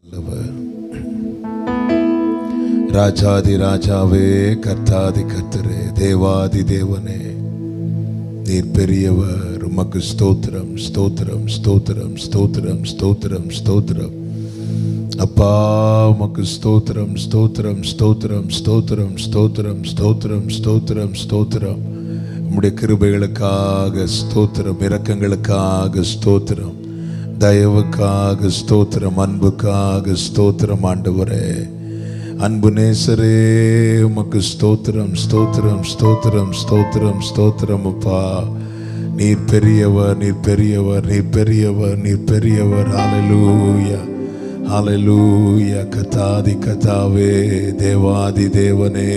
நல்லவர். ராஜாதி ராஜாவே கர்த்தாதி கர்த்தரே தேவாதி தேவனே நீர் பெரியவர் உமக்கு ஸ்தோத்திரம் ஸ்தோத்திரம் ஸ்தோத்திரம் ஸ்தோத்திரம் ஸ்தோத்திரம் ஸ்தோத்திரம் அப்பா உமக்கு ஸ்தோத்திரம் ஸ்தோத்திரம் ஸ்தோத்திரம் ஸ்தோத்திரம் ஸ்தோத்திரம் ஸ்தோத்திரம் ஸ்தோத்திரம் ஸ்தோத்திரம் உம்முடைய கிருபைகளுக்காக ஸ்தோத்திரம் இரக்கங்களுக்காக ஸ்தோத்திரம் தயவுக்காக ஸ்தோத்திரம் அன்புக்காக ஸ்தோத்திரம் ஆண்டவரே அன்பு நேசரே உமக்கு ஸ்தோத்திரம் ஸ்தோத்திரம் ஸ்தோத்திரம் ஸ்தோத்திரம் ஸ்தோத்திரம் அப்பா நீர் பெரியவர் நீர் பெரியவர் நீர் பெரியவர் நீர் பெரியவர் ஹalleluya ஹalleluya கதாதி கதாவே தேவாதி தேவனே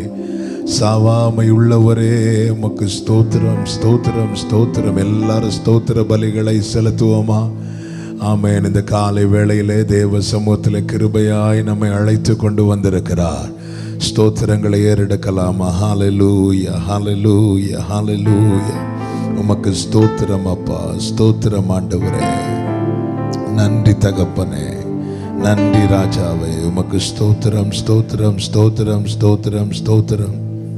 சாவாமை உள்ளவரே உமக்கு ஸ்தோத்திரம் ஸ்தோத்திரம் ஸ்தோத்திரம் எல்லாரும் ஸ்தோத்திர பலிகளை செலுத்துவோமா ஆமென் இந்த காலை வேளையிலே தேவ சமூகத்தில் கிருபையாய் நம்மை அழைத்து கொண்டு வந்திருக்கிறார் ஸ்தோத்திரங்களை ஏறெடுக்கலாமா ஹalleluya ஹalleluya ஹalleluya உமக்கு ஸ்தோத்திரம் அப்பா ஸ்தோத்திரம் ஆண்டவரே நன்றி தகப்பனே நன்றி ராஜாவே உமக்கு ஸ்தோத்திரம் ஸ்தோத்திரம் ஸ்தோத்திரம் ஸ்தோத்திரம் ஸ்தோத்திரம்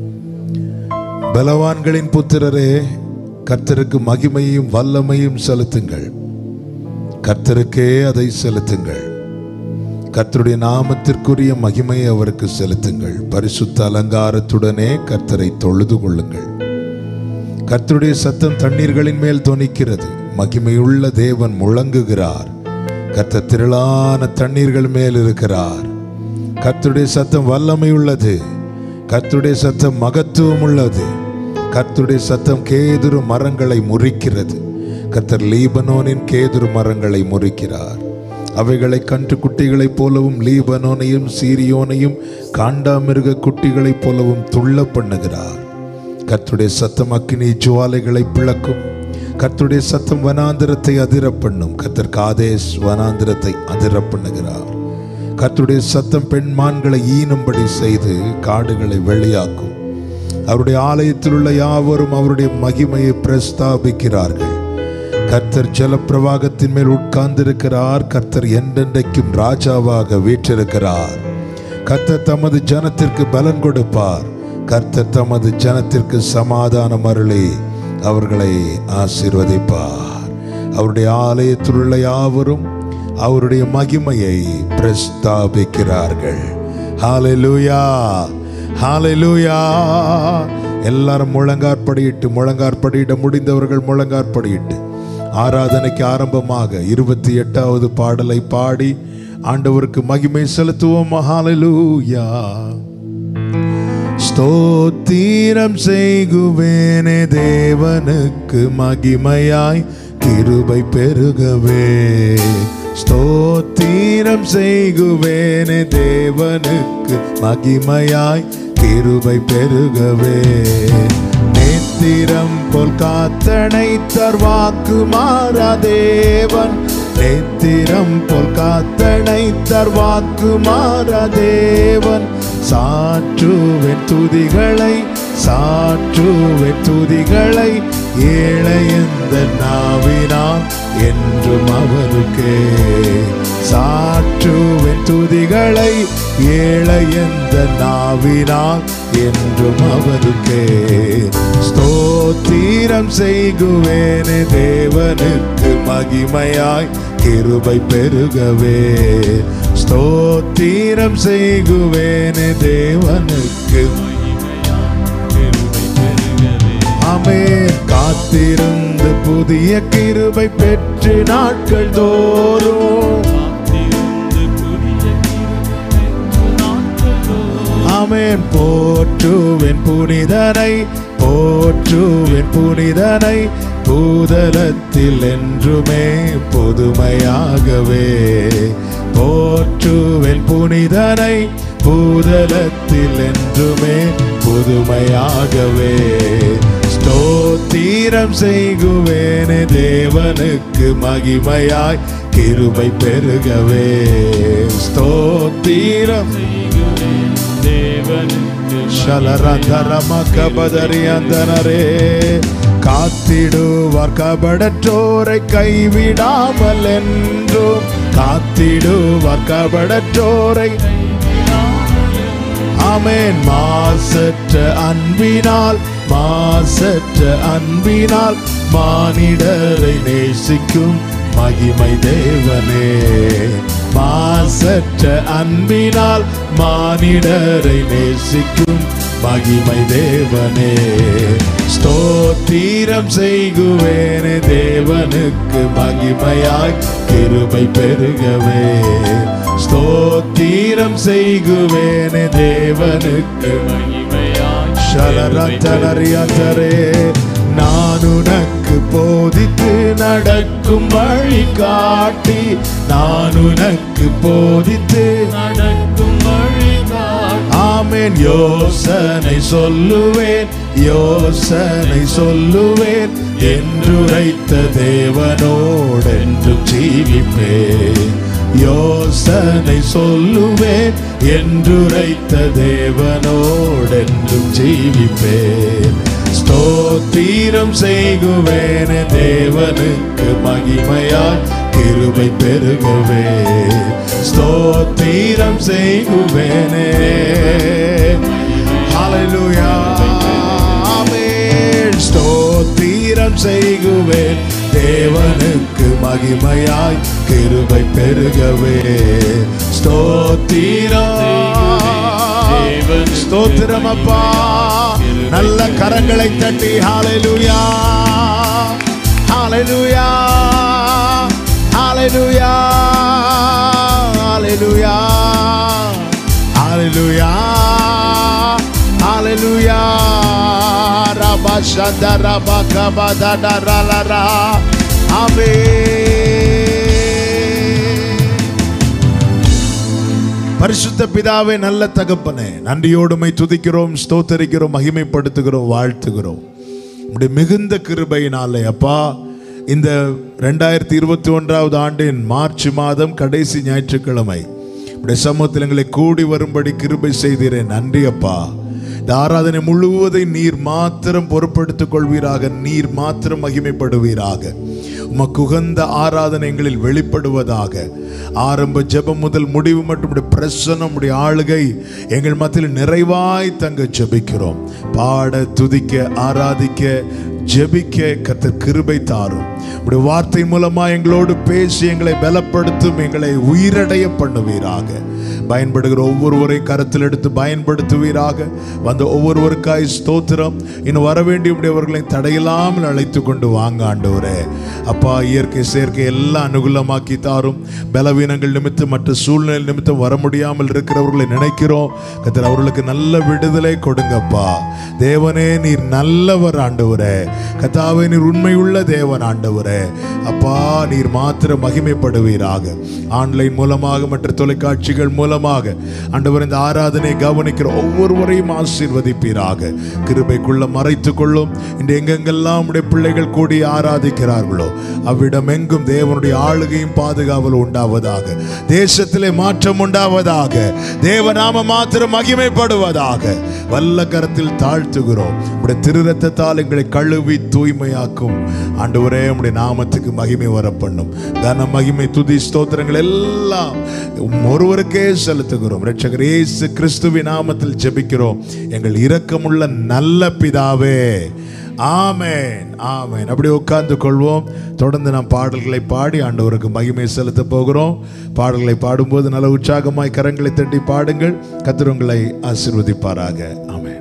பலவான்களின் புத்திரரே கர்த்தருக்கு மகிமையும் வல்லமையும் செலுத்துங்கள் கர்த்தருக்கே அதை செலுத்துங்கள் கர்த்தருடைய நாமத்திற்குரிய மகிமையை அவருக்கு செலுத்துங்கள் பரிசுத்த அலங்காரத்துடனே கர்த்தரை தொழுது கொள்ளுங்கள் கர்த்தருடைய சத்தம் தண்ணீர்களின் மேல் தொனிக்கிறது மகிமையுள்ள தேவன் முழங்குகிறார் கர்த்தர் திரளான தண்ணீர்கள் மேல் இருக்கிறார் கர்த்தருடைய சத்தம் வல்லமை உள்ளது கர்த்தருடைய சத்தம் மகத்துவம் உள்ளது கர்த்தருடைய சத்தம் கேதுரு மரங்களை முறிக்கிறது கர்த்தர் லீபனோனின் கேதுரு மரங்களை முறிக்கிறார் அவைகளை கன்று குட்டிகளைப் போலவும் லீபனோனையும் சீரியோனையும் காண்டாமிருக குட்டிகளைப் போலவும் துள்ள பண்ணுகிறார் கர்த்தருடைய சத்தம் அக்கினி ஜுவாலைகளை பிளக்கும் கர்த்தருடைய சத்தம் வனாந்திரத்தை அதிர பண்ணும் கர்த்தர் காதேஸ் வனாந்திரத்தை அதிர பண்ணுகிறார் கர்த்தருடைய சத்தம் பெண்மான்களை ஈனும்படி செய்து காடுகளை வெளியாக்கும் அவருடைய ஆலயத்தில் உள்ள யாவரும் அவருடைய மகிமையை பிரஸ்தாபிக்கிறார்கள் கர்த்தர் ஜலப்பிரவாகத்தின் மேல் உட்கார்ந்திருக்கிறார் கர்த்தர் என்றென்றைக்கும் ராஜாவாக வீற்றிருக்கிறார் கர்த்தர் தமது ஜனத்திற்கு பலன் கொடுப்பார் கர்த்தர் தமது ஜனத்திற்கு சமாதானம் அருளி அவர்களை ஆசீர்வதிப்பார் அவருடைய ஆலயத்தில் உள்ள யாவரும் அவருடைய மகிமையை பிரஸ்தாபிக்கிறார்கள் ஹalleluya ஹalleluya எல்லாரும் முழங்காற்படியிட்டு முழங்காற்படியிட முடிந்தவர்கள் முழங்காற்படியிட்டு ஆராதனைக்கு ஆரம்பமாக இருபத்தி எட்டாவது பாடலை பாடி ஆண்டவருக்கு மகிமை செலுத்துவோம் ஹalleluya ஸ்தோத்திரம் செய்குவேனே தேவனுக்கு மகிமையாய் கிருபை பெருகவே ஸ்தோத்திரம் செய்குவேனே தேவனுக்கு மகிமையாய் கிருபை பெருகவே நேத்திரம் போல் காத்தனை தர்வாக்கு மாறா தேவன் நேத்திரம் போல் காத்தனை தர்வாக்கு மாறா தேவன் சாற்றுவேன் துதிகளை சாற்றுவேன் துதிகளை ஏழையந்த நாவினால் என்றும் அவருக்கே சாற்றுவேன் துதிகளை ஏழையந்த நாவினால் என்றும் அவருக்கே ஸ்தோத்திரம் செய்குவேனே தேவனுக்கு மகிமையாய் கிருபை பெருகவே ஸ்தோத்திரம் செய்குவேனே தேவனுக்கு ஆமே காத்திருந்து புதிய கிருபை பெற்று நாட்கள் தோறும் ஆமேன் போற்றுவேன் புனிதனை போற்றுவேன் புனிதனை பூதலத்தில் என்றுமே புதுமையாகவே போற்றுவேன் புனிதனை பூதலத்தில் என்றுமே புதுமையாகவே ஸ்தோத்திரம் செய்குவேனே தேவனுக்கு மகிமையாய் கிருபை பெருகவே ஸ்தோத்திரம் ஷலரந்தரமகபதரியந்தனரே காத்திடுவார் கபடற்றோரை கைவிடாமல் என்றும் காத்து காத்திடுவார் கபடற்றோரை ஆமென் மாசற்ற அன்பினால் மாசற்ற அன்பினால் மானிடரை நேசிக்கும் மகிமை தேவனே மாசற்ற அன்பினால் மானிடரை நேசிக்கும் மகிமை தேவனே ஸ்தோத்திரம் செய்குவேனே தேவனுக்கு மகிமையாய் கிருபை பெருகவே ஸ்தோத்திரம் செய்குவேனே தேவனுக்கு ஷலரத்தனறியத்தரே நான் உனக்கு போதித்து நடக்கும் வழி காட்டி நான் உனக்கு போதித்து நடக்கும் வழிகாட்டி ஆமென் யோசனை சொல்லுவேன் யோசனை சொல்லுவேன் என்றுரைத்த தேவனோடென்றும் ஜீவிப்பேன் யோசனை சொல்லுவேன் என்றுரைத்த தேவனோடென்றும் ஜீவிப்பேன் ஸ்தோத்திரம் செய்குவேன் தேவனுக்கு மகிமையாய் கிருபை பெருகவே ஸ்தோத்திரம் செய்குவேனே ஹalleluya ஆமென் ஸ்தோத்திரம் செய்குவேன் தேவனுக்கு மகிமையாய் கிருபை பெருகவே ஸ்தோத்திரம் ஸ்தோத்திரம் அப்பா நல்ல கரங்களை தட்டி ஹalleluya ஹalleluya ஹalleluya ஹalleluya ஹalleluya ஹalleluya ரபா ஷத ரபா கபத டரலரா ஆமென் பரிசுத்த பிதாவே நல்ல தகப்பனே நன்றியோடுமை துதிக்கிறோம் ஸ்தோத்தரிக்கிறோம் மகிமைப்படுத்துகிறோம் வாழ்த்துகிறோம் உடைய மிகுந்த கிருபையினாலே அப்பா இந்த ரெண்டாயிரத்தி இருபத்தி ஒன்றாவது ஆண்டின் மார்ச் மாதம் கடைசி ஞாயிற்றுக்கிழமை உடைய சமூகத்தில் எங்களை கூடி வரும்படி கிருபை செய்தீரேன் நன்றி அப்பா இந்த ஆராதனை முழுவதை நீர் மாத்திரம் பொறுப்படுத்திக் கொள்வீராக நீர் மாத்திரம் மகிமைப்படுவீராக உமக்கு உகந்த ஆராதனை எங்களில் வெளிப்படுவதாக ஆரம்ப ஜெபம் முதல் முடிவு மட்டும் உடைய பிரசனம் உடைய ஆளுகை எங்கள் மத்தியில் நிறைவாய் தங்க ஜெபிக்கிறோம் பாட துதிக்க ஆராதிக்க ஜெபிக்க கர்த்தர் கிருபை தாரும் உடைய வார்த்தை மூலமா எங்களோடு பேசி எங்களை பலப்படுத்தும் எங்களை உயிரடைய பண்ணுவீராக பயன்படுகிற ஒவ்வொருவரை கருத்தில் எடுத்து பயன்படுத்துவீராக வந்த ஒவ்வொருவருக்காய் ஸ்தோத்திரம் இன்னும் வர வேண்டியவர்களை தடையில்லாமல் அழைத்து கொண்டு வாங்க ஆண்டவரே அப்பா இயற்கை செயற்கை எல்லாம் அனுகூலமாக்கி தாரும் பலவீனங்கள் நிமித்தம் மற்ற சூழ்நிலை நிமித்தம் வர முடியாமல் இருக்கிறவர்களை நினைக்கிறோம் கத்தர் அவர்களுக்கு நல்ல விடுதலை கொடுங்கப்பா தேவனே நீர் நல்லவர் ஆண்டவரே கத்தாவே நீர் உண்மையுள்ள தேவன் ஆண்டவரே அப்பா நீர் மாத்திரம் மகிமைப்படுவீராக ஆன்லைன் மூலமாக மற்ற தொலைக்காட்சிகள் மூலமாக ஆண்டவர் இந்த ஆராதனை கவனிக்கிற ஒவ்வொருவரையும் ஆசீர்வதிப்பீராக கிருபைக்குள்ள மறைத்துக் கொள்ளும் இன்று எங்கெங்கெல்லாம் உடைய பிள்ளைகள் கூடி ஆராதிக்கிறார்களோ அவ்விடம் எங்கும் தேவனுடைய ஆளுகையும் பாதுகாவலும் உண்டாவதாக தேசத்திலே மாற்றம் உண்டாவதாக தேவநாம மாத்திரம் மகிமைப்படுவதாக வல்ல கரத்தில் தாழ்த்துகிறோம் உடைய திரு ரத்தத்தால் எங்களை கழுவி தூய்மையாக்கும் ஆண்டவரே உடைய நாமத்துக்கு மகிமை வர பண்ணும் கன மகிமை துதி ஸ்தோத்திரங்கள் எல்லாம் உம் ஒருவருக்கே செலுத்துகிறோம் ரட்சகர் இயேசு கிறிஸ்துவின் நாமத்தில் ஜெபிக்கிறோம் எங்கள் இரக்கமுள்ள நல்ல பிதாவே ஆமென் ஆமென் அப்படி உட்கார்ந்து கொள்வோம் தொடர்ந்து நாம் பாடல்களை பாடி ஆண்டவருக்கு மகிமை செலுத்த போகிறோம் பாடல்களை பாடும்போது நல்ல உற்சாகமாய் கரங்களை தட்டி பாடுங்கள் கர்த்தர் உங்களை ஆசீர்வதிப்பாராக ஆமென்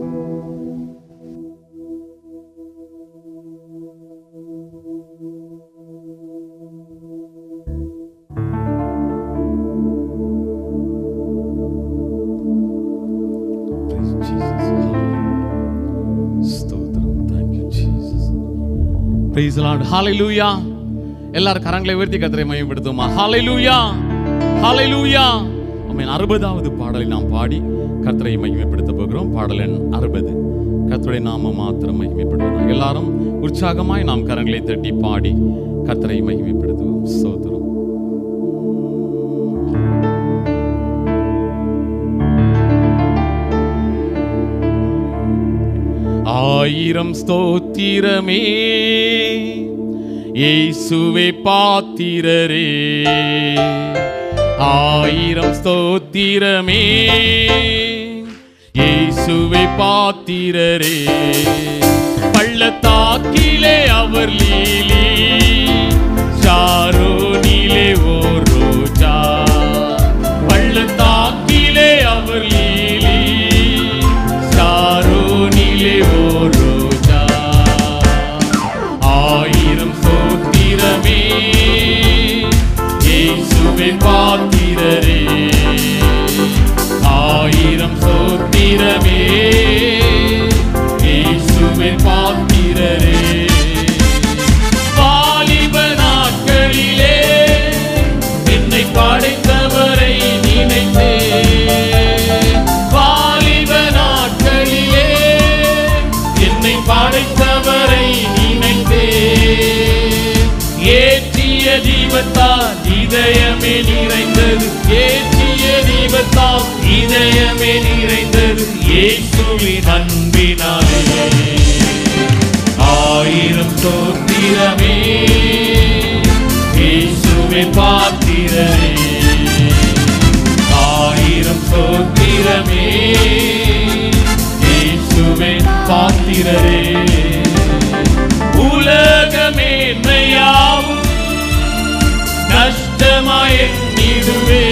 Praise the Lord. Hallelujah. எல்லாரும் கரங்களை உயர்த்தி கத்தரை மையப்படுத்துமா ஹalleluya ஹalleluya ஆமென் அறுபதாவது பாடலை நாம் பாடி கர்த்தரை மகிமைப்படுத்த போகிறோம் பாடல் எண் அறுபது கர்த்தருடைய நாம மாத்திரம் மகிமைப்படுத்துவோம் எல்லாரும் உற்சாகமாய் நாம் கரங்களை தட்டி பாடி கர்த்தரை மகிமைப்படுத்துவோம் ஸ்தோத்திரம் ஆயிரம் ஸ்தோத்திரமே இயேசுவே பாத்திரரே ஆயிரம் ஸ்தோத்திரமே இயேசுவை பாத்திரரே பள்ளத்தாக்கிலே அவர் லீலி ஷாரோனிலே ஓர் ரோஜா பள்ளத்தாக்கிலே அவர் லீலி ஷாரோனிலே ஓர் ரோஜா ஆயிரம் சோத்திரமே இயேசுவை பாத்திரரே ஆயிரம் சோத்திரமே இயேசுவை பாத்திரரே வாலிப நாட்களிலே என்னை படைத்தவரை நினைத்தே வாலிப நாட்களிலே என்னை படைத்தவரை நினைத்தே ஏற்றிய தீபத்தால் இதயமே நிறைந்தது ஏற்றிய தீபத்தால் இதயமே நிறைந்தது இயேசுவின் அன்பினாலே ஆயிரம் சோத்திரமே இயேசுவின் பாத்திரரே ஆயிரம் சோத்திரமே இயேசுவின் பாத்திரரே உலகமேன்மையாவும் நஷ்டமாய் எண்ணிடுவே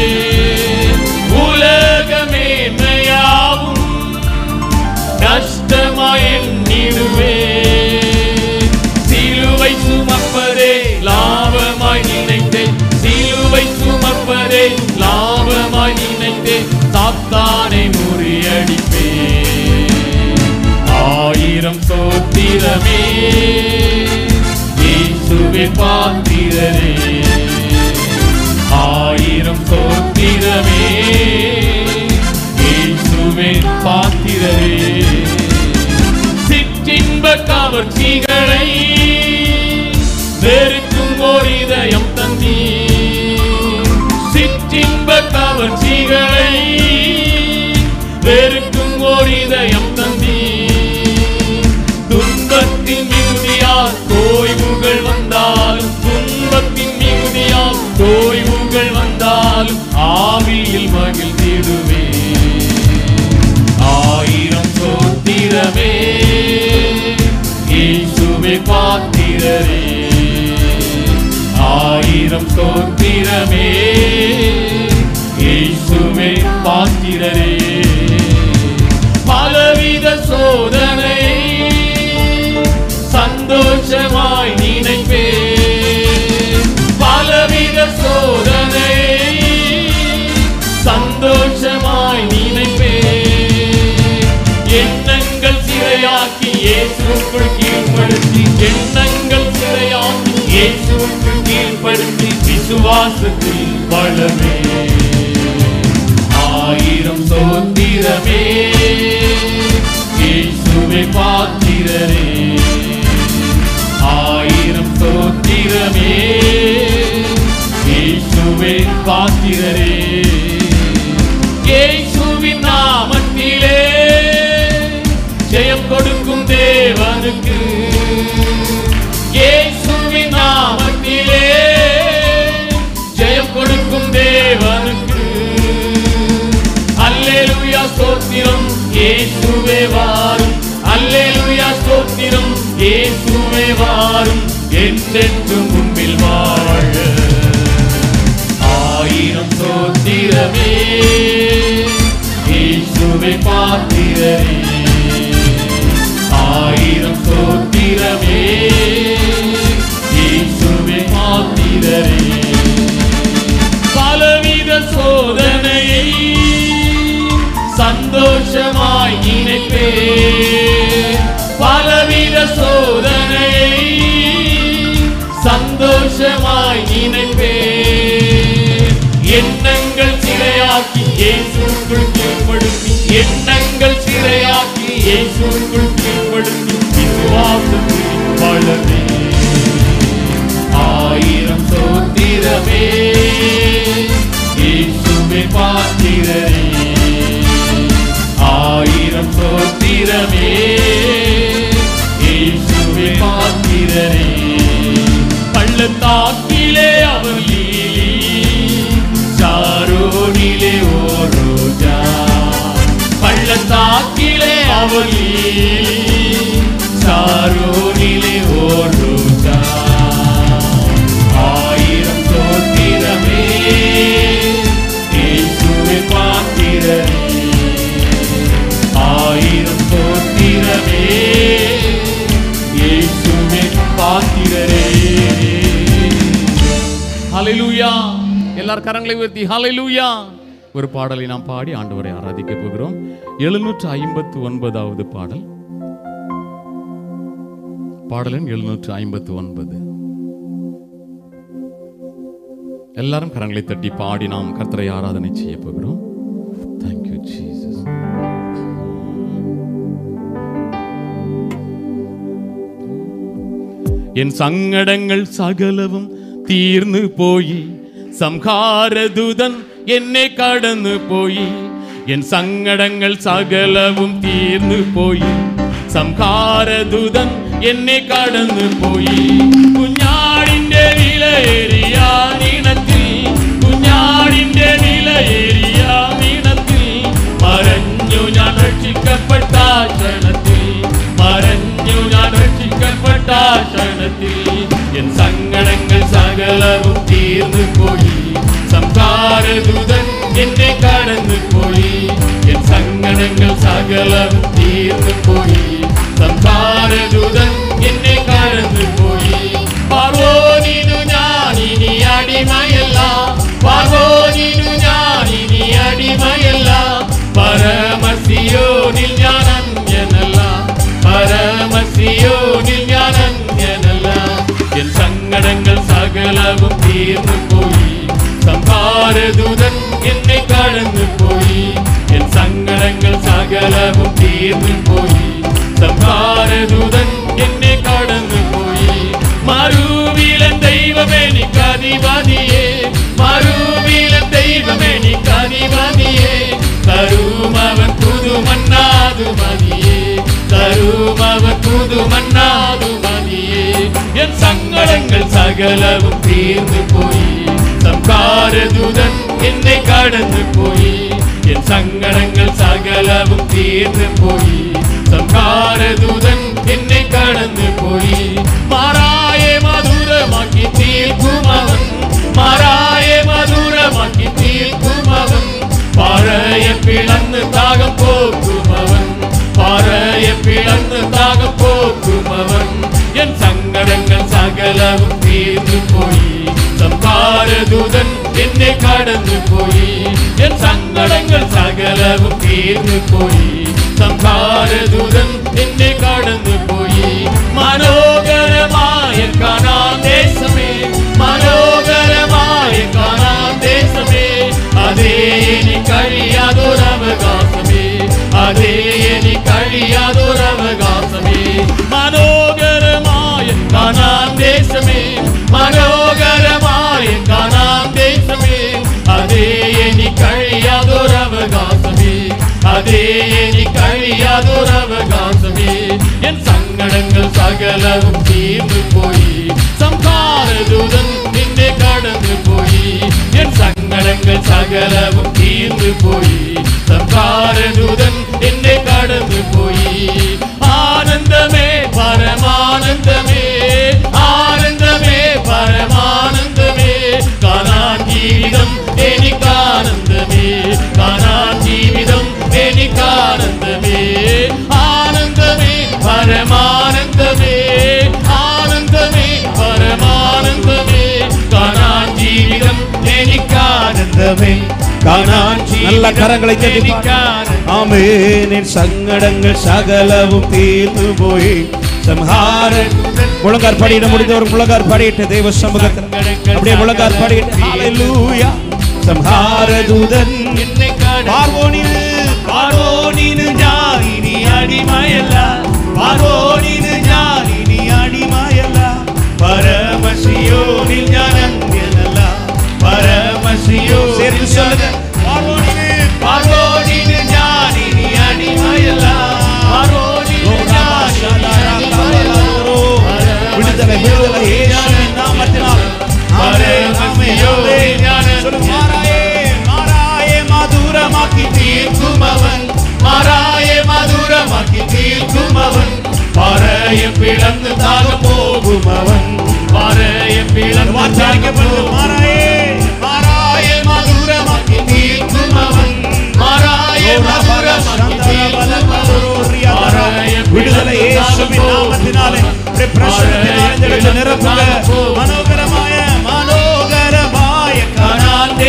உலகமேன்மையாவும் நஷ்டமாய் எண்ணிடுவே சிலுவை சுமப்பதே லாபமாய் நினைத்தேன் சிலுவை சுமப்பதே லாபமாய் நினைத்தேன் சாத்தானை முறியடிப்பே ஆயிரம் சோத்திரமே இயேசுவே பாத்திரரே ஆயிரம் சோத்திரமே இயேசுவே பாத்திரரே சிற்றின்ப கவர்ச்சிகளை வெறுக்கும் ஓர் இதயம் தந்தி சிற்றின்ப கவர்ச்சிகளை வெறுக்கும் ஓர் இதயம் தந்தி துன்பத்தின் மிகுதியால் தோய்வுகள் வந்தாலும் துன்பத்தின் மிகுதியால் தோய்வுகள் வந்தாலும் ஆவியில் மகிழ்ந்திடுவே ஆயிரம் சோத்திரமே இயேசுவே பாத்திரரே ஆயிரம் சோத்திரமே இயேசுவே பாத்திரரே பலவித சோதனை சந்தோஷமாய் நினைப்பே பலவித சோதனை சந்தோஷமாய் நினைப்பே எண்ணங்கள் சிறையாக்கி இயேசுக்குள் கீழ்ப்படுத்தி எண்ணங்கள் சிறையாக்கி இயேசுக்குள் கீழ்ப்படுத்தி விசுவாசத்தில் வளமே ஆயிரம் சோத்திரமே இயேசுவை பாத்திரரே ஆயிரம் சோத்திரமே இயேசுவே பாத்திரரே இயேசுவின் நாமத்திலே ஜெயம் கொடுக்கும் தேவனுக்கு இயேசுவின் நாமத்திலே ஜெயம் கொடுக்கும் தேவனுக்கு அல்லேலூயா ஸ்தோத்திரம் இயேசுவே வாரும் அல்லேலூயா ஸ்தோத்திரம் இயேசுவே வாரும் என்றென்றும் முன்பில் வாழ ஆயிரம் சோத்திரமே இயேசுவே பாத்திரரே ஆயிரம் சோத்திரமே இயேசுவே பாத்திரரே பலவித சோதனையை சந்தோஷமாய் நினைப்பே பலவித சோதனையை சந்தோஷமாய் நினைப்பே எண்ணங்கள் சிறையாக்கி இயேசுக்குள் கீழ்ப்படுத்தி எண்ணங்கள் சிறையாக்கி இயேசுக்குள் கீழ்ப்படுத்தி விசுவாசத்தில் வளமே ஆயிரம் சோத்திரமே இயேசுவே பாத்திரரே ஆயிரம் சோத்திரமே இயேசுவே பாத்திரரே பள்ளத்தாக்கிலே அவர் லீலி எல்லார் கரங்களை உயர்த்தி ஹalleluya ஒரு பாடலை நாம் பாடி ஆண்டவரை ஆராதிக்க போகிறோம் எழுநூற்று ஐம்பத்து ஒன்பதாவது பாடல் பாடலன் எழுநூற்று ஐம்பத்து ஒன்பது எல்லாரும் கரங்களை தட்டி பாடி நாம் கர்த்தரை ஆராதனை செய்ய போகிறோம் தேங்க்யூ ஜீசஸ் என் சங்கடங்கள் சகலவும் தீர்ந்து போய் சம்ஹாரதுதன் என்னை கடந்து போய் என் சங்கடங்கள் சகலவும் தீர்ந்து போய் സംഹാരദൂതൻ എന്നെ കടന്നു പോയി കുഞ്ഞാടിന്റെ വിലയേറിയ നീണത്തിൽ കുഞ്ഞാടിന്റെ വിലയേറിയ നീണത്തിൽ മറഞ്ഞു ഞാൻ രക്ഷിക്കപ്പെട്ട ക്ഷണത്തിൽ മറഞ്ഞു ഞാൻ രക്ഷിക്കപ്പെട്ട ക്ഷണത്തിൽ എൻ സങ്കടങ്ങൾ സകലവും തീർന്നു പോയി സംസാരദൂതൻ എന്നെ കടന്നു പോയി എൻ സങ്കടങ്ങൾ സകലവും തീർന്നു പോയി സംസാരദൂതൻ എന്നെ കടന്നു പോയി പാർവോനിനു ഞാനിനി അടിമയല്ല പാർവോനിനു ഞാനിനി അടിമയല്ല പരമസിയോനിൽ ഞാൻ അന്യനല്ല പരമസിയോനിൽ ഞാൻ അന്യനല്ല എൻ സങ്കടങ്ങൾ സകലവും തീർന്നു പോയി സംഹാരദൂതൻ എന്നെ കടന്നു പോയി എൻ സങ്കടങ്ങൾ സകലവും തീർന്നു പോയി സംഹാരദൂതൻ എന്നെ കടന്നു പോയി മറുവിലൻ ദൈവമെനിക്കധിപതിയെ മറുവിലൻ ദൈവമെനിക്കധിപതിയെ തരുമവൻ പുതുമന്നാതു മതിയെ തരുമവൻ പുതുമന്നാതു മതിയെ എൻ സങ്കടങ്ങൾ സകലവും തീർന്നു പോയി സംഹാരദൂതൻ എന്നെ കടന്നു പോയി എൻ സങ്കടങ്ങൾ സകലവും തീർന്നു പോയി സംഹാരദൂതൻ എന്നെ കടന്നു പോയി മാറായെ മധുരമാക്കി തീർക്കുമവൻ മാറായെ മധുരമാക്കി തീർക്കുമവൻ പാറയെ പിളന്ന് താകം പോക്കുമവൻ പാറയെ പിളന്ന് താകം പോക്കുമവൻ എൻ സങ്കടങ്ങൾ സകലവും തീർന്നു പോയി സംഹാരദൂതൻ എന്നെ കടന്നു പോയി എൻ സങ്കടങ്ങൾ സകലവും തീർന്നു പോയി സംഹാരദൂതൻ എന്നെ കടന്നു പോയി മനോഹരമായ കാണാൻ ദേശമേ മനോഹരമായ കാണാൻ ദേശമേ അതേ ഇനി കഴിയാതൊരവകാശമേ അതേ ഇനി കഴിയാതൊരവകാശമേ മനോഹരമായ കാണാൻ ദേശമേ മനോഹരമായ കാണാൻ ദേശമേ അതേ ഇനി കഴിയാതൊരവകാശമേ അതേ ഇനി കഴിയാതൊരവകാശമേ എൻ സങ്കടങ്ങൾ സകലവും തീർന്നു പോയി സംഹാരദൂതൻ നിന്നെ കടന്നു പോയി എൻ സങ്കടങ്ങൾ സകലവും തീർന്നു പോയി സംഹാരദൂതൻ എന്നെ കടന്നു പോയി ആനന്ദമേ പരമാനന്ദമേ ആനന്ദമേ പരമാനന്ദമേ കാണാൻ ജീവിതം എനിക്കാനന്ദമേ കാണാൻ ജീവിതം എനിക്കാനന്ദമേ ആനന്ദമേ പരമാനന്ദമേ ആനന്ദമേ പരമാനന്ദമേ കാണാൻ ജീവിതം എനിക്കാനന്ദമേ കാണാൻ நல்ல கரங்களை தட்டி பாடு. എനിക്കാനന്ദമേ ஆமென் சங்கடங்கள் சகலவும் தீர்ந்து போய் சம்ஹாரன் முழங்கார் படியிட முடிந்தவர் முழங்கார் படியிட்ட தேவ சமூகத்தில் அப்படியே முழங்கார் படியிட்ட ஹalleluya സംഹാര ദൂതൻ എന്നെ കാണാൻ പാർവോനിന് പാർവോനിന് ഞാൻ ഇനി അടിമയല്ല പാർവോനിന് ഞാൻ ഇനി അടിമയല്ല പരമശിയോനിൽ ഞാൻ അന്യനല്ല പരമശിയോ சேர்த்து சொல்லுங்க பார்வோனிന് பார்வோனிന് ഞാൻ ഇനി അടിമയല്ല பார்வோനിന് ഞാൻ ഇനി അടിമയല്ല விடுதலை விடுதலை இயேசுவின் நாமத்தினால் பரமசியோனே சொல்லுங்க மாறாயே மாறாயே மதுரமாக்கி தீர்க்கும் அவன் മാറായെ മധുരമാക്കി തീർക്കും അവൻ പാറയെ പിളന്ന് താകം പോകും അവൻ പാറയെ പിളന്ന് വാർത്തടിക്കപ്പെടുന്നു മാറായേ മാറായേ മധുരമാക്കി തീർക്കും അവൻ മാറായെ മധുരമാക്കി തീർക്കും അവൻ പാറയെ விடுதலை இயேசுவின் நாமத்தினாலே இப்படி பிரசன்னத்தினாலே இந்த இடத்தை நிரப்புங்க மனோகரமாய மனோகரமாய കാണാൻ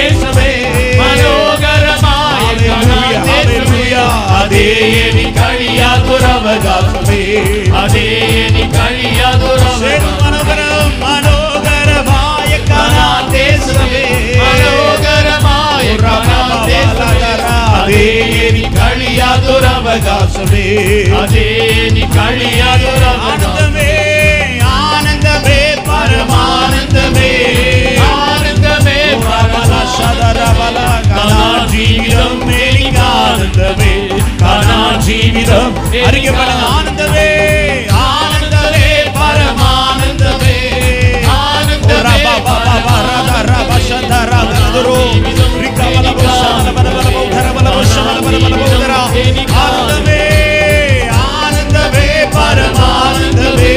அவகாசமே அதே நீ கழியாதொரு மனோகரம் மனோகரமாய கானா தேசமே மனோகரமாய் கானான் தேசமே. அதே நீ கழியாதொரு அவகாசமே அதே நீ கழியாதொரு ஆனந்தமே ஆனந்தமே பரமானந்தமே ஆனந்தமே ரபல சதரபல கனா ஜீவிதம் மேலிங்க ஆனந்தமே கனா ஜீவிதம் அறிக்கை பண்ணுங்க ஆனந்தமே ஆனந்தமே பரமானந்தமே ஆனந்தமே ரப பப வரத ரப சதர கதுரு ரிகவல பஷமல பல பல பௌதர பல பஷமல பல பல பௌதர ஆனந்தமே ஆனந்தமே பரமானந்தமே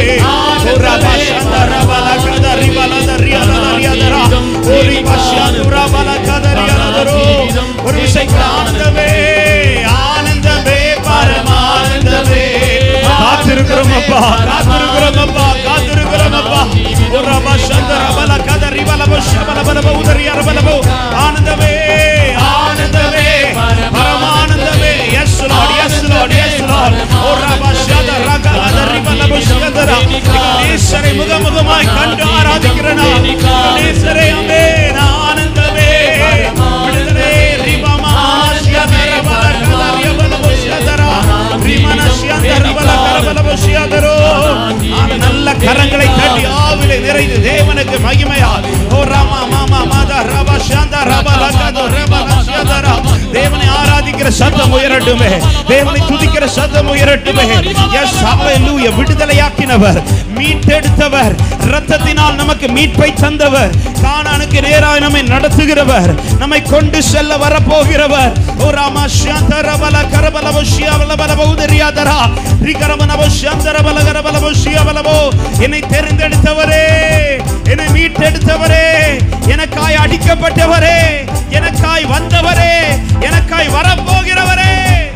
ரப சதர பல கதரி பல தரியல தரியதரா ஓரி பஷாதுர பல கதரியலதரு ஒரு விஷயம் ஆனந்தமே ஆனந்தமே பரமானந்தமே காத்திருக்கிறோம் அப்பா காத்திருக்கிறோம் அப்பா காத்திருக்கிறோம் அப்பா ஒரு ரப சந்தர பல கதரி பல பஷமல பல பௌதரி அரபல பௌ ஆனந்தமே ஆனந்தமே பரமானந்தமே yes Lord yes Lord yes Lord ஒரு ரப சதர கதரி பல பஷதர நேசரை முகமுகமாய் கண்டு ஆராதிக்கிறனா நேசரை அமேன் ஆனந்தமே விடுதலை ரிபமா ஷதர பல கதரி பல பஷதர ரிமன ஷதர பல கரபல பஷதரோ நல்ல கரங்களை தட்டி ஆவிலே நிறைந்து தேவனுக்கு மகிமையா ஓ ராமா மாமா மாதா ரபா சாந்தா ரபா லகதோ ரபா லஷதரா தேவனை ஆராதிக்கிற சத்தம் உயரட்டுமே தேவனை துதிக்கிற சத்தம் உயரட்டுமே எஸ் ஹalleluya விடுதலையாக்கினவர் மீட்டெடுத்தவர் இரத்தத்தினால் நமக்கு மீட்பை தந்தவர் கானானுக்கு நேராக நம்மை நடத்துகிறவர் நம்மை கொண்டு செல்ல வரப்போகிறவர் ஓ ராமா சாந்தா ரபல கரபல வஷியா பல பௌதரியாதரா ரிகரமனவோ சாந்தரபல கரபல வஷியாபலவோ என்னை தெரிந்தெடுத்தவரே என்னை மீட்டெடுத்தவரே எனக்காய் அடிக்கப்பட்டவரே எனக்காய் வந்தவரே எனக்காய் வரப்போகிறவரே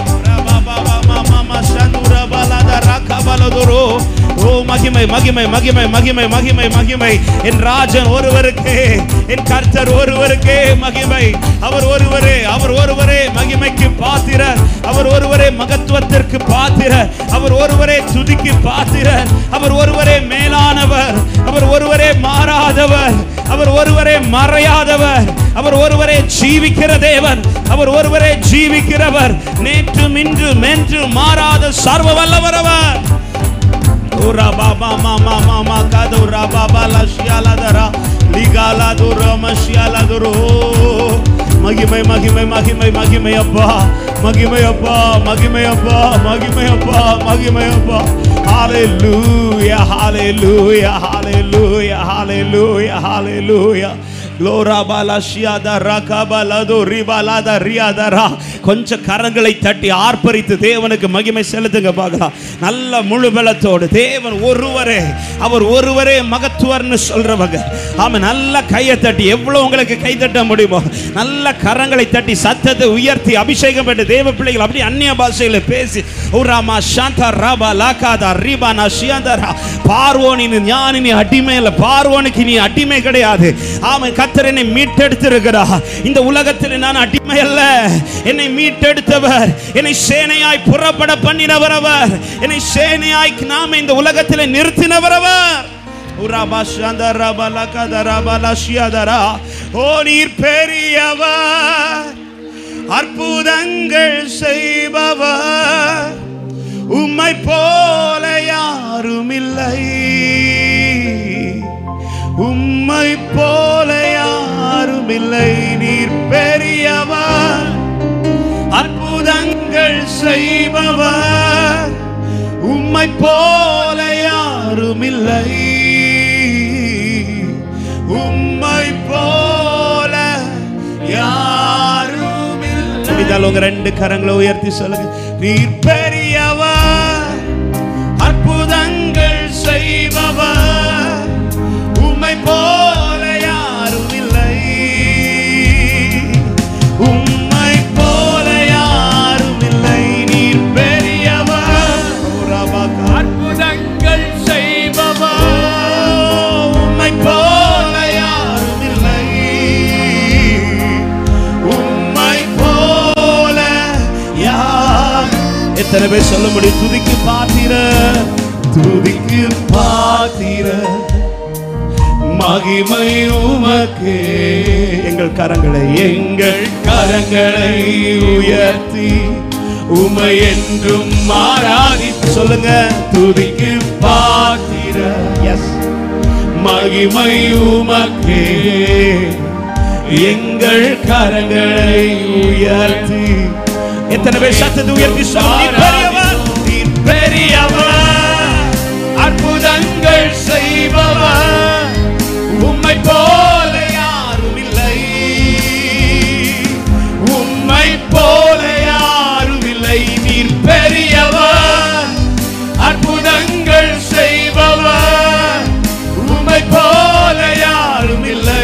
ஓ மகிமை மகிமை மகிமை மகிமை மகிமை மகிமை என் ராஜன் ஒருவருக்கு என் கர்த்தர் ஒருவருக்கே மகிமை அவர் ஒருவரே அவர் ஒருவரே மகிமைக்கு பாத்திரர் அவர் ஒருவரே மகத்துவத்திற்கு பாத்திரர் அவர் ஒருவரே துதிக்கு பாத்திரர் அவர் ஒருவரே மேலானவர் அவர் ஒருவரே மாறாதவர் அவர் ஒருவரே மறையாதவர் அவர் ஒருவரே ஜீவிக்கிற தேவன் அவர் ஒருவரே ஜீவிக்கிறவர் நேற்றும் இன்றும் என்றும் மாறாத சர்வ வல்லவர் அவர் Ura baba mama mama kadura baba la shiala dara ligala dura mashiala duru மகிமை மகிமை மகிமை மகிமை அப்பா மகிமை அப்பா மகிமை அப்பா மகிமை அப்பா மகிமை அப்பா ஹalleluya hallelujah hallelujah hallelujah hallelujah Gloria balashiyada rakabalado ribalada riadara கொஞ்சம் கரங்களை தட்டி ஆர்ப்பரித்து தேவனுக்கு மகிமை செலுத்துங்க பார்க்கலாம் நல்ல முழு பலத்தோடு தேவன் ஒருவரே அவர் ஒருவரே மகத்துவர்னு சொல்றவங்க ஆமா நல்ல கையை தட்டி எவ்வளவு உங்களுக்கு கை தட்ட முடியுமோ நல்ல கரங்களை தட்டி சத்தத்தை உயர்த்தி அபிஷேகம் பெற்ற தேவ பிள்ளைகள் அப்படி அந்நிய பாஷையில பேசி உராமா சாந்தா ராபா லாகாதா ரீபா நஷியாந்தரா பார்வோனின் ஞானினி அடிமை இல்ல பார்வோனுக்கு நீ அடிமை கிடையாது ஆமா கத்தர் என்னை மீட்டெடுத்திருக்கிறா இந்த உலகத்தில் நான் அடிமை அல்ல என்னை மீட்டெடுத்தவர் என்னை சேனையாய் புறப்பட பண்ணினவர் அவர் என்னை சேனையாய் நாம இந்த உலகத்தில் நிறுத்தினவர் அவர் ஓ நீர் பெரியவர் அற்புதங்கள் செய்பவர் உம்மை போல யாரும் இல்லை உம்மை போல யாரும் இல்லை நீர் பெரியவர் அற்புதங்கள் செய்பவர் உம்மை போல யாரும் இல்லை உம்மை போல யாரும் இல்லை முடிந்தால் உங்க ரெண்டு கரங்களை உயர்த்தி சொல்லுங்க நீர் பெரியவர் அற்புதங்கள் செய்பவர் உம்மை போல யாரும் இல்லை உம்மை போல யாரும் இல்லை நீர் பெரியவர் அற்புதங்கள் செய்பவர் உம்மை போல யாரும் இல்லை உம்மை போல யார் எத்தனை பேர் சொல்ல முடியும் துதிக்கு பாத்திர துதிக்கு பாத்திர மகிமை உமக்கே எங்கள் கரங்களை எங்கள் கரங்களை உயர்த்தி உமை என்றும் மாறாதி சொல்லுங்க துதிக்கு பாத்திர எஸ் மகிமை உமக்கே எங்கள் கரங்களை உயர்த்தி எத்தனை பேர் சத்தத்தை உயர்த்தி சொல்லுங்க பெரியவர் நீர் பெரியவர் அற்புதங்கள் செய்பவர் உம்மை போல யாரும் இல்லை உம்மை போல யாரும் இல்லை நீர் பெரியவர் அற்புதங்கள் செய்பவர் உம்மை போல யாரும் இல்லை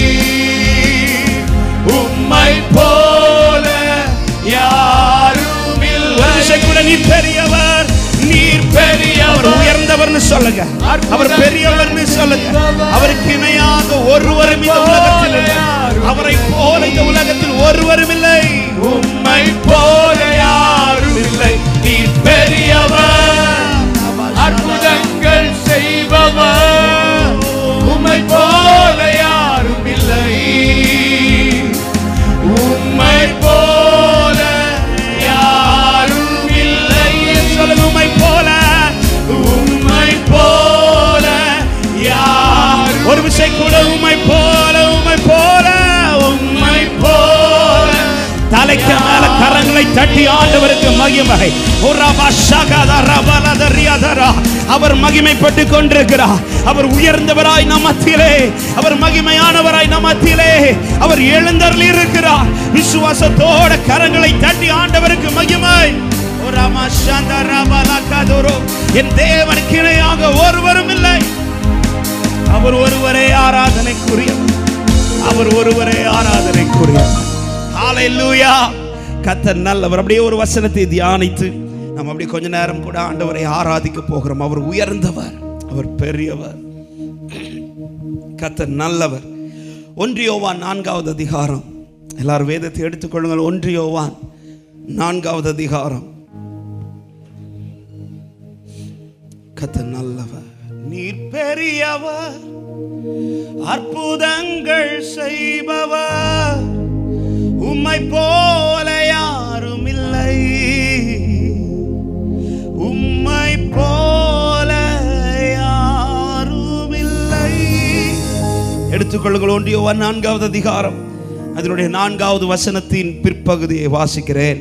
உம்மை போல யாரும் இல்லை கூட நீர் பெரியவர் நீர் பெரியவர் உயர்ந்தவர்னு சொல்லுங்க அவர் பெரியவர்னு சொல்லுங்க அவருக்கு இணையாக ஒருவரும் இந்த உலகத்தில் இல்லை அவரை போல இந்த உலகத்தில் ஒருவரும் இல்லை உம்மை போல யாரும் இல்லை நீர் பெரியவர் அற்புதங்கள் செய்பவர் உம்மை போல யாரும் இல்லை உம்மை போல யாரும் இல்லை சொல்லுங்க உம்மை போல உம்மை போல யார் ஒரு விஷயம் கூட உம்மை போல உம்மை போல உம்மை போல தலைக்கு மேல கரங்களை தட்டி ஆண்டவருக்கு மகிமை ஒரு ரபஷகத ரபலத ரியதரா. அவர் மகிமைப்பட்டு கொண்டிருக்கிறார் அவர் உயர்ந்தவராய் நம் மத்தியிலே அவர் மகிமையானவராய் நம் மத்தியிலே அவர் எழுந்தருளி இருக்கிறார் விசுவாசத்தோட கரங்களை தட்டி ஆண்டவருக்கு மகிமை ஒரு ரமஷந்த ரபலகதுரு. என் தேவனுக்கு இணையாக ஒருவரும் இல்லை அவர் ஒருவரே ஆராதனைக்குரியவர் அவர் ஒருவரே ஆராதனைக்குரியவர் ஹalleluya கர்த்தர் நல்லவர் அப்படியே ஒரு வசனத்தை தியானித்து நம்ம அப்படியே கொஞ்ச நேரம் கூட ஆண்டவரை ஆராதிக்க போகிறோம் அவர் உயர்ந்தவர் அவர் பெரியவர் கர்த்தர் நல்லவர் ஒன்றியோவான் நான்காவது அதிகாரம் எல்லாரும் வேதத்தை எடுத்துக்கொள்ளுங்கள் ஒன்றியோவான் நான்காவது அதிகாரம் கர்த்தர் நல்லவர் நீர் பெரியவர் அற்புதங்கள் செய்பவர் உம்மை போல யாரும் இல்லை உம்மை போல யாரும் இல்லை எடுத்துக்கொள்ளுங்கள் ஒன்றியோவான் நான்காவது அதிகாரம் அதனுடைய நான்காவது வசனத்தின் பிற்பகுதியை வாசிக்கிறேன்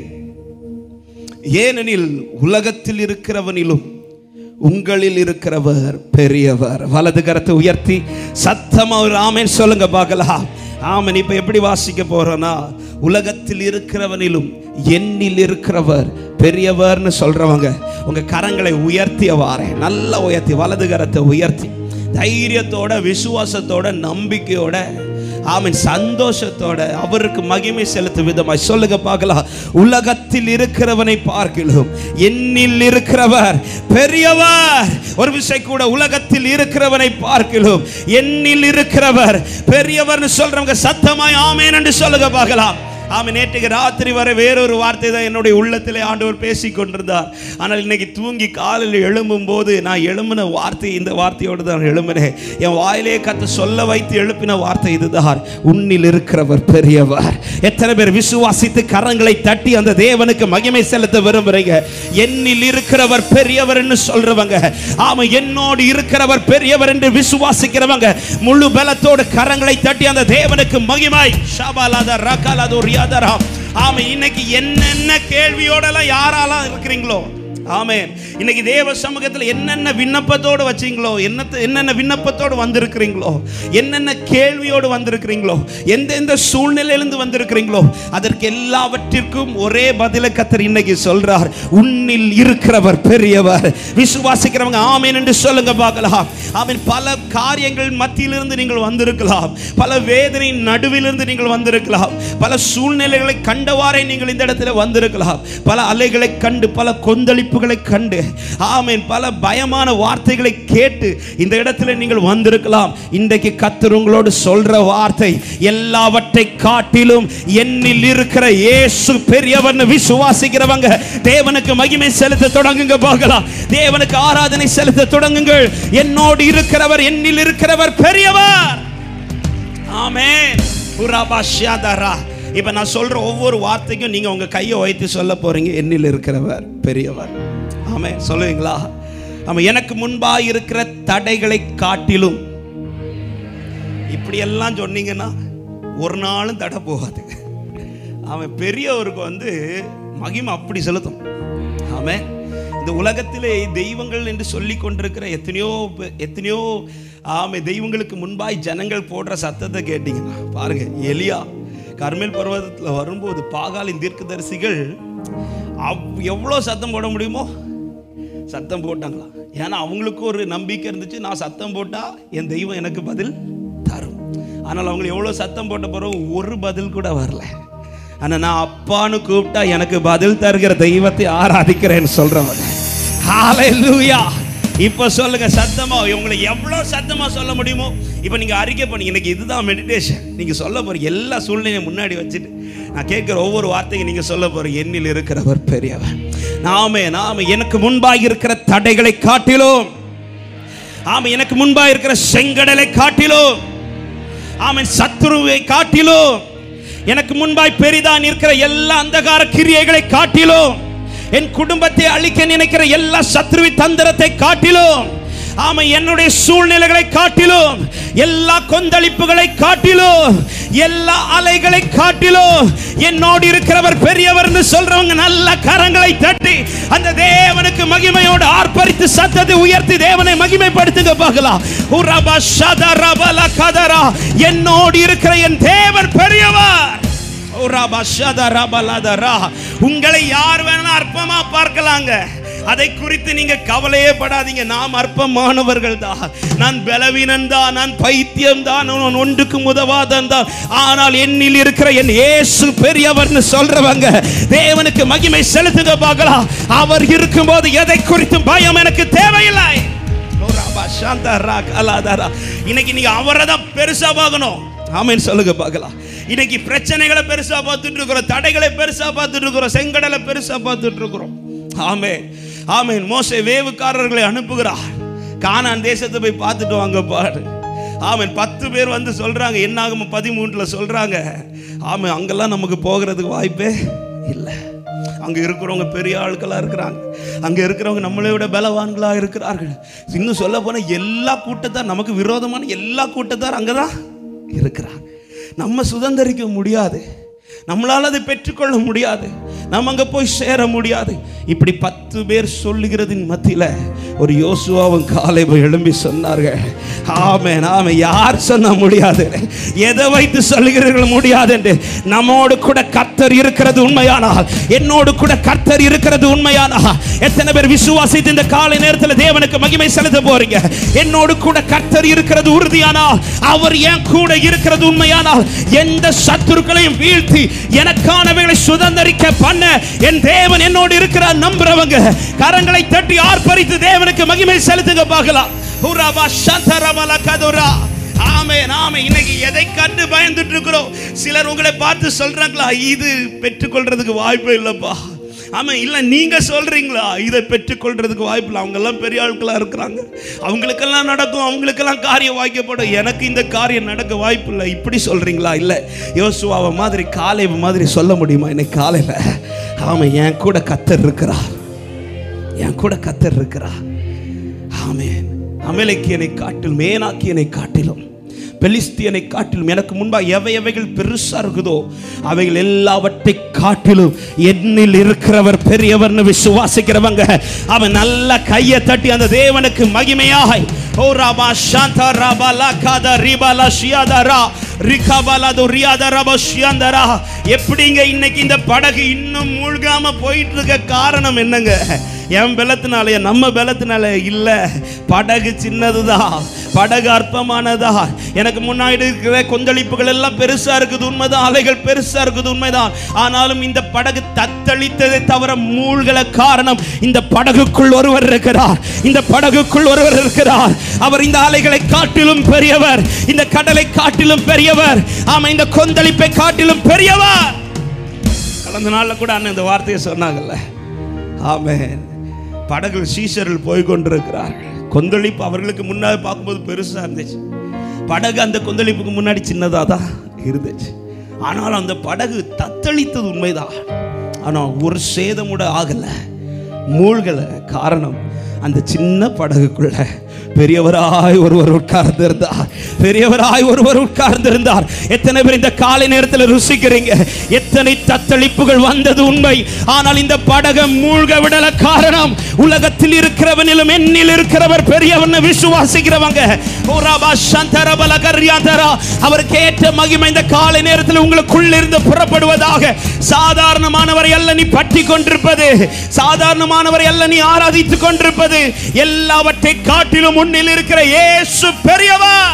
ஏனெனில் உலகத்தில் இருக்கிறவனிலும் உங்களில் இருக்கிறவர் பெரியவர் வலது கரத்தை உயர்த்தி சத்தமா ஒரு ஆமென் சொல்லுங்க பார்க்கலாம் ஆமென் இப்ப எப்படி வாசிக்க போறோம்னா உலகத்தில் இருக்கிறவனிலும் என்னில் இருக்கிறவர் பெரியவர்னு சொல்றவங்க உங்க கரங்களை உயர்த்திய வாரேன் நல்லா உயர்த்தி வலது கரத்தை உயர்த்தி தைரியத்தோட விசுவாசத்தோட நம்பிக்கையோட ஆமென் சந்தோஷத்தோட அவருக்கு மகிமை செலுத்தும் விதமாய் சொல்லுங்க பார்க்கலாம் உலகத்தில் இருக்கிறவனை பார்க்கலாம் என்னில் இருக்கிறவர் பெரியவர் ஒரு விஷயம் கூட உலகத்தில் இருக்கிறவனை பார்க்கலாம் என்னில் இருக்கிறவர் பெரியவர்னு சொல்றவங்க சத்தமாய் ஆமேன் என்று சொல்லுங்க பார்க்கலாம் ஆமென் நேற்றுக்கு ராத்திரி வரை வேறொரு வார்த்தை தான் என்னுடைய உள்ளத்திலே ஆண்டவர் பேசி கொண்டிருந்தார் ஆனால் இன்னைக்கு தூங்கி காலையில் எழும்பும் போது நான் எழும்பின வார்த்தை இந்த வார்த்தையோடு தான் எழும்பினேன் என் வாயிலே கத்து சொல்ல வைத்து எழுப்பின வார்த்தை இதுதான் உன்னில் இருக்கிறவர் பெரியவர் எத்தனை பேர் விசுவாசித்து கரங்களை தட்டி அந்த தேவனுக்கு மகிமை செலுத்த விரும்புறீங்க என்னில் இருக்கிறவர் பெரியவர் என்று சொல்றவங்க ஆமா என்னோடு இருக்கிறவர் பெரியவர் என்று விசுவாசிக்கிறவங்க முழு பலத்தோடு கரங்களை தட்டி அந்த தேவனுக்கு மகிமை ஷபாலாத ரகாலாத ரியாதரா ஆமா இன்னைக்கு என்னென்ன கேள்வியோடலாம் யாராலாம் இருக்கிறீங்களோ ஆமென் இன்னைக்கு தேவ சமூகத்தில் என்னென்ன விண்ணப்பத்தோடு வச்சீங்களோ என்ன என்னென்ன விண்ணப்பத்தோடு வந்திருக்கிறீங்களோ என்னென்ன கேள்வியோடு வந்திருக்கிறீங்களோ எந்தெந்த சூழ்நிலையிலிருந்து வந்திருக்கிறீங்களோ அதற்கு எல்லாவற்றிற்கும் ஒரே பதில கத்தர் இன்னைக்கு சொல்றார் உன்னில் இருக்கிறவர் பெரியவர் விசுவாசிக்கிறவங்க ஆமென் என்று சொல்லுங்க பார்க்கலாம் ஆமென் பல காரியங்கள் மத்தியிலிருந்து நீங்கள் வந்திருக்கலாம் பல வேதனையின் நடுவிலிருந்து நீங்கள் வந்திருக்கலாம் பல சூழ்நிலைகளை கண்டவாறே நீங்கள் இந்த இடத்துல வந்திருக்கலாம் பல அலைகளை கண்டு பல கொந்தளிப்பு கொந்தளிப்புகளை கண்டு ஆமென் பல பயமான வார்த்தைகளை கேட்டு இந்த இடத்துல நீங்கள் வந்திருக்கலாம் இன்றைக்கு கத்தர் உங்களோடு சொல்ற வார்த்தை எல்லாவற்றை காட்டிலும் என்னில் இருக்கிற இயேசு பெரியவர்னு விசுவாசிக்கிறவங்க தேவனுக்கு மகிமை செலுத்த தொடங்குங்க போகலாம் தேவனுக்கு ஆராதனை செலுத்த தொடங்குங்கள் என்னோடு இருக்கிறவர் என்னில் இருக்கிறவர் பெரியவர் ஆமென் புராபாஷ்யாதரா இப்ப நான் சொல்ற ஒவ்வொரு வார்த்தைக்கும் நீங்க உங்க கையை வைத்து சொல்ல போறீங்க என்னில் இருக்கிறவர் பெரியவர் ஆமென் சொல்லுவீங்களா ஆமா எனக்கு முன்பா இருக்கிற தடைகளை காட்டிலும் இப்படி எல்லாம் சொன்னீங்கன்னா ஒரு நாளும் தடை போகாது அவன் பெரியவருக்கு வந்து மகிமை அப்படி செலுத்தும் ஆமென் இந்த உலகத்திலே தெய்வங்கள் என்று சொல்லி கொண்டிருக்கிற எத்தனையோ பே- எத்தனையோ ஆமை தெய்வங்களுக்கு முன்பாய் ஜனங்கள் போடுற சத்தத்தை கேட்டீங்கன்னா பாருங்க எலியா கர்மேல் பர்வதத்தில் வரும்போது பாகாலின் தீர்க்கதரிசிகள் அவ் எவ்வளோ சத்தம் போட முடியுமோ சத்தம் போட்டாங்களா ஏன்னா அவங்களுக்கு ஒரு நம்பிக்கை இருந்துச்சு நான் சத்தம் போட்டா என் தெய்வம் எனக்கு பதில் தரும் ஆனால் அவங்க எவ்வளோ சத்தம் போட்ட பிறகு ஒரு பதில் கூட வரல ஆனால் நான் அப்பான்னு கூப்பிட்டா எனக்கு பதில் தருகிற தெய்வத்தை ஆராதிக்கிறேன்னு சொல்றவங்க ஹalleluya இப்போ சொல்லுங்க சத்தமா இவங்களை எவ்வளோ சத்தமா சொல்ல முடியுமோ இப்போ நீங்க அறிக்கை பண்ணி எனக்கு இதுதான் மெடிடேஷன் நீங்க சொல்ல போறீங்க எல்லா சூழ்நிலையும் முன்னாடி வச்சுட்டு நான் கேட்கிற ஒவ்வொரு வார்த்தையும் நீங்க சொல்ல போறீங்க என்னில் இருக்கிறவர் பெரியவர் நாமே நாம எனக்கு முன்பாக இருக்கிற தடைகளை காட்டிலும் ஆமா எனக்கு முன்பாக இருக்கிற செங்கடலை காட்டிலும் ஆமென் சத்துருவை காட்டிலும் எனக்கு முன்பாய் பெரிதான் இருக்கிற எல்லா அந்தகார கிரியைகளை காட்டிலும் என் குடும்பத்தை அழிக்க நினைக்கிற எல்லா சத்ருவி தந்திரத்தை காட்டிலும் ஆமா என்னுடைய சூழ்நிலைகளை காட்டிலும் எல்லா கொந்தளிப்புகளை காட்டிலும் எல்லா அலைகளை காட்டிலும் என்னோடு இருக்கிறவர் பெரியவர்னு சொல்றவங்க நல்ல கரங்களை தட்டி அந்த தேவனுக்கு மகிமையோடு ஆர்ப்பரித்து சத்தத்தை உயர்த்தி தேவனை மகிமைப்படுத்துங்க பார்க்கலாம் உரபா ஷதரபல கதரா என்னோடு இருக்கிற என் தேவன் பெரியவர் உரபா ஷதரபலதரா உங்களை யார் வேணா அற்பமா பார்க்கலாங்க அதை குறித்து நீங்க கவலையே படாதீங்க நாம் அற்பமானவர்கள் தான் நான் பலவீனன் தான் நான் பைத்தியம் தான் நான் ஒன்றுக்கும் உதவாதன் தான் ஆனால் என்னில் இருக்கிற என் இயேசு பெரியவர்னு சொல்றவங்க தேவனுக்கு மகிமை செலுத்துங்க பார்க்கலாம் அவர் இருக்கும்போது எதை குறித்தும் பயம் எனக்கு தேவையில்லை லோராபா சாந்தாரா கலாதாரா. இன்னைக்கு நீங்க அவரை தான் பெருசா பார்க்கணும் ஆமென் சொல்லுங்க பார்க்கலாம் இன்னைக்கு பிரச்சனைகளை பெருசா பார்த்துட்டு இருக்கிறோம் தடைகளை பெருசா பார்த்துட்டு இருக்கிறோம் செங்கடலை பெருசா பார்த்துட்டு இருக்கிறோம் ஆமே ஆமென் மோசே வேவுக்காரர்களை அனுப்புகிறார் கானான் தேசத்தை போய் பார்த்துட்டு வாங்க பாரு ஆமென் பத்து பேர் வந்து சொல்றாங்க என்னாகும் பதிமூன்றுல சொல்றாங்க ஆமென் அங்கெல்லாம் நமக்கு போகிறதுக்கு வாய்ப்பே இல்லை அங்க இருக்கிறவங்க பெரிய ஆட்களா இருக்கிறாங்க அங்க இருக்கிறவங்க நம்மளை விட பலவான்களா இருக்கிறார்கள் இன்னும் சொல்ல போனா எல்லா கூட்டத்தார் நமக்கு விரோதமான எல்லா கூட்டத்தார் அங்கதான் இருக்கிறாங்க நம்ம சுதந்திரிக்க முடியாது நம்மளால அதை பெற்றுக்கொள்ள முடியாது நம்ம அங்க போய் சேர முடியாது இப்படி பத்து பேர் சொல்லுகிறதின் மத்தியில ஒரு யோசுவாவும் காலை எழும்பி சொன்னார்கள் ஆமே நாம யார் சொன்ன முடியாது எதை வைத்து சொல்லுகிறீர்கள் முடியாது என்று நம்மோடு கூட கர்த்தர் இருக்கிறது உண்மையானால் என்னோடு கூட கர்த்தர் இருக்கிறது உண்மையானால் எத்தனை பேர் விசுவாசித்து இந்த காலை நேரத்தில் தேவனுக்கு மகிமை செலுத்த போறீங்க என்னோடு கூட கர்த்தர் இருக்கிறது உறுதியானால் அவர் என் கூட இருக்கிறது உண்மையானால் எந்த சத்துருக்களையும் வீழ்த்தி எனக்கானவைகளை சுதந்தரிக்க பண்ண என் தேவன் என்னோடு இருக்கிறார் நம்புறவங்க கரங்களை தட்டி ஆர்ப்பரித்து தேவனுக்கு மகிமை செலுத்துங்க பார்க்கலாம் ஹுராபா சந்தரமல கதுரா ஆமே நாம இன்னைக்கு எதை கண்டு பயந்துட்டு இருக்கிறோம் சிலர் உங்களை பார்த்து சொல்றாங்களா இது பெற்றுக்கொள்றதுக்கு வாய்ப்பே இல்லப்பா ஆமா இல்ல நீங்க சொல்றீங்களா இதை பெற்றுக்கொள்றதுக்கு வாய்ப்பு இல்லை அவங்க எல்லாம் பெரிய ஆட்களா இருக்கிறாங்க அவங்களுக்கெல்லாம் நடக்கும் அவங்களுக்கெல்லாம் காரியம் வாய்க்கப்படும் எனக்கு இந்த காரியம் நடக்க வாய்ப்பு இல்லை இப்படி சொல்றீங்களா இல்ல யோசுவாவை மாதிரி காலை மாதிரி சொல்ல முடியுமா இன்னைக்கு காலையில ஆமா என் கூட கத்தர் இருக்கிறார் என் கூட கத்தர் இருக்கிறார் ஆமென் அமலேக்கியனை காட்டிலும் மேனாக்கியனை காட்டிலும் பெலிஸ்தியனை காட்டிலும் எனக்கு முன்பாக எவை எவைகள் பெருசா இருக்குதோ அவைகள் எல்லாவற்றை காட்டிலும் என்னில் இருக்கிறவர் பெரியவர்னு விசுவாசிக்கிறவங்க அவன் நல்ல கையை தட்டி அந்த தேவனுக்கு மகிமையாய் ஓ ராபா சாந்தா ராபா லாகாதா ரிபாலா ஷியாதரா ரிகாபாலாது ரியாதரபா ஷியாந்தரா எப்படிங்க இன்னைக்கு இந்த படகு இன்னும் மூழ்காம போயிட்டு இருக்க காரணம் என்னங்க என் பலத்தினால நம்ம பலத்தினால இல்ல படகு சின்னதுதான் படகு அற்பமானதா எனக்கு முன்னாடி இருக்கிற கொந்தளிப்புகள் எல்லாம் பெருசா இருக்குது உண்மைதான் அலைகள் பெருசா இருக்குது உண்மைதான் ஆனாலும் இந்த படகு தத்தளித்ததை தவிர மூழ்கல காரணம் இந்த படகுக்குள் ஒருவர் இருக்கிறார் இந்த படகுக்குள் ஒருவர் இருக்கிறார் அவர் இந்த அலைகளை காட்டிலும் பெரியவர் இந்த கடலை காட்டிலும் பெரியவர் ஆமா இந்த கொந்தளிப்பை காட்டிலும் பெரியவர் கடந்த நாள்ல கூட அண்ணன் இந்த வார்த்தையை சொன்னாங்கல்ல ஆமென் படகு சீஷர்கள் போய் கொண்டிருக்கிறார்கள் கொந்தளிப்பு அவர்களுக்கு முன்னாடி பார்க்கும்போது பெருசா இருந்துச்சு படகு அந்த கொந்தளிப்புக்கு முன்னாடி சின்னதா தான் இருந்துச்சு ஆனாலும் அந்த படகு தத்தளித்தது உண்மைதான் ஆனா ஒரு சேதம் கூட ஆகல மூழ்கல காரணம் அந்த சின்ன படகுக்குள்ள பெரியவராய் ஒருவர் உட்கார்ந்திருந்தார் பெரியவராய் ஒருவர் உட்கார்ந்திருந்தார் எத்தனை பேர் இந்த காலை நேரத்தில் ருசிக்கிறீங்க எத்தனை தத்தளிப்புகள் வந்தது உண்மை ஆனால் இந்த படகை மூழ்க விடல காரணம் உலகத்தில் இருக்கிறவனிலும் என்னில் இருக்கிறவர் பெரியவன் விசுவாசிக்கிறவங்க ஓராபா சந்தரபல கர்யாதரா அவருக்கு ஏற்ற மகிமை இந்த காலை நேரத்தில் உங்களுக்குள்ள இருந்து புறப்படுவதாக சாதாரணமானவரை அல்ல நீ பற்றி கொண்டிருப்பது சாதாரணமானவரை அல்ல நீ ஆராதித்துக் கொண்டிருப்பது எல்லாவற்றை காட்டிலும் முன்னில் இருக்கிற இயேசு பெரியவர்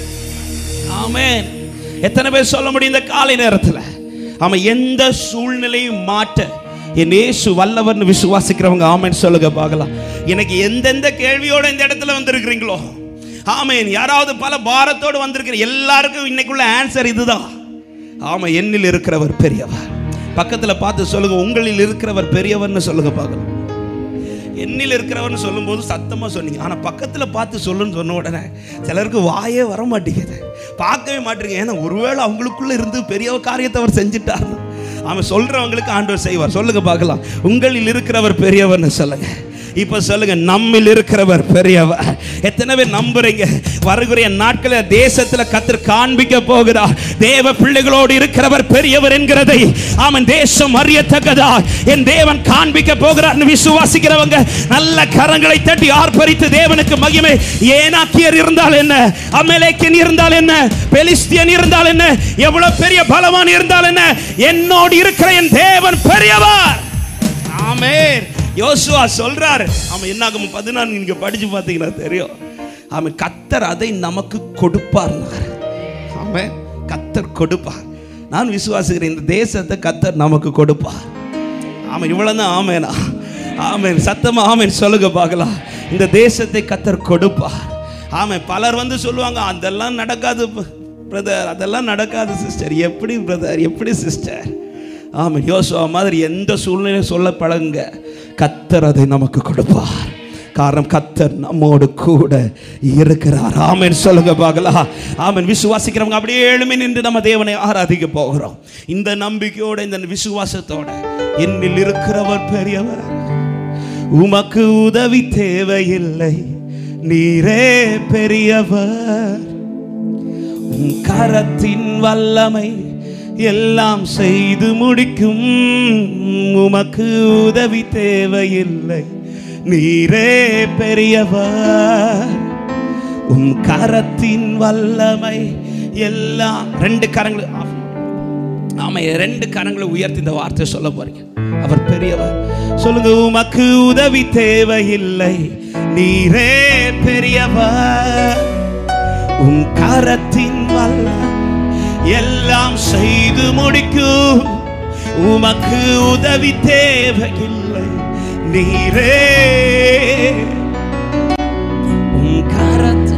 ஆமென் எத்தனை பேர் சொல்ல முடியும் இந்த காலை நேரத்தில் அவன் எந்த சூழ்நிலையும் மாற்ற என் இயேசு வல்லவர்னு விசுவாசிக்கிறவங்க ஆமென் சொல்லுங்க பார்க்கலாம் எனக்கு எந்தெந்த கேள்வியோட இந்த இடத்துல வந்திருக்கிறீங்களோ ஆமென் யாராவது பல பாரத்தோடு வந்திருக்கிற எல்லாருக்கும் இன்னைக்குள்ள ஆன்சர் இதுதான் ஆமா என்னில் இருக்கிறவர் பெரியவர் பக்கத்துல பார்த்து சொல்லுங்க உங்களில் இருக்கிறவர் பெரியவர்னு சொல்லுங்க பார்க்கலாம் என்னில் இருக்கிறவர்னு சொல்லும்போது சத்தமா சொன்னீங்க ஆனா பக்கத்துல பார்த்து சொல்லுன்னு சொன்ன உடனே சிலருக்கு வாயே வர மாட்டேங்குது பார்க்கவே மாட்டேங்க ஏன்னா ஒருவேளை அவங்களுக்குள்ள இருந்து பெரிய காரியத்தை அவர் செஞ்சுட்டார் அவன் சொல்றவங்களுக்கு ஆண்டவர் செய்வார் சொல்லுங்க பார்க்கலாம் உங்களில் இருக்கிறவர் பெரியவர்னு சொல்லுங்க இப்ப சொல்லுங்க நம்மில் இருக்கிறவர் பெரியவர் எத்தனை பேர் நம்புறீங்க வருகிற நாட்களில் தேசத்துல கத்தர் காண்பிக்க போகிறார் தேவ பிள்ளைகளோடு இருக்கிறவர் பெரியவர் என்கிறதை அவன் தேசம் அறியத்தக்கதா என் தேவன் காண்பிக்க போகிறார் விசுவாசிக்கிறவங்க நல்ல கரங்களை தட்டி ஆர்ப்பரித்து தேவனுக்கு மகிமை ஏனாக்கியர் இருந்தால் என்ன அமலேக்கியன் இருந்தால் என்ன பெலிஸ்தியன் இருந்தால் என்ன எவ்வளவு பெரிய பலவான் இருந்தால் என்ன என்னோடு இருக்கிற என் தேவன் பெரியவர் ஆமென் யோசுவா சொல்றாரு அவன் என்னாகும் பதினாறு நீங்க படிச்சு பார்த்தீங்கன்னா தெரியும் அவன் கத்தர் அதை நமக்கு கொடுப்பார்னார் ஆமென் கத்தர் கொடுப்பார் நான் விசுவாசிக்கிறேன் இந்த தேசத்தை கத்தர் நமக்கு கொடுப்பார் ஆமாம் இவ்வளவுதான் ஆமேனா ஆமேன் சத்தமா ஆமேன் சொல்லுங்க பார்க்கலாம் இந்த தேசத்தை கத்தர் கொடுப்பார் ஆமென் பலர் வந்து சொல்லுவாங்க அதெல்லாம் நடக்காது பிரதர் அதெல்லாம் நடக்காது சிஸ்டர் எப்படி பிரதர் எப்படி சிஸ்டர் ஆமாம் யோசுவா மாதிரி எந்த சூழ்நிலையும் சொல்ல பழகுங்க கத்தர் அதை நமக்கு கொடுப்பார் காரணம் கத்தர் நம்மோடு கூட இருக்கிறார் ஆமென் சொல்லுங்க பார்க்கலாம் ஆமென் விசுவாசிக்கிறவங்க அப்படியே எழுமி நின்று நம்ம தேவனை ஆராதிக்க போகிறோம் இந்த நம்பிக்கையோட இந்த விசுவாசத்தோட என்னில் இருக்கிறவர் பெரியவர் உமக்கு உதவி தேவையில்லை நீரே பெரியவர் உம் கரத்தின் வல்லமை எல்லாம் செய்து முடிக்கும் உமக்கு உதவி தேவையில்லை நீரே பெரியவர் உம் கரத்தின் வல்லமை எல்லாம் ரெண்டு கரங்கள் ஆமா ரெண்டு கரங்களை உயர்த்தி இந்த வார்த்தை சொல்ல போறீங்க அவர் பெரியவர் சொல்லுங்க உமக்கு உதவி தேவையில்லை நீரே பெரியவர் உன் கரத்தின் வல்ல எல்லாம் செய்து முடிக்கும் உமக்கு உதவி தேவையில்லை நீரே உன் கரத்தின்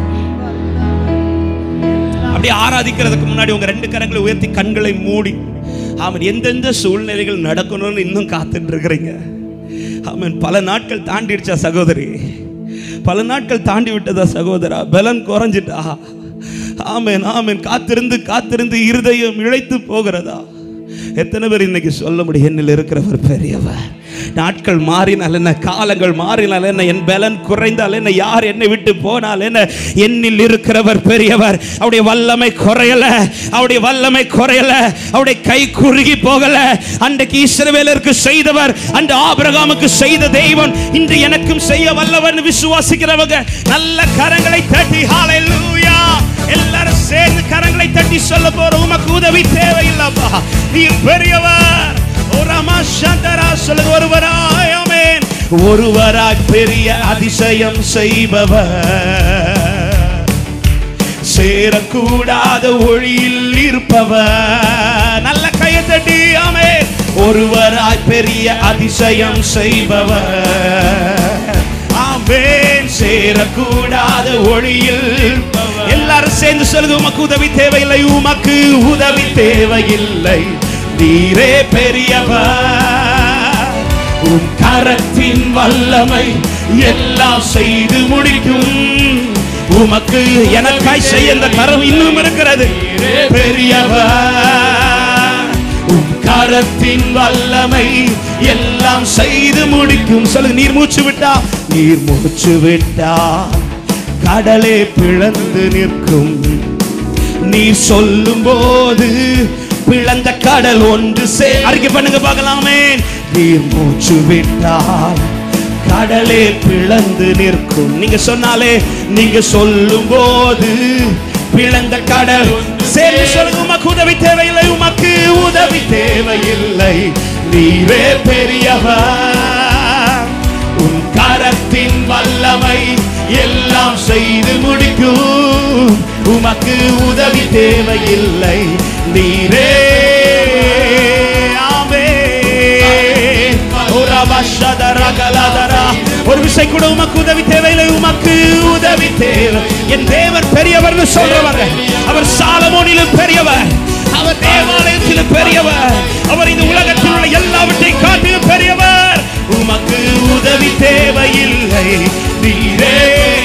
அப்படியே ஆராதிக்கிறதுக்கு முன்னாடி உங்க ரெண்டு கரங்களை உயர்த்தி கண்களை மூடி ஆமாம் எந்தெந்த சூழ்நிலைகள் நடக்கணும்னு இன்னும் காத்துட்டு இருக்கிறீங்க ஆமாம் பல நாட்கள் தாண்டிடுச்சா சகோதரி பல நாட்கள் தாண்டி விட்டதா சகோதரா பலன் குறைஞ்சிட்டா ஆமென் ஆமென் காத்திருந்து காத்திருந்து இருதயம் இழைத்து போகிறதா எத்தனை பேர் இன்னைக்கு சொல்ல முடியும் என்னில் இருக்கிறவர் பெரியவர் நாட்கள் மாறினால் என்ன காலங்கள் மாறினால் என்ன என் பலன் குறைந்தால் என்ன யார் என்னை விட்டு போனால் என்ன என்னில் இருக்கிறவர் பெரியவர் அவருடைய வல்லமை குறையல அவருடைய வல்லமை குறையல அவருடைய கை குறுகி போகல அன்றைக்கு இஸ்ரவேலருக்கு செய்தவர் அந்த ஆபிரகாமுக்கு செய்த தெய்வம் இன்று எனக்கும் செய்ய வல்லவன் விசுவாசிக்கிறவங்க நல்ல கரங்களை தட்டி ஹalleluya எல்லாரும் சேர்ந்து கரங்களை தட்டி சொல்ல போறோம் உமக்கு உதவி தேவையில்லப்பா நீ பெரியவர் ஓ ரமா சந்தரா சொல்லுங்க ஒருவராய் ஆமென் ஒருவராய் பெரிய அதிசயம் செய்பவர் சேரக்கூடாத ஒளியில் இருப்பவர் நல்ல கையை தட்டி ஆமே ஒருவராய் பெரிய அதிசயம் செய்பவர் ஆமேன் சேரக்கூடாத ஒளியில் எல்லாரும் சேர்ந்து சொல்லுங்க உமக்கு உதவி தேவையில்லை உமக்கு உதவி தேவையில்லை நீரே பெரியவர் உன் கரத்தின் வல்லமை எல்லாம் செய்து முடிக்கும் உமக்கு எனக்காய் செய்ய இந்த கரம் இன்னும் இருக்கிறது பெரியவர் உன் கரத்தின் வல்லமை எல்லாம் செய்து முடிக்கும் சொல்லுங்க நீர் மூச்சு விட்டா நீர் மூச்சு விட்டா கடலே பிளந்து நிற்கும் நீ சொல்லும் போது பிளந்த கடல் ஒன்று சே அறிக்கை பண்ணுங்க பார்க்கலாமே நீர் மூச்சு விட்டால் கடலே பிளந்து நிற்கும் நீங்க சொன்னாலே நீங்க சொல்லும் போது பிளந்த கடல் சேர்ந்து சொல்லுங்க உமக்கு உதவி தேவையில்லை உமக்கு உதவி தேவையில்லை நீரே பெரியவர் உன் கரத்தின் வல்லமை எல்லாம் செய்து முடிக்கும் உமக்கு உதவி தேவையில்லை நீரே ஆமென். ஓ ரபா ஷதரா கலதரா. ஒரு விஷயம் கூட உமக்கு உதவி தேவையில்லை உமக்கு உதவி தேவை என் தேவன் பெரியவர்னு சொல்றவங்க அவர் சாலமோனிலும் பெரியவர் அவர் தேவாலயத்திலும் பெரியவர் அவர் இந்த உலகத்தில் உள்ள எல்லாவற்றையும் காட்டிலும் பெரியவர் உமக்கு உதவி தேவையில்லை நீரே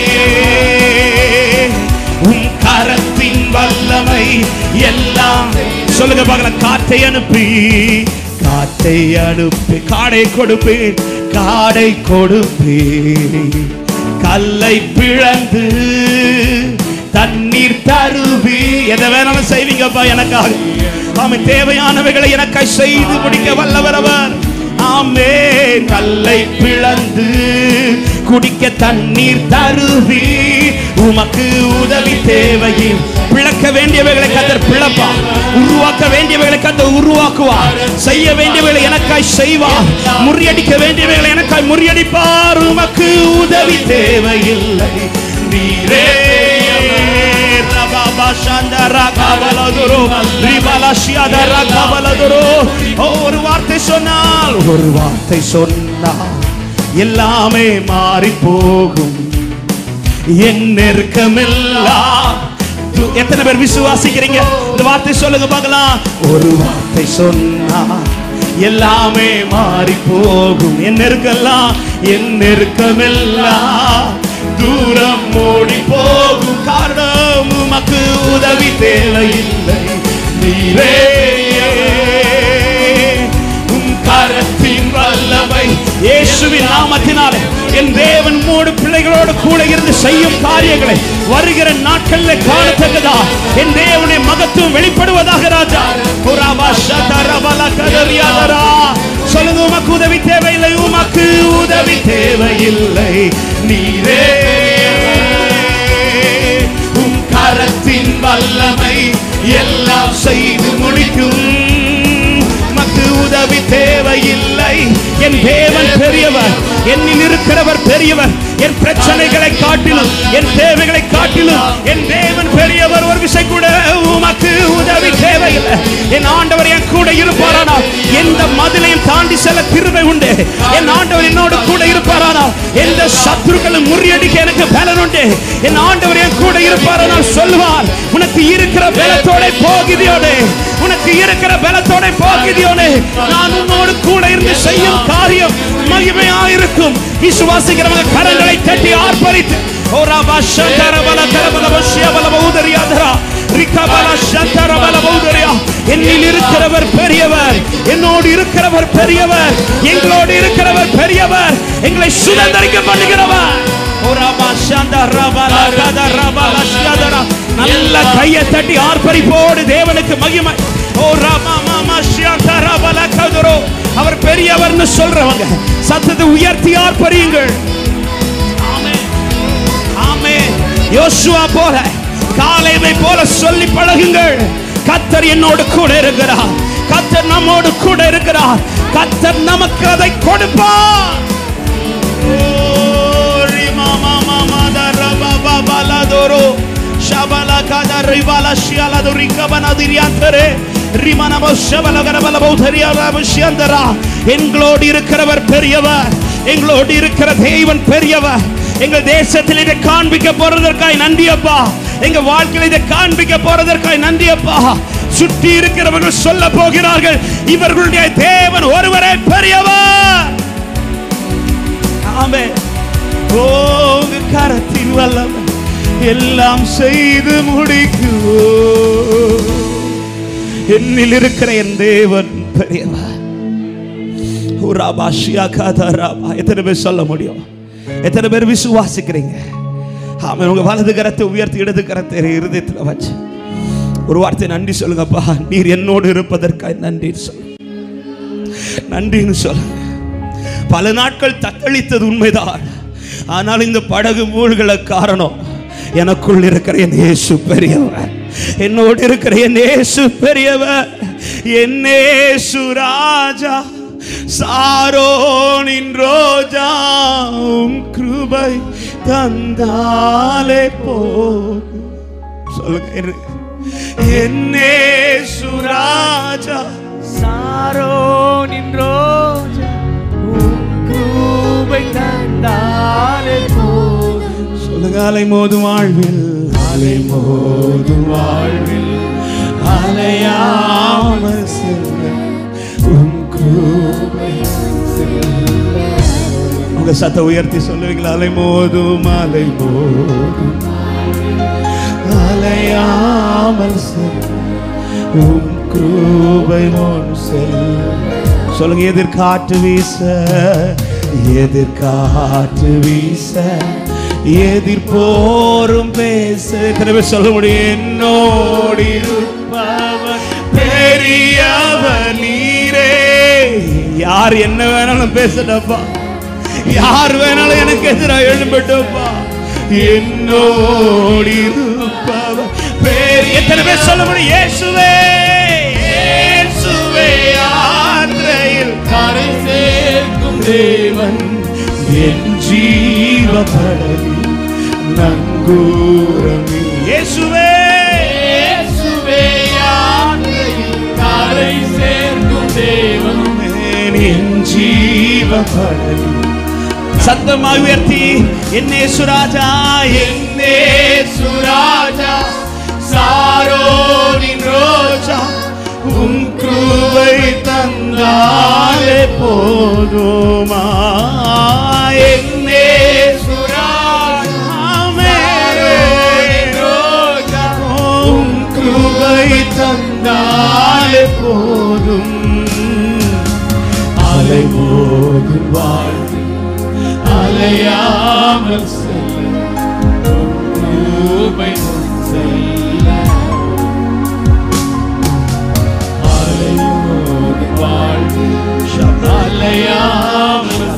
உன் கரத்தின் வல்லமை எல்லாம் சொல்லுங்க பார்க்கலாம் காற்றை அனுப்பி காற்றை அனுப்பி காடை கொடுப்பேன் காடை கொடுப்பேன் கல்லை பிளந்து தண்ணீர் தருவி எதை வேணாலும் செய்வீங்கப்பா எனக்காக ஆமை தேவையானவைகளை எனக்காய் செய்து முடிக்க வல்லவர் அவர் ஆமே கல்லை பிளந்து குடிக்க தண்ணீர் தருவி உமக்கு உதவி தேவையில் பிளக்க வேண்டியவைகளை கத்தர் பிளப்பா உருவாக்க வேண்டியவைகளை கத்தர் உருவாக்குவார் செய்ய வேண்டியவைகளை எனக்காய் செய்வார் முறியடிக்க வேண்டியவைகளை எனக்காய் முறியடிப்பார் உமக்கு உதவி தேவையில்லை நீரே ரபாபா சந்தரா கபலதுரு ரிபலா ஷியதரா கபலதுரு ஒரு வார்த்தை சொன்னால் ஒரு வார்த்தை சொன்னால் எல்லாமே மாறி போகும் என் நெருக்கமெல்லாம் து- எத்தனை பேர் விசுவாசிக்கிறீங்க இந்த வார்த்தை சொல்லுங்க பார்க்கலாம் ஒரு வார்த்தை சொன்னா எல்லாமே மாறி போகும் என் நெருக்கெல்லாம் என் நெருக்கமெல்லாம் தூரம் ஓடி போகும் காரணம் உமக்கு உதவி தேவையில்லை நீரே உம் கரத்தின் வல்லமை இயேசுவின் நாமத்தினாலே என் தேவன் மூடு பிள்ளைகளோடு கூட இருந்து செய்யும் காரியங்களை வருகிற நாட்களில் காணத்தக்கதா என் தேவனை மகத்துவம் வெளிப்படுவதாக ராஜா புறாபா ஷதரபல கதறியாதரா சொல்லுங்க உமக்கு உதவி தேவையில்லை உமக்கு உதவி தேவையில்லை நீரே உம் கரத்தின் வல்லமை எல்லாம் செய்து முடிக்கும் மக்கு உதவி தேவையில்லை என் தேவன் பெரியவர் என்னில் இருக்கிறவர் பெரியவர் என் பிரச்சனைகளை காட்டிலும் என் தேவைகளை காட்டிலும் என் தேவன் பெரியவர் ஒரு விஷயம் கூட உமக்கு உதவி தேவையில்லை என் ஆண்டவர் என் கூட இருப்பாரானால் எந்த மதிலையும் தாண்டி செல்ல கிருபை உண்டு என் ஆண்டவர் என்னோடு கூட இருப்பாரானால் எந்த சத்துருக்களும் முறியடிக்க எனக்கு பலன் உண்டு என் ஆண்டவர் என் கூட இருப்பாரானால் சொல்லுவார் உனக்கு இருக்கிற பலத்தோட போகிதியோடு உனக்கு இருக்கிற பலத்தோட போகிதியோடு நான் உன்னோடு கூட இருந்து செய்யும் காரியம் மகிமையா இருக்கும் விசுவாசிக்கிறவங்க கரங்களை தட்டி ஆர்ப்பரித்து ஓரா பாஷா தரபல தரபல பஷ்ய பல பௌதரியாதரா ரிகபல சந்தர பல பௌதரியா என்னில் இருக்கிறவர் பெரியவர் என்னோடு இருக்கிறவர் பெரியவர் எங்களோடு இருக்கிறவர் பெரியவர் எங்களை சுதந்திரிக்க பண்ணுகிறவர் ஓரா பாஷா தரபல கதரபல ஷியதரா நல்ல கையை தட்டி ஆர்ப்பரிப்போடு தேவனுக்கு மகிமை ஓ ராமா மாமா ஷியாதா ரபல கதுரோ அவர் பெரியவர்னு சொல்றவங்க சத்தத்தை உயர்த்தி ஆர்ப்பரியுங்கள் ஆமென் ஆமென் யோசுவா போல காலேவை போல சொல்லி பழகுங்கள் கத்தர் என்னோடு கூட இருக்கிறார் கத்தர் நம்மோடு கூட இருக்கிறார் கத்தர் நமக்கு அதை கொடுப்பார் ma ma ma da ra ba ba ba la doro shabala kada rivala shiala do rikabana diriyantere ரிமன பௌஷபலகரபல பௌதரியாரா பௌஷியந்தரா எங்களோடு இருக்கிறவர் பெரியவர் எங்களோடு இருக்கிற தேவன் பெரியவர் எங்கள் தேசத்தில் இதை காண்பிக்க போறதற்காய் நன்றி அப்பா எங்க வாழ்க்கையில் இதை காண்பிக்க போறதற்காய் நன்றி அப்பா சுற்றி இருக்கிறவர்கள் சொல்ல போகிறார்கள் இவர்களுடைய தேவன் ஒருவரே பெரியவர் ஆமே ஓ உங்க கரத்தில் வல்லவர் எல்லாம் செய்து முடிக்கும் என்னில் இருக்கிற என் தேவன் பெரியவர் உராபாஷியா காதாராபா எத்தனை பேர் சொல்ல முடியும் எத்தனை பேர் விசுவாசிக்கிறீங்க ஆமா உங்க வலது கரத்தை உயர்த்தி இடது கரத்தை இருதயத்தில் வச்சு ஒரு வார்த்தை நன்றி சொல்லுங்கப்பா நீர் என்னோடு இருப்பதற்காக நன்றி சொல்லு நன்றின்னு சொல்லுங்க பல நாட்கள் தத்தளித்தது உண்மைதான் ஆனால் இந்த படகு மூழ்கல காரணம் எனக்குள் இருக்கிற என் இயேசு பெரியவர் என்னோடு இருக்கிற என் இயேசு பெரியவர் என் இயேசு ராஜா சாரோனின் ரோஜா உம் கிருபை தந்தாலே போகும் சொல்லுங்க இரு- என் இயேசு ராஜா சாரோனின் ரோஜா உம் கிருபை தந்தாலே போதும் சொல்லுங்க அலை மோதும் வாழ்வில் அலை மோதும் வாழ்வில் அலையாமல் செல்ல உம் கிருபை செல்ல. உங்க சத்த உயர்த்தி சொல்லுவீங்களா அலை மோதும் அலை மோதும் அலையாமல் செல்ல உம் கிருபை முன் செல்ல சொல்லுங்க எதிர்காற்று வீச எதிர்காற்று வீச எதிர்போரும் பேச எத்தனை பேர் சொல்ல முடியும் என்னோடு இருப்பவர் பெரியவர் நீரே யார் என்ன வேணாலும் பேசட்டப்பா யார் வேணாலும் எனக்கு எதிராக எழும்பட்டப்பா என்னோடு இருப்பவர் பேர் எத்தனை பேர் சொல்ல முடியும் இயேசுவே இயேசுவே ஆற்றையில் கரை சேர்க்கும் தேவன் என் ஜீவபடலி நங்கூரமி இயேசுவே இயேசுவே யாத்திரையில் கரை சேர்க்கும் தேவன் என் ஜீவபடலி சத்தமாக உயர்த்தி என்னே சுராஜா என்னே சுராஜா சாரோனின் ரோஜா உம் கிருபை தந்தாலே போதுமா என்னே சுராஜாமே ரோஜா உம் கிருபை தந்தாலே போதும் அலை போதும் வாழ்வு அலையாமல் செல்ல கிருபை செல்ல அலையோடு வாழ்வு அலையாமல்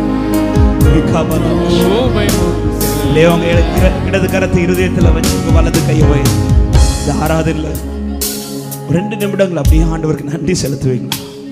கிருபை இல்லையோ உங்க இட- இடது கரத்தை இருதயத்துல வச்சு உங்க வலது கையை போய் இந்த ஆராதனையில் ஒரு ரெண்டு நிமிடங்கள் அப்படியே ஆண்டவருக்கு நன்றி செலுத்துவீங்க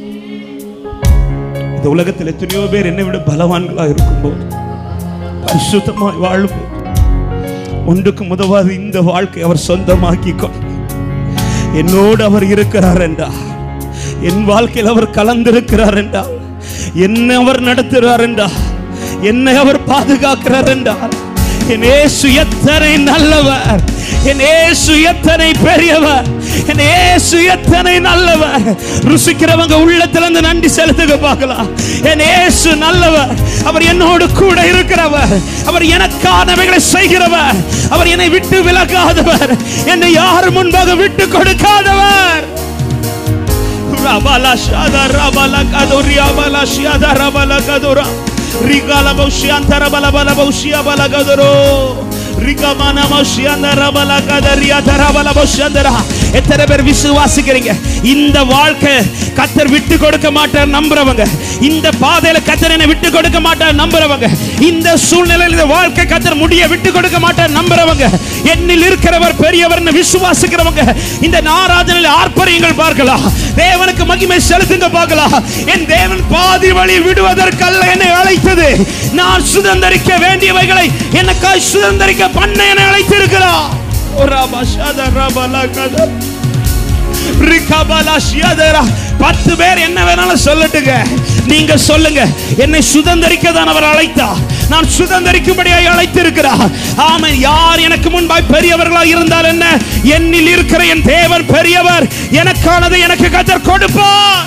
இந்த உலகத்தில் எத்தனையோ பேர் என்னை விட பலவான்களா இருக்கும்போது பரிசுத்தமாய் வாழும்போது ஒன்றுக்கு முதவாது இந்த வாழ்க்கை அவர் சொந்தமாக்கி கொண்டு என்னோடு அவர் இருக்கிறார் என்றா என் வாழ்க்கையில் அவர் கலந்திருக்கிறார் என்றா என்னை அவர் நடத்துகிறார் என்றா என்னை அவர் பாதுகாக்கிறார் என்றார் என் இயேசு எத்தனை நல்லவர் என் இயேசு எத்தனை பெரியவர் என் இயேசு எத்தனை நல்லவர் ருசிக்கிறவங்க உள்ளத்துல இருந்து நன்றி செலுத்துக பார்க்கலாம் என் இயேசு நல்லவர் அவர் என்னோடு கூட இருக்கிறவர் அவர் எனக்கானவைகளை செய்கிறவர் அவர் என்னை விட்டு விலகாதவர் என்னை யார் முன்பாக விட்டு கொடுக்காதவர் Rabala shada rabala kadoria bala shada rabala kadora. Rigala boshianta rabala bala boshia bala kadoro. Rikamana moshianda rabala kadaria tarabala boshandara. எத்தனை பேர் விசுவாசிக்கிறீங்க இந்த வாழ்க்கை கத்தர் விட்டு கொடுக்க மாட்டார் நம்புறவங்க இந்த பாதையில கத்தர் என்னை விட்டு கொடுக்க மாட்டார் நம்புறவங்க இந்த சூழ்நிலையில் இந்த வாழ்க்கை கத்தர் முடிய விட்டு கொடுக்க மாட்டார் நம்புறவங்க என்னில் இருக்கிறவர் பெரியவர்னு விசுவாசிக்கிறவங்க இந்த நாராஜனில் ஆர்ப்பரியுங்கள் பார்க்கலாம் தேவனுக்கு மகிமை செலுத்துங்க பார்க்கலாம் என் தேவன் பாதி வழி விடுவதற்கல்ல என்னை அழைத்தது நான் சுதந்தரிக்க வேண்டியவைகளை எனக்காய் சுதந்தரிக்க பண்ண என்னை அழைத்திருக்கிறார் ஒரு அபஷாத ரபலகத. ரிகபலஷியதரா. பத்து பேர் என்ன வேணாலும் சொல்லட்டுங்க நீங்க சொல்லுங்க என்னை சுதந்தரிக்க தான் அவர் அழைத்தார் நான் சுதந்தரிக்கும்படியாய் அழைத்திருக்கிறார் ஆமென் யார் எனக்கு முன்பாய் பெரியவர்களாய் இருந்தால் என்ன என்னில் இருக்கிற என் தேவன் பெரியவர் எனக்கானதை எனக்கு கத்தர் கொடுப்பார்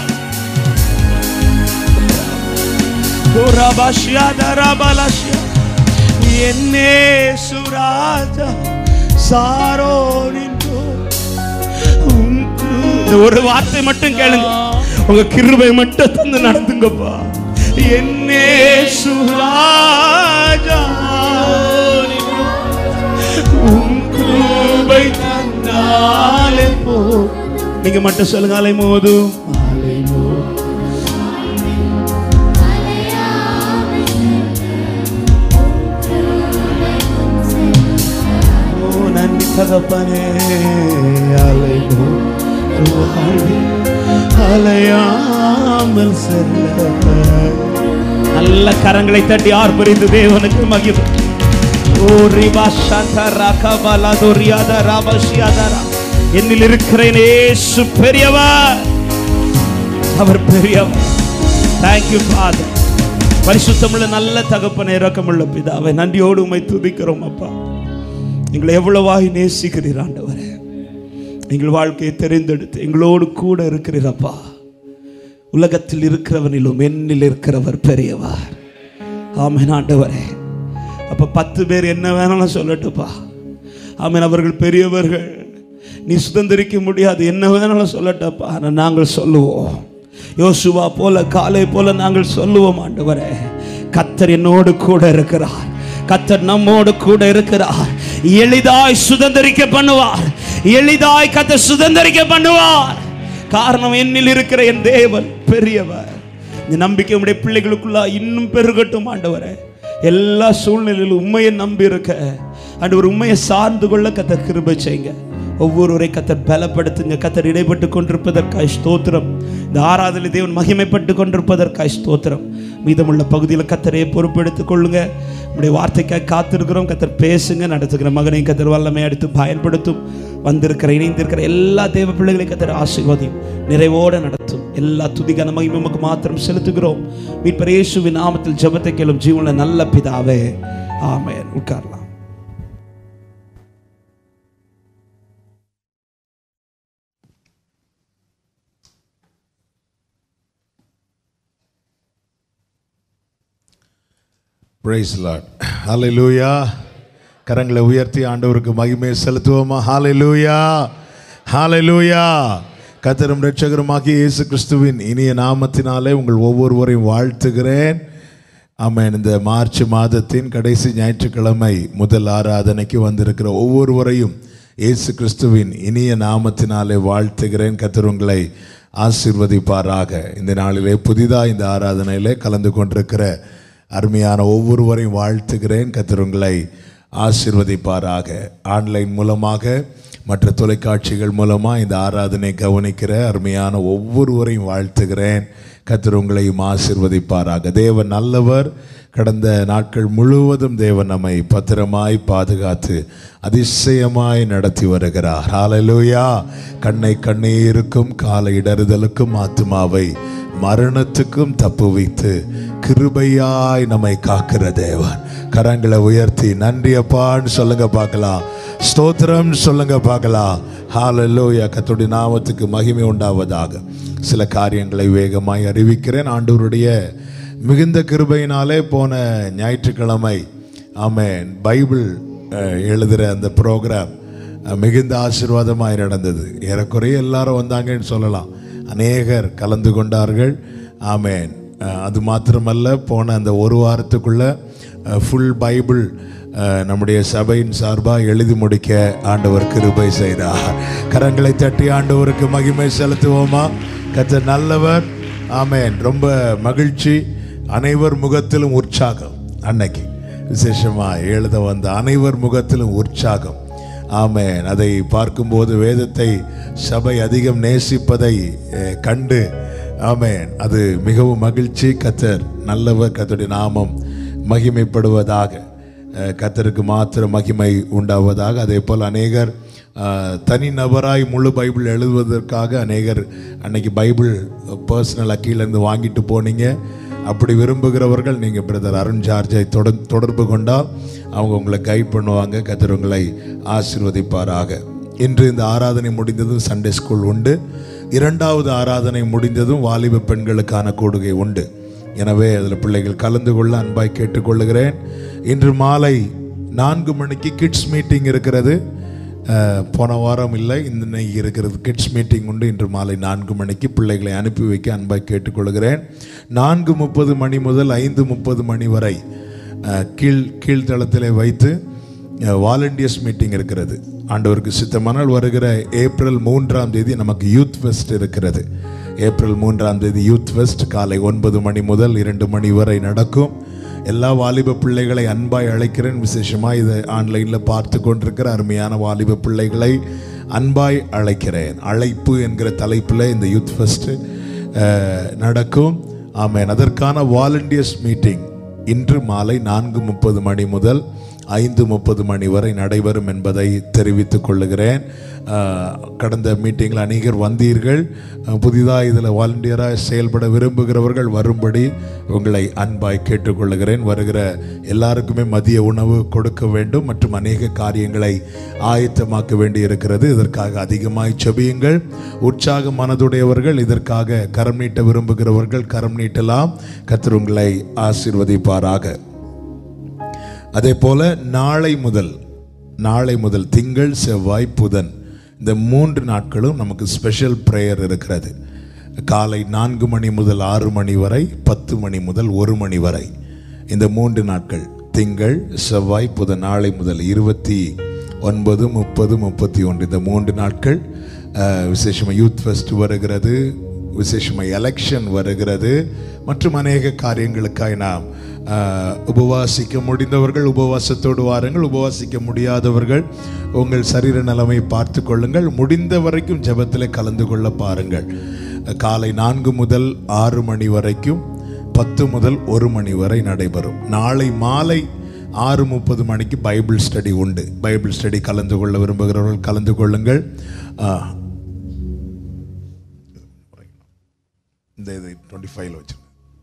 உரபஷ்யதரபலஷ்ய. என்னே சுராஜா சாரோனின் போல் உங்கு. இந்த ஒரு வார்த்தை மட்டும் கேளுங்க உங்க கிருபை மட்டும் தந்து நடத்துங்கப்பா என்னே சுராஜா உன் கிருபை தந்தாலே போ நீங்க மட்டும் சொல்லுங்க அலை மோதும் ஓ நன்றி தகப்பனே அலை மோதும் அலையாமல் செல்ல நல்ல கரங்களை தட்டி ஆர்ப்பரித்து தேவனுக்கு மகிமை ஓ ரிபா சந்தரா கபலா துரியாதா ராபஷியாதரா என்னில் இருக்கிறேன் இயேசு பெரியவர் அவர் பெரியவர் தேங்க்யூ ஃபாதர் பரிசுத்தமுள்ள நல்ல தகப்பனை இரக்கமுள்ள பிதாவை நன்றியோடு உமை துதிக்கிறோம் அப்பா எங்களை எவ்வளவாய் நேசிக்கிறீர் ஆண்டவரே எங்கள் வாழ்க்கையை தெரிந்தெடுத்து எங்களோடு கூட இருக்கிறீரப்பா உலகத்தில் இருக்கிறவனிலும் என்னில் இருக்கிறவர் பெரியவர் ஆமென் ஆண்டவரே அப்ப பத்து பேர் என்ன வேணாலும் சொல்லட்டுப்பா ஆமென் அவர்கள் பெரியவர்கள் நீ சுதந்திரிக்க முடியாது என்ன வேணாலும் சொல்லட்டப்பா ஆனா நாங்கள் சொல்லுவோம் யோசுவா போல காலை போல நாங்கள் சொல்லுவோம் ஆண்டவரே கத்தர் என்னோடு கூட இருக்கிறார் கத்தர் நம்மோடு கூட இருக்கிறார் எளிதாய் சுதந்திரிக்க பண்ணுவார் எளிதாய் கத்தர் சுதந்திரிக்க பண்ணுவார் காரணம் என்னில் இருக்கிற என் தேவன் பெரியவர் இந்த நம்பிக்கை உடைய பிள்ளைகளுக்குள்ள இன்னும் பெருகட்டும் ஆண்டவரே எல்லா சூழ்நிலையிலும் உண்மையை நம்பி இருக்க ஆண்டவர் உண்மையை சார்ந்து கொள்ள கத்த கிருபை செய்யுங்க ஒவ்வொருவரை கத்தர் பலப்படுத்துங்க கத்தர் இடைப்பட்டு கொண்டிருப்பதற்காய் ஸ்தோத்திரம் இந்த ஆராதனை தேவன் மகிமைப்பட்டு கொண்டிருப்பதற்காய் ஸ்தோத்திரம் மீதமுள்ள பகுதியில் கத்தரை பொறுப்பெடுத்துக் கொள்ளுங்க உடைய வார்த்தைக்காய் காத்திருக்கிறோம் கத்தர் பேசுங்க நடத்துகிற மகனை கத்தர் வல்லமை அடுத்து பயன்படுத்தும் வந்திருக்கிற இணைந்திருக்கிற எல்லா தேவ பிள்ளைகளையும் கத்தர் ஆசீர்வதியும் நிறைவோடு நடத்தும் எல்லா துதிகன மகிமைக்கு மாத்திரம் செலுத்துகிறோம் மீட்பர் இயேசுவின் நாமத்தில் ஜெபத்தை கேளும் ஜீவனில் நல்ல பிதாவே ஆமென் உட்காரலாம் பிரைஸ் லார்ட் ஹalleluya கரங்களை உயர்த்தி ஆண்டவருக்கு மகிமையை செலுத்துவோமா ஹalleluya ஹalleluya கர்த்தரும் இரட்சகருமாகிய இயேசு கிறிஸ்துவின் இனிய நாமத்தினாலே உங்கள் ஒவ்வொருவரையும் வாழ்த்துகிறேன் ஆமென் இந்த மார்ச் மாதத்தின் கடைசி ஞாயிற்றுக்கிழமை முதல் ஆராதனைக்கு வந்திருக்கிற ஒவ்வொருவரையும் இயேசு கிறிஸ்துவின் இனிய நாமத்தினாலே வாழ்த்துகிறேன் கர்த்தர் உங்களை ஆசீர்வதிப்பாராக இந்த நாளிலே புதிதாக இந்த ஆராதனையிலே கலந்து கொண்டிருக்கிற அருமையான ஒவ்வொருவரையும் வாழ்த்துகிறேன் கர்த்தர் உங்களை ஆசீர்வதிப்பாராக ஆன்லைன் மூலமாக மற்ற தொலைக்காட்சிகள் மூலமாக இந்த ஆராதனை கவனிக்கிற அருமையான ஒவ்வொருவரையும் வாழ்த்துகிறேன் கர்த்தர் உங்களையும் ஆசீர்வதிப்பாராக தேவன் நல்லவர் கடந்த நாட்கள் முழுவதும் தேவன் நம்மை பத்திரமாய் பாதுகாத்து அதிசயமாய் நடத்தி வருகிறார் ஹalleluya கண்ணை கண்ணீருக்கும் காலை இடறுதலுக்கும் ஆத்துமாவை மரணத்துக்கும் தப்பு வைத்து கிருபையாய் நம்மை காக்கிற தேவன் கரங்களை உயர்த்தி நன்றி அப்பான்னு சொல்லுங்க பார்க்கலாம் ஸ்தோத்திரம் சொல்லுங்க பார்க்கலாம் ஹalleluya கர்த்தருடைய நாமத்துக்கு மகிமை உண்டாவதாக சில காரியங்களை வேகமாய் அறிவிக்கிறேன் ஆண்டவருடைய மிகுந்த கிருபையினாலே போன ஞாயிற்றுக்கிழமை ஆமென் பைபிள் அஹ், எழுதுகிற அந்த ப்ரோக்ராம் மிகுந்த ஆசீர்வாதமாய் நடந்தது ஏறக்குறைய எல்லாரும் வந்தாங்கன்னு சொல்லலாம் அநேகர் கலந்து கொண்டார்கள் ஆமென் அஹ், அது மாத்திரமல்ல போன அந்த ஒரு வாரத்துக்குள்ள ஃபுல் பைபிள் அஹ், நம்முடைய சபையின் சார்பாக எழுதி முடிக்க ஆண்டவர் கிருபை செய்தார் கரங்களை தட்டி ஆண்டவருக்கு மகிமை செலுத்துவோமா கர்த்தர் நல்லவர் ஆமென் ரொம்ப மகிழ்ச்சி அனைவர் முகத்திலும் உற்சாகம் அன்னைக்கு விசேஷமா எழுத வந்த அனைவர் முகத்திலும் உற்சாகம் ஆமென் அதை பார்க்கும்போது வேதத்தை சபை அதிகம் நேசிப்பதை அஹ், கண்டு ஆமென் அது மிகவும் மகிழ்ச்சி கத்தர் நல்லவர் கத்தருடைய நாமம் மகிமைப்படுவதாக அஹ், கத்தருக்கு மாத்திர மகிமை உண்டாவதாக அதே போல் அநேகர் அஹ், தனிநபராய் முழு பைபிள் எழுதுவதற்காக அநேகர் அன்னைக்கு பைபிள் பர்சனல் கீழேருந்து வாங்கிட்டு போனீங்க அப்படி விரும்புகிறவர்கள் நீங்கள் பிரதர் அருண் ஜார்ஜை தொடர் தொடர்பு கொண்டால் அவங்க உங்களை கைட் பண்ணுவாங்க கத்தர் உங்களை ஆசீர்வதிப்பாராக இன்று இந்த ஆராதனை முடிந்ததும் சண்டே ஸ்கூல் உண்டு இரண்டாவது ஆராதனை முடிந்ததும் வாலிப பெண்களுக்கான கூடுகை உண்டு எனவே அதில் பிள்ளைகள் கலந்து கொள்ள அன்பாய் கேட்டுக்கொள்ளுகிறேன் இன்று மாலை நான்கு மணிக்கு கிட்ஸ் மீட்டிங் இருக்கிறது அஹ், போன வாரம் இல்லை இன்னைக்கு இருக்கிறது கிட்ஸ் மீட்டிங் உண்டு இன்று மாலை நான்கு மணிக்கு பிள்ளைகளை அனுப்பி வைக்க அன்பாய் கேட்டுக்கொள்கிறேன் நான்கு முப்பது மணி முதல் ஐந்து முப்பது மணி வரை அஹ், கீழ் கீழ்த்தளத்திலே வைத்து வாலண்டியர்ஸ் மீட்டிங் இருக்கிறது ஆண்டவருக்கு சித்தமானால் வருகிற ஏப்ரல் மூன்றாம் தேதி நமக்கு யூத் ஃபெஸ்ட் இருக்கிறது ஏப்ரல் மூன்றாம் தேதி யூத் ஃபெஸ்ட் காலை ஒன்பது மணி முதல் இரண்டு மணி வரை நடக்கும் எல்லா வாலிப பிள்ளைகளை அன்பாய் அழைக்கிறேன் விசேஷமாக இதை ஆன்லைனில் பார்த்து கொண்டிருக்கிற அருமையான வாலிப பிள்ளைகளை அன்பாய் அழைக்கிறேன் அழைப்பு என்கிற தலைப்பில் இந்த யூத் ஃபெஸ்ட்டு நடக்கும் ஆமென் அதற்கான வாலண்டியர்ஸ் மீட்டிங் இன்று மாலை நான்கு முப்பது மணி முதல் ஐந்து முப்பது மணி வரை நடைபெறும் என்பதை தெரிவித்துக் கொள்ளுகிறேன் அஹ், கடந்த மீட்டிங்கில் அநேகர் வந்தீர்கள் அஹ், புதிதாக இதில் வாலண்டியராக செயல்பட விரும்புகிறவர்கள் வரும்படி உங்களை அன்பாய் கேட்டுக்கொள்ளுகிறேன் வருகிற எல்லாருக்குமே மதிய உணவு கொடுக்க வேண்டும் மற்றும் அநேக காரியங்களை ஆயத்தமாக்க வேண்டி இருக்கிறது இதற்காக அதிகமாய் செபியுங்கள் உற்சாக மனதுடையவர்கள் இதற்காக கரம் நீட்ட விரும்புகிறவர்கள் கரம் நீட்டலாம் கர்த்தர் உங்களை ஆசீர்வதிப்பாராக அதே போல நாளை முதல் நாளை முதல் திங்கள் செவ்வாய் புதன் இந்த மூன்று நாட்களும் நமக்கு ஸ்பெஷல் ப்ரேயர் இருக்கிறது காலை நான்கு மணி முதல் ஆறு மணி வரை பத்து மணி முதல் ஒரு மணி வரை இந்த மூன்று நாட்கள் திங்கள் செவ்வாய் புதன் நாளை முதல் இருபத்தி ஒன்பது முப்பது முப்பத்தி ஒன்று இந்த மூன்று நாட்கள் அஹ், விசேஷமா யூத் ஃபெஸ்ட் வருகிறது விசேஷமாக எலெக்ஷன் வருகிறது மற்றும் அநேக காரியங்களுக்காய் நாம் ஆஹ், உபவாசிக்க முடிந்தவர்கள் உபவாசத்தோடு வாருங்கள் உபவாசிக்க முடியாதவர்கள் உங்கள் சரீர நிலைமை பார்த்து கொள்ளுங்கள் முடிந்த வரைக்கும் ஜெபத்தில் கலந்து கொள்ள பாருங்கள் காலை நான்கு முதல் ஆறு மணி வரைக்கும் பத்து முதல் ஒரு மணி வரை நடைபெறும் நாளை மாலை ஆறு முப்பது மணிக்கு பைபிள் ஸ்டடி உண்டு பைபிள் ஸ்டடி கலந்து கொள்ள விரும்புகிறவர்கள் கலந்து கொள்ளுங்கள் ஆஹ், இந்த இது டுவெண்ட்டி ஃபைவ்ல வச்சு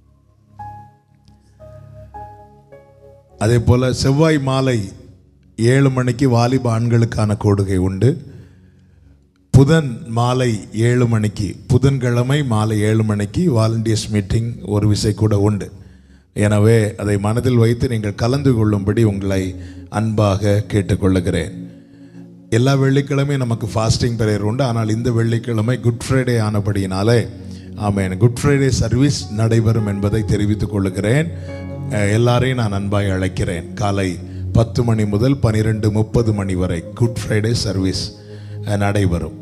அதே போல செவ்வாய் மாலை ஏழு மணிக்கு வாலிப ஆண்களுக்கான கூடுகை உண்டு புதன் மாலை ஏழு மணிக்கு புதன்கிழமை மாலை ஏழு மணிக்கு வாலண்டியர்ஸ் மீட்டிங் ஒரு விசை கூட உண்டு எனவே அதை மனதில் வைத்து நீங்கள் கலந்து கொள்ளும்படி உங்களை அன்பாக கேட்டுக்கொள்ளுகிறேன் எல்லா வெள்ளிக்கிழமையும் நமக்கு ஃபாஸ்டிங் பிரேயர் உண்டு ஆனால் இந்த வெள்ளிக்கிழமை குட் ஃப்ரைடே ஆனபடியினாலே ஆமென் குட் ஃப்ரைடே சர்வீஸ் நடைபெறும் என்பதை தெரிவித்துக் கொள்ளுகிறேன் அஹ், எல்லாரையும் நான் அன்பாய் அழைக்கிறேன் காலை பத்து மணி முதல் பனிரெண்டு முப்பது மணி வரை குட் ஃப்ரைடே சர்வீஸ் அஹ், நடைபெறும்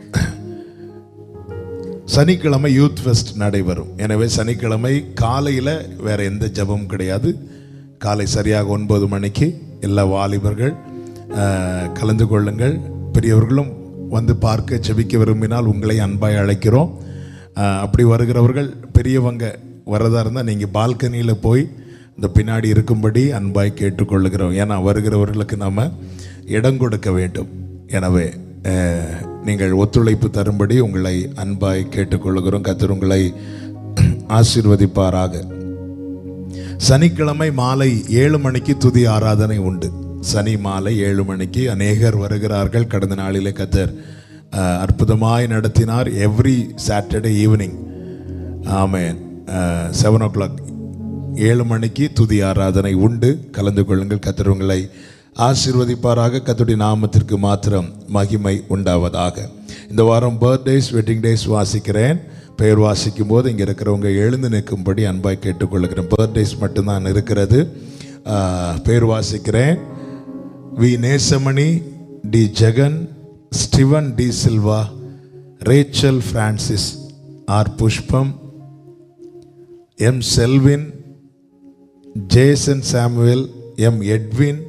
சனிக்கிழமை யூத் ஃபெஸ்ட் நடைபெறும் எனவே சனிக்கிழமை காலையில் வேற எந்த ஜெபமும் கிடையாது காலை சரியாக ஒன்பது மணிக்கு எல்லா வாலிபர்கள் அஹ், கலந்து கொள்ளுங்கள் பெரியவர்களும் வந்து பார்க்க ஜெபிக்க விரும்பினால் உங்களை அன்பாய் அழைக்கிறோம் அஹ், அப்படி வருகிறவர்கள் பெரியவங்க வரதா இருந்தால் நீங்கள் பால்கனியில் போய் இந்த பின்னாடி இருக்கும்படி அன்பாய் கேட்டுக்கொள்ளுகிறோம் ஏன்னா வருகிறவர்களுக்கு நாம் இடம் கொடுக்க வேண்டும் எனவே அஹ், நீங்கள் ஒத்துழைப்பு தரும்படி உங்களை அன்பாய் கேட்டுக்கொள்ளுகிறோம் கத்தர் உங்களை ஆசீர்வதிப்பாராக சனிக்கிழமை மாலை ஏழு மணிக்கு துதி ஆராதனை உண்டு சனி மாலை ஏழு மணிக்கு அநேகர் வருகிறார்கள் கடந்த நாளிலே கத்தர் அஹ், அற்புதமாய் நடத்தினார் every Saturday evening amen seven o'clock ஏழு மணிக்கு துதி ஆராதனை உண்டு கலந்து கொள்ளுங்கள் கத்தர் உங்களை ஆசீர்வதிப்பாராக கத்துடைய நாமத்திற்கு மாத்திரம் மகிமை உண்டாவதாக இந்த வாரம் பர்த்டேஸ் வெட்டிங் டேஸ் வாசிக்கிறேன் பெயர் வாசிக்கும் போது இங்கே இருக்கிறவங்க எழுந்து நிற்கும்படி அன்பாய் கேட்டுக்கொள்கிறேன் பர்த்டேஸ் மட்டும்தான் இருக்கிறது ஆஹ், பெயர் வாசிக்கிறேன் V Nesamani T Jegan Steven D Silva Rachel Francis R Pushpam M Selvin Jason Samuel M Edwin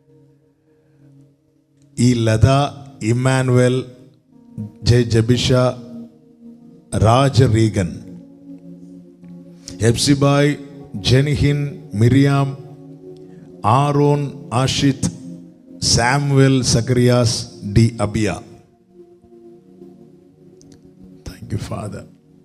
E Latha Immanuel J Jabisha Raja Regan Ebsibai Jenihin Miriam Aaron Ashith Samuel Zacharias T Abiya thank you father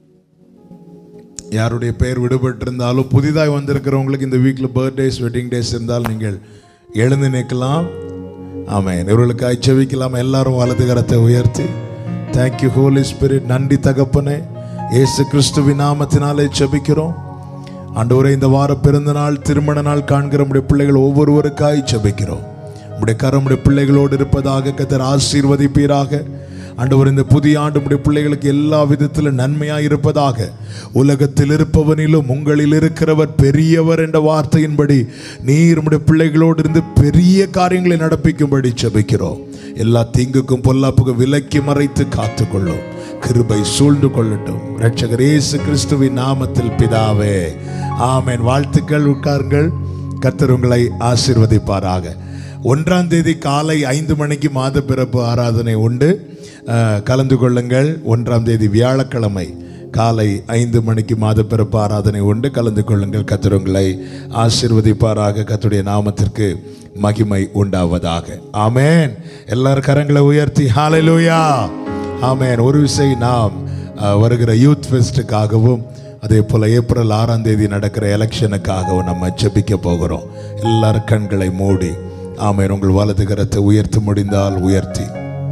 யாருடைய பெயர் விடுபட்டிருந்தாலும் புதிதாய் வந்திருக்கிறவங்களுக்கு இந்த வீக்கில் பர்த்டேஸ் வெட்டிங் டேஸ் இருந்தால் நீங்கள் எழுந்து நிற்கலாம் ஆமென் இவர்களுக்காய் செவிக்கலாம் எல்லாரும் வலது கரத்தை உயர்த்தி தேங்க்யூ ஹோலி ஸ்பிரிட் நன்றி தகப்பனே இயேசு கிறிஸ்துவின் நாமத்தினாலே செபிக்கிறோம் ஆண்டவரே இந்த வார பிறந்த நாள் திருமண நாள் காண்கிற நம்முடைய பிள்ளைகள் ஒவ்வொருவருக்காய் செபிக்கிறோம் உடைய கரம் உடைய பிள்ளைகளோடு இருப்பதாக கத்தர் ஆசீர்வதிப்பீராக ஆண்டவர் இந்த புதிய ஆண்டு உடைய பிள்ளைகளுக்கு எல்லா விதத்திலும் நன்மையாய் இருப்பதாக உலகத்தில் இருப்பவனிலும் உங்களில் இருக்கிறவர் பெரியவர் என்ற வார்த்தையின்படி நீர் உடைய பிள்ளைகளோடு இருந்து பெரிய காரியங்களை நடப்பிக்கும்படி செபிக்கிறோம் எல்லா தீங்குக்கும் பொல்லாப்புக்கும் விலக்கி மறைத்து காத்துக்கொள்ளும் கிருபை சூழ்ந்து கொள்ளட்டும் ரட்சகர் இயேசு கிறிஸ்துவின் நாமத்தில் பிதாவே ஆமென் வாழ்த்துக்கள் உட்காருங்கள் கர்த்தர் உங்களை ஆசீர்வதிப்பாராக ஒன்றாம் தேதி காலை ஐந்து மணிக்கு மாத பிறப்பு ஆராதனை உண்டு அஹ், கலந்து கொள்ளுங்கள் ஒன்றாம் தேதி வியாழக்கிழமை காலை ஐந்து மணிக்கு மாத பிறப்பு ஆராதனை உண்டு கலந்து கொள்ளுங்கள் கர்த்தர் உங்களை ஆசீர்வதிப்பாராக கர்த்தருடைய நாமத்திற்கு மகிமை உண்டாவதாக ஆமென் எல்லார் கரங்களை உயர்த்தி ஹalleluya ஆமென் ஒரு விசை நாம் அஹ், வருகிற யூத் ஃபெஸ்ட்டுக்காகவும் அதே போல் ஏப்ரல் ஆறாம் தேதி நடக்கிற எலெக்ஷனுக்காகவும் நம்ம ஜெபிக்க போகிறோம் எல்லாரும் கண்களை மூடி ஆமென் உங்கள் வலது கரத்தை உயர்த்த முடிந்தால் உயர்த்தி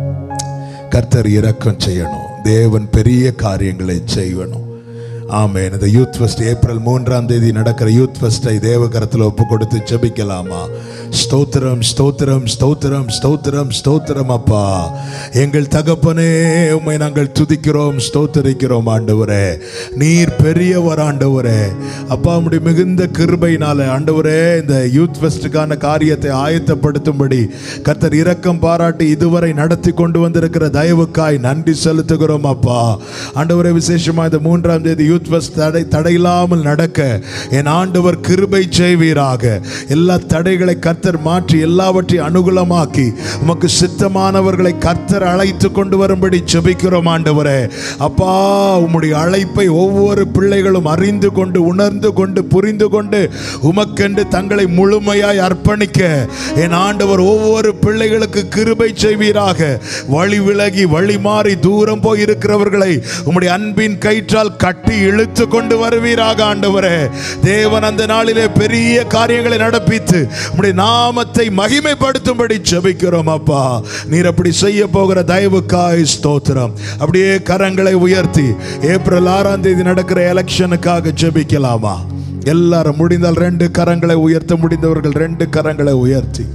கர்த்தர் இரக்கம் செய்யணும் தேவன் பெரிய காரியங்களை செய்யணும் ஆமென் இந்த யூத் ஃபெஸ்ட் ஏப்ரல் மூன்றாம் தேதி நடக்கிற யூத் ஃபெஸ்ட்டை தேவ கரத்தில் ஒப்பு கொடுத்து ஜெபிக்கலாமா ஸ்தோத்திரம் ஸ்தோத்திரம் ஸ்தோத்திரம் ஸ்தோத்திரம் ஸ்தோத்திரம் அப்பா எங்கள் தகப்பனே உம்மை நாங்கள் துதிக்கிறோம் ஸ்தோத்தரிக்கிறோம் ஆண்டவரே நீர் பெரியவர் ஆண்டவரே அப்பா உம்முடைய மிகுந்த கிருபையினால ஆண்டவரே இந்த யூத் ஃபெஸ்ட்டுக்கான காரியத்தை ஆயத்தப்படுத்தும்படி கர்த்தர் இரக்கம் பாராட்டி இதுவரை நடத்தி கொண்டு வந்திருக்கிற தயவுக்காய் நன்றி செலுத்துகிறோம் அப்பா ஆண்டவரே விசேஷமா இந்த மூன்றாம் தேதி யூத் ஃபெஸ்ட் தடை தடையில்லாமல் நடக்க என் ஆண்டவர் கிருபை செய்வீராக எல்லா தடைகளை கர்த்தர் மாற்றி எல்லாவற்றையும் அனுகூலமாக்கி உமக்கு சித்தமானவர்களை கர்த்தர் அழைத்து கொண்டு வரும்படி ஜெபிக்கிறோம் ஆண்டவரே அப்பா உம்முடைய அழைப்பை ஒவ்வொரு பிள்ளைகளும் அறிந்து கொண்டு உணர்ந்து கொண்டு புரிந்து கொண்டு உமக்கென்று தங்களை முழுமையாய் அர்ப்பணிக்க என் ஆண்டவர் ஒவ்வொரு பிள்ளைகளுக்கு கிருபை செய்வீராக வழி விலகி வழி மாறி தூரம் போய் இருக்கிறவர்களை உம்முடைய அன்பின் கயிற்றால் கட்டி இழுத்து கொண்டு வருவீராக ஆண்டவரே தேவன் அந்த நாளிலே பெரிய காரியங்களை நடப்பித்து உம்முடைய நாமத்தை மகிமைப்படுத்தும்படி ஜெபிக்கிறோம் அப்பா நீர் அப்படி செய்ய போகிற தயவுக்காய் ஸ்தோத்திரம் அப்படியே கரங்களை உயர்த்தி ஏப்ரல் ஆறாம் தேதி நடக்கிற எலெக்ஷனுக்காக ஜெபிக்கலாமா எல்லாரும் முடிந்தால் ரெண்டு கரங்களை உயர்த்த முடிந்தவர்கள் ரெண்டு கரங்களை உயர்த்தி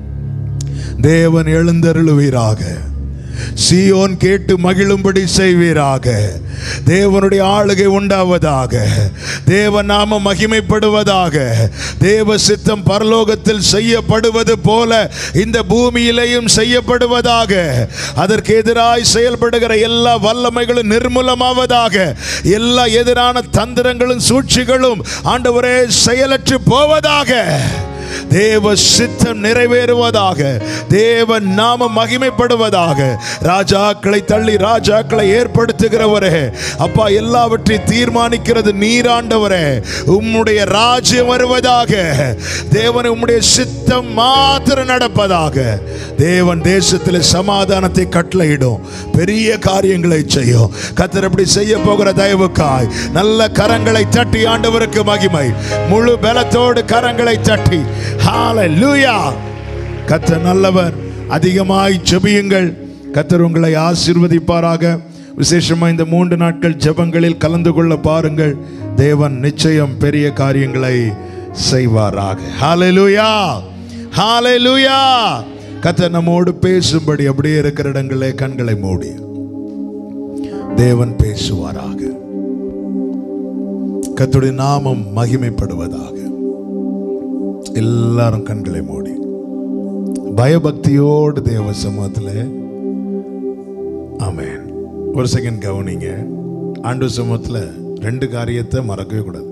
தேவன் எழுந்தருளுவீராக சீயோன் கேட்டு மகிழும்படி செய்வீராக தேவனுடைய ஆளுகை உண்டாவதாக தேவ நாம மகிமைப்படுவதாக தேவ சித்தம் பரலோகத்தில் செய்யப்படுவது போல இந்த பூமியிலேயும் செய்யப்படுவதாக அதற்கு எதிராய் செயல்படுகிற எல்லா வல்லமைகளும் நிர்மூலமாவதாக எல்லா எதிரான தந்திரங்களும் சூழ்ச்சிகளும் ஆண்டவரே செயலற்று போவதாக தேவ சித்தம் நிறைவேறுவதாக தேவ நாம மகிமைப்படுவதாக ராஜாக்களை தள்ளி ராஜாக்களை ஏற்படுத்துகிறவரே அப்பா எல்லாவற்றையும் தீர்மானிக்கிறது நீராண்டவரே உம்முடைய ராஜ்யம் வருவதாக தேவன் உம்முடைய சித்தம் மாத்திரம் நடப்பதாக தேவன் தேசத்தில் சமாதானத்தை கட்டளையிடும் பெரிய காரியங்களை செய்யும் கத்தர் அப்படி செய்ய போகிற தயவுக்காய் நல்ல கரங்களை தட்டி ஆண்டவருக்கு மகிமை முழு பலத்தோடு கரங்களை தட்டி ஹalleluya கத்தர் நல்லவர் அதிகமாய் ஜெபியுங்கள் கத்தர் உங்களை ஆசீர்வதிப்பாராக விசேஷமா இந்த மூன்று நாட்கள் ஜெபங்களில் கலந்து கொள்ள பாருங்கள் தேவன் நிச்சயம் பெரிய காரியங்களை செய்வாராக ஹalleluya ஹalleluya கத்தர் நம்மோடு பேசும்படி அப்படியே இருக்கிற இடங்களே கண்களை மூடி தேவன் பேசுவாராக கர்த்தருடைய நாமம் மகிமைப்படுவதாக எல்லாரும் கண்களை மூடி பயபக்தியோடு தேவ சமூகத்தில் ஆமென் ஒரு செகண்ட் கவனிங்க ஆண்டு சமூகத்தில் ரெண்டு காரியத்தை மறக்கவே கூடாது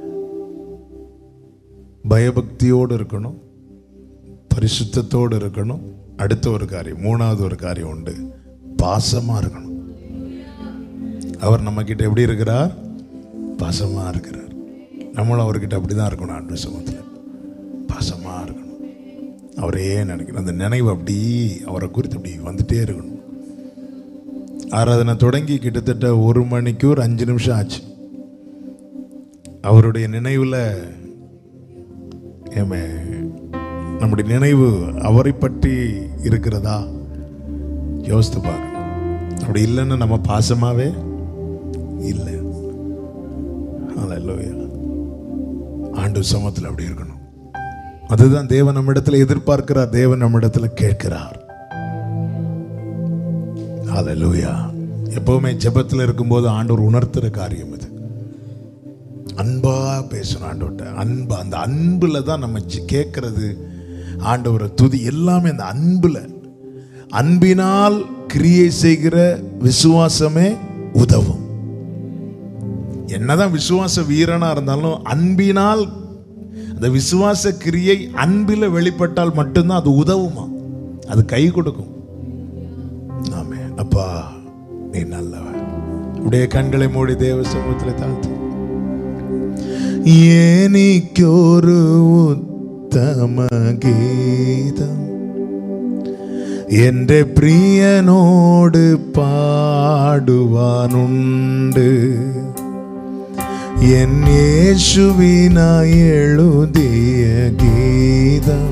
பயபக்தியோடு இருக்கணும் பரிசுத்தத்தோடு இருக்கணும் அடுத்த ஒரு காரியம் மூணாவது ஒரு காரியம் உண்டு பாசமா இருக்கணும் அவர் நம்ம கிட்ட எப்படி இருக்கிறார் பாசமா இருக்கிறார் நம்மளும் அவர்கிட்ட அப்படிதான் இருக்கணும் ஆண்டு சமூகத்தில் பாசமா இருக்கணும் அவரையே நினைக்கணும் அந்த நினைவு அப்படி அவரை குறித்து அப்படி வந்துட்டே இருக்கணும் ஆராதனை தொடங்கி கிட்டத்தட்ட ஒரு மணிக்கு ஒரு அஞ்சு நிமிஷம் ஆச்சு அவருடைய நினைவில் ஏமே நம்முடைய நினைவு அவரை பற்றி இருக்கிறதா யோசித்து பார்க்கணும் அப்படி இல்லைன்னு நம்ம பாசமாவே இல்லை அல்லேலூயா ஆண்டு சமத்தில் அப்படி இருக்கணும் அதுதான் தேவன் நம்மிடத்தில் எதிர்பார்க்கிறார் தேவன் நம்மிடத்தில் கேட்கிறார் அல்லேலூயா எப்பவுமே ஜெபத்தில் இருக்கும்போது ஆண்டவர் உணர்த்துற காரியம் இது அன்பா பேசணும் ஆண்டவர்கிட்ட அன்பா அந்த அன்புல தான் நம்ம ஜெ- கேட்கறது ஆண்டவரை துதி எல்லாமே அந்த அன்புல அன்பினால் கிரியை செய்கிற விசுவாசமே உதவும் என்னதான் விசுவாச வீரனா இருந்தாலும் அன்பினால் அந்த விசுவாச கிரியை அன்பில வெளிப்பட்டால் மட்டும்தான் அது உதவுமா அது கை கொடுக்கும் ஆமே அப்பா நீ நல்லவன் அப்படியே கண்களை மூடி தேவ சமூகத்தில் தாழ்த்து എനിക്കൊരു ഉത്തമ ഗീതം എൻ്റെ പ്രിയനോട് പാടുവാനുണ്ട് എൻ യേശുവിനായി എഴുതിയ ഗീതം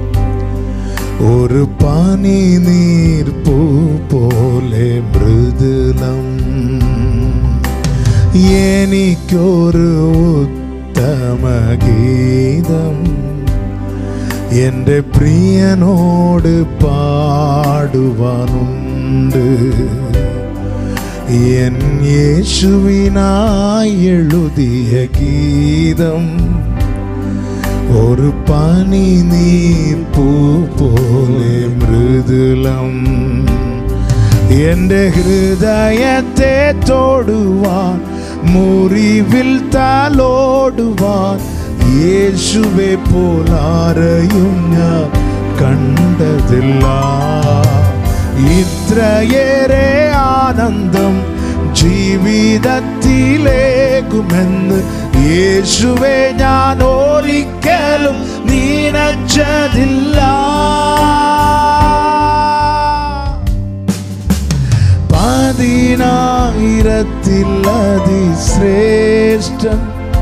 ഒരു പനി നീർപ്പൂ പോലെ മൃദുലം എനിക്കൊരു ഉത്തമ ഗീതം എൻ്റെ പ്രിയനോട് പാടുവാനുണ്ട് എൻ യേശുവിനായി എഴുതിയ ഗീതം ഒരു പനി നീർ പൂ പോലെ മൃദുലം എന്റെ ഹൃദയത്തെ തൊടുവാൻ മുറിവിൽ തലോടുവാൻ യേശുവെ പോലാരെയും ഞാൻ കണ്ടതില്ല ഇത്രയേറെ ആനന്ദം ജീവിതത്തിലേക്കുമെന്ന് യേശുവെ ഞാൻ ഒരിക്കലും നീനച്ചതില്ല പതിനായിരത്തിൽ അതിശ്രേഷ്ഠൻ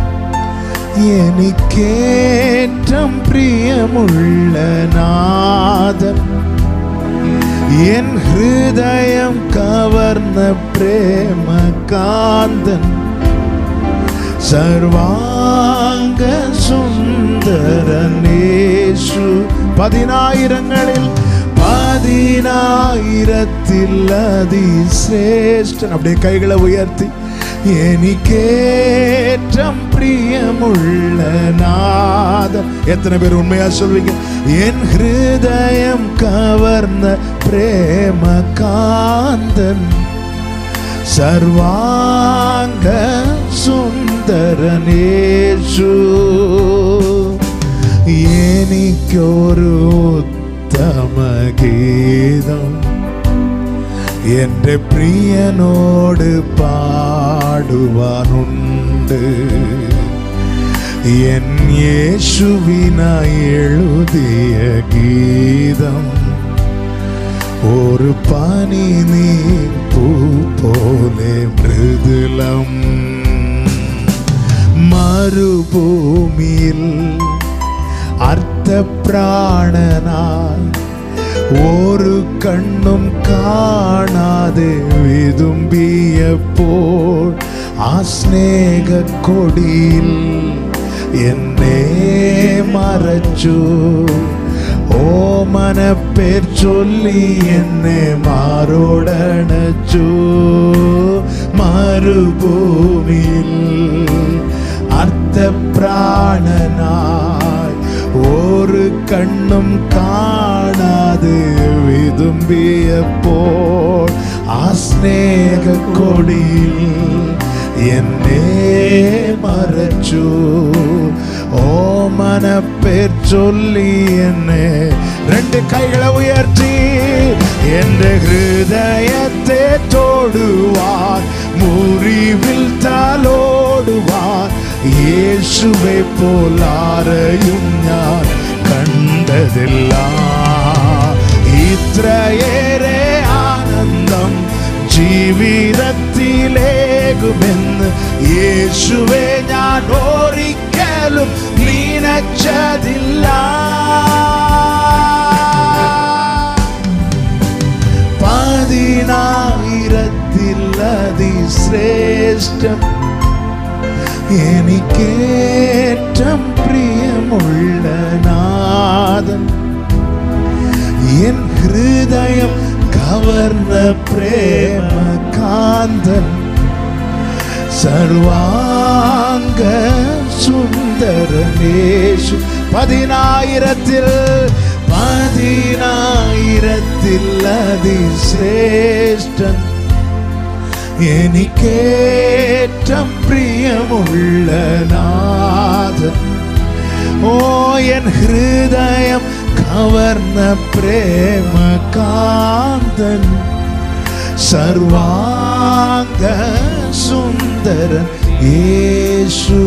എനിക്കേറ്റം പ്രിയമുള്ള നാഥൻ എൻ ഹൃദയം കവർന്ന പ്രേമകാന്തൻ സർവാംഗ സുന്ദരനേഷു പതിനായിരങ്ങളിൽ പതിനായിരത്തിൽ അതിശ്രേഷ്ഠൻ அப்படியே கைகளை உயர்த்தி എനിക്കേറ്റം പ്രിയമുള്ള നാഥൻ എത്ര പേര് ഉണ്മയാ சொல்வீங்க എൻ ഹൃദയം കവർന്ന പ്രേമകാന്തൻ സർവാംഗ സുന്ദരനേഷു എനിക്കൊരു ഉത്തമ ഗീതം എൻ്റെ പ്രിയനോട് പാടുവാനുണ്ട് എൻ യേശുവിനായി എഴുതിയ ഗീതം ഒരു പനി നീ പൂ പോലെ മൃദുലം മരുഭൂമിയിൽ അർത്ഥപ്രാണനായി ഒരു കണ്ണും കാണാതെ വിതുമ്പിയപ്പോൾ ആ സ്നേഹക്കൊടിയിൽ എന്നെ മറച്ചു ഓമനപ്പേർ ചൊല്ലി എന്നെ മാറോടണച്ചു മരുഭൂമിയിൽ வைத்த பிராணனாய் ஒரு கண்ணும் காணாது விதும்பிய போல் ஆஸ்நேக கொடியில் என்னே மறைச்சு ஓ மனப்பேர் சொல்லி என்னே ரெண்டு கைகளை உயர்த்தி என்ற ஹிருதயத்தை தோடுவார் முறிவில் தாளோடுவார் இயேசுவை போலாரையும் ഞാൻ കണ്ടതില്ല ഇത്രയേറെ ആനന്ദം ജീവിതത്തിലേകുമെന്ന് യേശുവെ ഞാൻ ഒരിക്കലും നിനച്ചതില്ല പതിനായിരത്തിൽ അതിശ്രേഷ്ഠം എനിക്കേറ്റം പ്രിയമുള്ള നാദം എൻ ഹൃദയം കവർന്ന പ്രേമകാന്തൻ സർവാംഗ സുന്ദരനേശു പതിനായിരത്തിൽ പതിനായിരത്തിൽ അതിശ്രേഷ്ഠൻ എനിക്കേറ്റം പ്രിയമുള്ള നാഥൻ ഓ എൻ ഹൃദയം കവർന്ന പ്രേമകാന്തൻ സർവാംഗ സുന്ദരൻ യേശു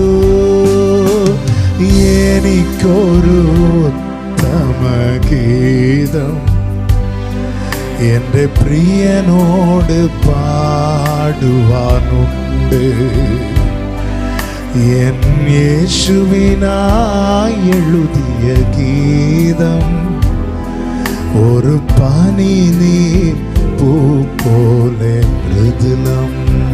എനിക്കൊരു ഉത്തമ ഗീതം എന്റെ പ്രിയനോട് പാടുവാനുണ്ട് എൻ യേശുവിനായി എഴുതിയ ഗീതം ഒരു പനി നീ പൂ പോലെ മൃദുലം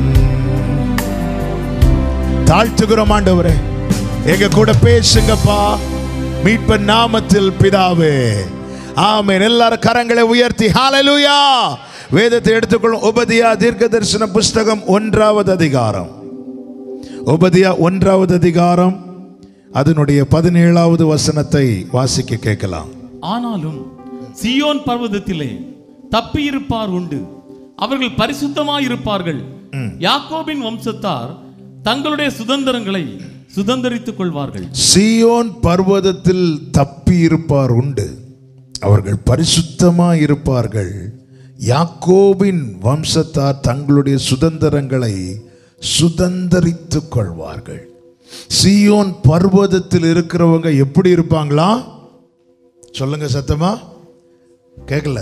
தாழ்த்துகிறோம் ஆண்டவரே எங்க கூட பேசுங்கப்பா மீட்பன் நாமத்தில் பிதாவே ஆமென் எல்லாரும் கரங்களை உயர்த்தி ஹalleluya வேதத்தை எடுத்துக்கொள்ளும் உபதியா தீர்க்க தரிசன புஸ்தகம் ஒன்றாவது அதிகாரம் உபதியா ஒன்றாவது அதிகாரம் அதனுடைய பதினேழாவது வசனத்தை வாசிக்க கேட்கலாம் ஆனாலும் சியோன் பர்வதத்திலே தப்பியிருப்பார் உண்டு அவர்கள் பரிசுத்தமாயிருப்பார்கள் யாக்கோபின் வம்சத்தார் தங்களுடைய சுதந்திரங்களை சுதந்தரித்துக் கொள்வார்கள் சியோன் பர்வதத்தில் தப்பி இருப்பார் உண்டு அவர்கள் பரிசுத்தமா இருப்பார்கள் யாக்கோபின் வம்சத்தார் தங்களுடைய சுதந்திரங்களை சுதந்தரித்துக் கொள்வார்கள் சியோன் பர்வதத்தில் இருக்கிறவங்க எப்படி இருப்பாங்களா சொல்லுங்க சத்தமா கேட்கல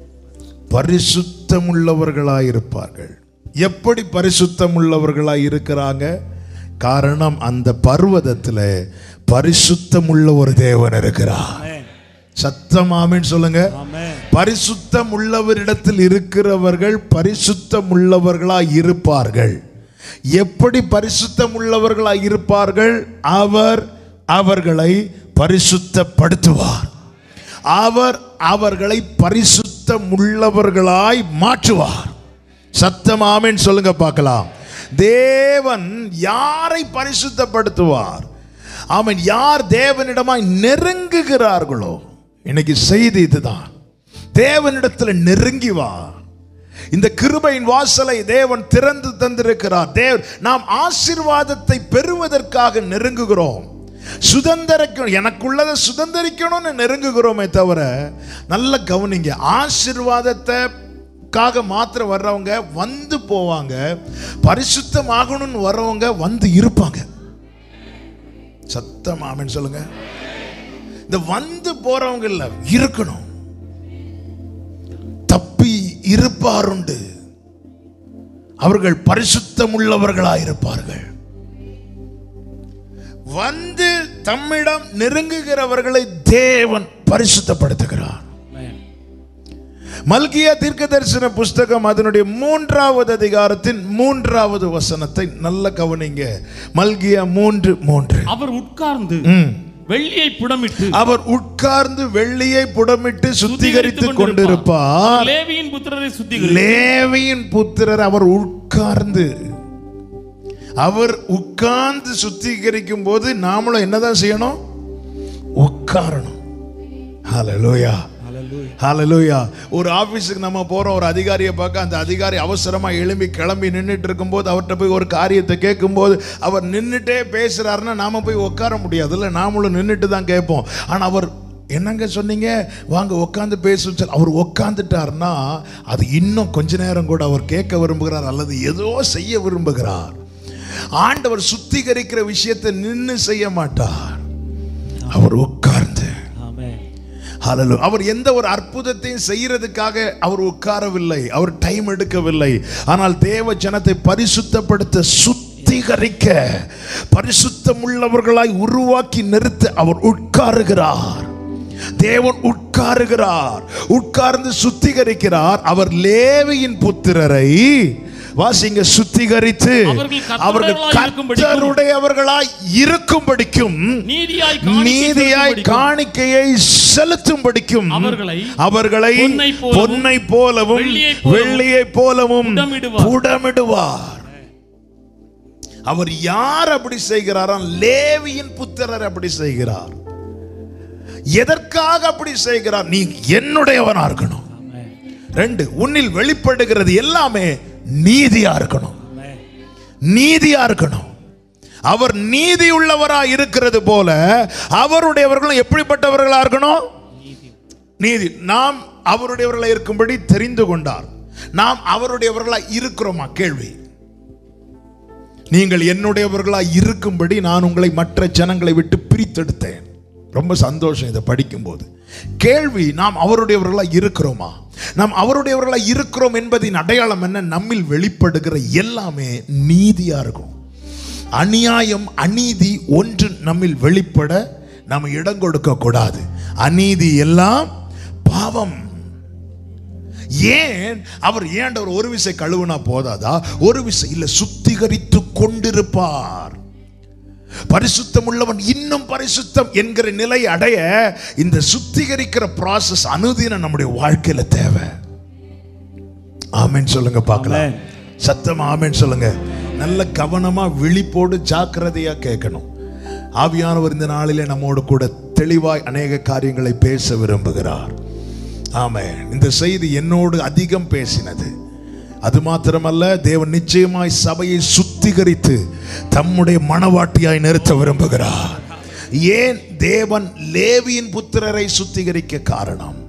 பரிசுத்தம் உள்ளவர்களாய் இருப்பார்கள் எப்படி பரிசுத்தம் உள்ளவர்களாய் இருக்கிறாங்க காரணம் அந்த பர்வதத்துல பரிசுத்தம் உள்ள ஒரு தேவன் இருக்கிறார் சத்தம் ஆமென்னு சொல்லுங்க பரிசுத்தம் உள்ளவரிடத்தில் இருக்கிறவர்கள் பரிசுத்தம் உள்ளவர்களாய் இருப்பார்கள் எப்படி பரிசுத்தம் உள்ளவர்களாய் இருப்பார்கள் அவர் அவர்களை பரிசுத்தப்படுத்துவார் அவர் அவர்களை பரிசுத்தம் உள்ளவர்களாய் மாற்றுவார் சத்தம் ஆமென்னு சொல்லுங்க பார்க்கலாம் தேவன் யாரை பரிசுத்தப்படுத்துவார் அவன் யார் தேவனிடமாய் நெருங்குகிறார்களோ இன்னைக்கு செய்தி இதுதான் தேவனிடத்துல நெருங்கி வா இந்த கிருபையின் வாசலை தேவன் திறந்து தந்திருக்கிறார் தேவ் நாம் ஆசீர்வாதத்தை பெறுவதற்காக நெருங்குகிறோம் சுதந்திரிக்கணும் எனக்குள்ளதை சுதந்திரிக்கணும்னு நெருங்குகிறோமே தவிர நல்ல கவனிங்க ஆசீர்வாதத்தை காக மாத்திரம் வர்றவங்க வந்து போவாங்க பரிசுத்தம் ஆகணும்னு வர்றவங்க வந்து இருப்பாங்க சத்தம் ஆமென்னு சொல்லுங்க இந்த வந்து போறவங்க இல்ல இருக்கணும் தப்பி இருப்பாருண்டு அவர்கள் பரிசுத்தம் உள்ளவர்களாய் இருப்பார்கள் வந்து தம்மிடம் நெருங்குகிறவர்களை தேவன் பரிசுத்தப்படுத்துகிறார் மல்கியா தீர்க்க தரிசன புஸ்தகம் அதனுடைய மூன்றாவது அதிகாரத்தின் மூன்றாவது வசனத்தை நல்ல கவனிங்க மல்கியா மூன்று மூன்று அவர் உட்கார்ந்து ம். வெள்ளியை புடமிட்டு அவர் உட்கார்ந்து வெள்ளியை புடமிட்டு சுத்திகரித்துக் கொண்டிருப்பார் லேவியின் புத்திரரை சுத்திகரி லேவியின் புத்திரர் அவர் உட்கார்ந்து அவர் உட்கார்ந்து சுத்திகரிக்கும் போது நாமளும் என்னதான் செய்யணும் உட்காரணும் ஹalleluya ஹalleluya ஒரு ஆபீஸுக்கு நம்ம போறோம் ஒரு அதிகாரியை பார்க்க அந்த அதிகாரி அவசரமா எழும்பி கிளம்பி நின்றுட்டு இருக்கும்போது அவர்கிட்ட போய் ஒரு காரியத்தை கேட்கும்போது அவர் நின்றுட்டே பேசுறாருன்னா நாம போய் உட்கார முடியாது இல்லை நாமளும் நின்றுட்டு தான் கேட்போம் ஆனா அவர் என்னங்க சொன்னீங்க வாங்க உட்காந்து பேச அவர் உட்காந்துட்டாருன்னா அது இன்னும் கொஞ்ச நேரம் கூட அவர் கேட்க விரும்புகிறார் அல்லது ஏதோ செய்ய விரும்புகிறார் ஆண்டவர் சுத்திகரிக்கிற விஷயத்தை நின்னு செய்ய மாட்டார் அவர் உட்கார்ந்து ஆமென் ஹalleluya. அவர் எந்த ஒரு அற்புதத்தையும் செய்யறதுக்காக அவர் உட்காரவில்லை அவர் டைம் எடுக்கவில்லை ஆனால் தேவ ஜனத்தை பரிசுத்தப்படுத்த சுத்திகரிக்க பரிசுத்தம் உள்ளவர்களாய் உருவாக்கி நிறுத்த அவர் உட்காருகிறார் தேவன் உட்காருகிறார் உட்கார்ந்து சுத்திகரிக்கிறார் அவர் லேவியின் புத்திரரை வாசிங்க சுத்திகரித்து அவர்கள் அவர்கள் கர்த்தருடையவர்களாய் இருக்கும்படிக்கும் கர்த்தருடையவர்களாய் இருக்கும்படிக்கும் நீதியாய் நீதியாய் காணிக்கை காணிக்கையை செலுத்தும்படிக்கும் அவர்களை அவர்களை பொன்னைப் போலவும், பொன்னை போலவும் வெள்ளியைப் போலவும் வெள்ளியைப் போலவும் புடமிடுவார். புடமிடுவார் அவர் யார் அப்படி செய்கிறாராம் லேவியின் புத்திரர் அப்படி செய்கிறார் எதற்காக அப்படி செய்கிறார் நீ என்னுடையவனா இருக்கணும் ரெண்டு உன்னில் வெளிப்படுகிறது எல்லாமே நீதியா இருக்கணும் நீதியா இருக்கணும் அவர் நீதி உள்ளவரா இருக்கிறது போல அவருடையவர்களும் எப்படிப்பட்டவர்களா இருக்கணும் நீதி நாம் அவருடையவர்களா இருக்கும்படி தெரிந்து கொண்டார் நாம் அவருடையவர்களா இருக்கிறோமா கேள்வி நீங்கள் என்னுடையவர்களா இருக்கும்படி நான் உங்களை மற்ற ஜனங்களை விட்டு பிரித்தெடுத்தேன் ரொம்ப சந்தோஷம் இதை படிக்கும்போது கேள்வி நாம் அவருடையவர்களா இருக்கிறோமா நாம் அவருடையவர்களா இருக்கிறோம் என்பதின் அடையாளம் என்ன நம்மில் வெளிப்படுகிற எல்லாமே நீதியா இருக்கும் அநியாயம் அநீதி ஒன்று நம்மில் வெளிப்பட நம்ம இடம் கொடுக்க கூடாது அநீதி எல்லாம் பாவம் ஏன் அவர் ஏண்டவர் ஒரு விசை கழுவுனா போதாதா ஒரு விசை இல்ல சுத்திகரித்து கொண்டிருப்பார் பரிசுத்தம் உள்ளவன் இன்னும் பரிசுத்தம் என்கிற நிலை அடைய இந்த சுத்திகரிக்கிற process அனுதினம் நம்முடைய வாழ்க்கையில தேவை ஆமென் சொல்லுங்க பார்க்கலாம் சத்தம் ஆமென் சொல்லுங்க நல்ல கவனமா விழிப்போடு ஜாக்கிரதையா கேட்கணும் ஆவியானவர் இந்த நாளிலே நம்மோடு கூட தெளிவாய் அநேக காரியங்களை பேச விரும்புகிறார் ஆமென் இந்த செய்தி என்னோடு அதிகம் பேசினது அது மாத்திரமல்ல தேவன் நிச்சயமாய் சபையை சுத்திகரித்து தம்முடைய மனவாட்டியாய் நிறுத்த விரும்புகிறார் ஏன் தேவன் லேவியின் புத்திரரை சுத்திகரிக்க காரணம்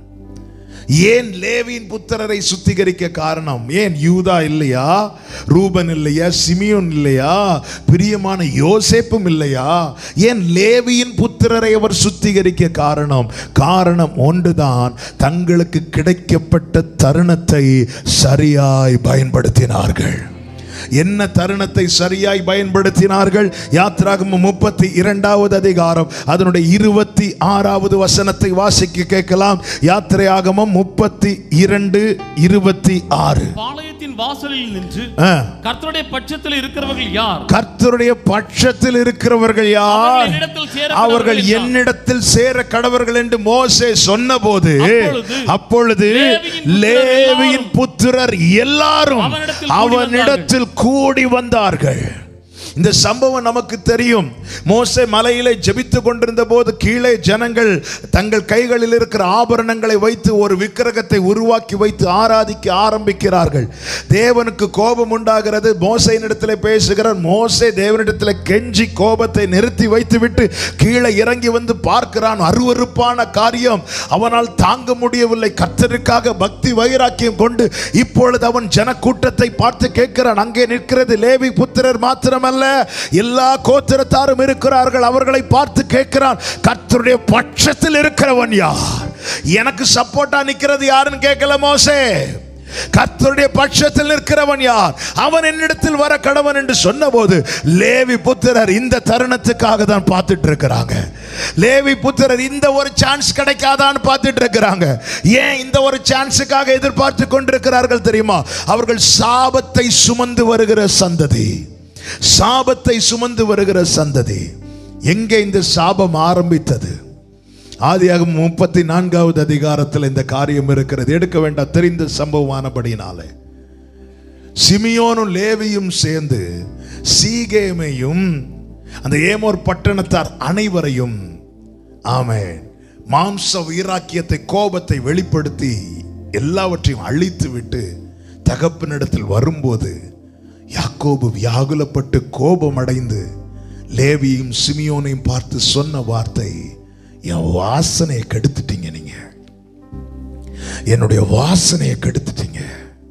ஏன் லேவியின் புத்திரரை சுத்திகரிக்க காரணம் ஏன் யூதா இல்லையா ரூபன் இல்லையா சிமியோன் இல்லையா பிரியமான யோசேப்பும் இல்லையா ஏன் லேவியின் புத்திரரை அவர் சுத்திகரிக்க காரணம் காரணம் ஒன்றுதான் தங்களுக்கு கிடைக்கப்பட்ட தருணத்தை சரியாய் பயன்படுத்தினார்கள் என்ன தருணத்தை சரியாய் பயன்படுத்தினார்கள் யாத்ராகமம் முப்பத்தி இரண்டாவது அதிகாரம் அதனுடைய இருபத்தி ஆறாவது வசனத்தை வாசிக்க கேட்கலாம் யாத்திரையாகமம் முப்பத்தி இரண்டு இருபத்தி ஆறு பாளையத்தின் வாசலில் நின்று ஆ. கர்த்தருடைய பட்சத்தில் இருக்கிறவர்கள் யார் கர்த்தருடைய பட்சத்தில் இருக்கிறவர்கள் யார் அவர்கள் என்னிடத்தில் சேர அவர்கள் கடவர்கள் என்னிடத்தில் சேர கடவர்கள் என்று மோசே சொன்னபோது அப்பொழுது அப்பொழுது லேவியின் புத்திரர் எல்லாரும் அவனிடத்தில் கூடி அவனிடத்தில் கூடி வந்தார்கள் இந்த சம்பவம் நமக்கு தெரியும் மோசே மலையிலே ஜெபித்து கொண்டிருந்த போது கீழே ஜனங்கள் தங்கள் கைகளில் இருக்கிற ஆபரணங்களை வைத்து ஒரு விக்கிரகத்தை உருவாக்கி வைத்து ஆராதிக்க ஆரம்பிக்கிறார்கள் தேவனுக்கு கோபம் உண்டாகிறது மோசையினிடத்தில் பேசுகிறார் மோசே தேவனிடத்தில் கெஞ்சி கோபத்தை நிறுத்தி வைத்துவிட்டு கீழே இறங்கி வந்து பார்க்கிறான் அருவருப்பான காரியம் அவனால் தாங்க முடியவில்லை கர்த்தருக்காக பக்தி வைராக்கியம் கொண்டு இப்பொழுது அவன் ஜனக்கூட்டத்தை பார்த்து கேட்கிறான் அங்கே நிற்கிறது லேவி புத்திரர் மாத்திரமல்ல எல்லா கோத்திரத்தாரும் இருக்கிறார்கள் அவர்களை பார்த்து கேட்கிறான் கர்த்தருடைய பட்சத்தில் இருக்கிறவன் யார் எனக்கு சப்போர்ட்டா நிக்கிறது யாருன்னு கேட்கல மோசே கர்த்தருடைய பட்சத்தில் நிற்கிறவன் யார் அவன் என்னிடத்தில் வர கடவன் என்று சொன்னபோது லேவி புத்திரர் இந்த தருணத்துக்காக தான் பார்த்துட்டு இருக்கிறாங்க லேவி புத்திரர் இந்த ஒரு சான்ஸ் கிடைக்காதான்னு பார்த்துட்டு இருக்கிறாங்க ஏன் இந்த ஒரு சான்ஸுக்காக எதிர்பார்த்து கொண்டிருக்கிறார்கள் தெரியுமா அவர்கள் சாபத்தை சுமந்து வருகிற சந்ததி சாபத்தை சுமந்து வருகிற சந்ததி எங்கே இந்த சாபம் ஆரம்பித்தது ஆதியாகமம் முப்பத்தி நான்காவது அதிகாரத்தில் இந்த காரியம் இருக்கிறது எடுக்க வேண்டாம் தெரிந்த சம்பவமானபடினாலே சிமியோனும் லேவியும் சேர்ந்து சீகேமையும் அந்த ஏமோர் பட்டணத்தார் அனைவரையும் ஆமென் மாம்ச வைராக்கியத்தை கோபத்தை வெளிப்படுத்தி எல்லாவற்றையும் அழித்து விட்டு தகப்பனிடத்தில் வரும்போது யாக்கோபு வியாகுலப்பட்டு கோபமடைந்து லேவியும் சிமியோனையும் பார்த்து சொன்ன வார்த்தை என் வாசனையை கெடுத்துட்டீங்க நீங்க என்னுடைய வாசனையை கெடுத்துட்டீங்க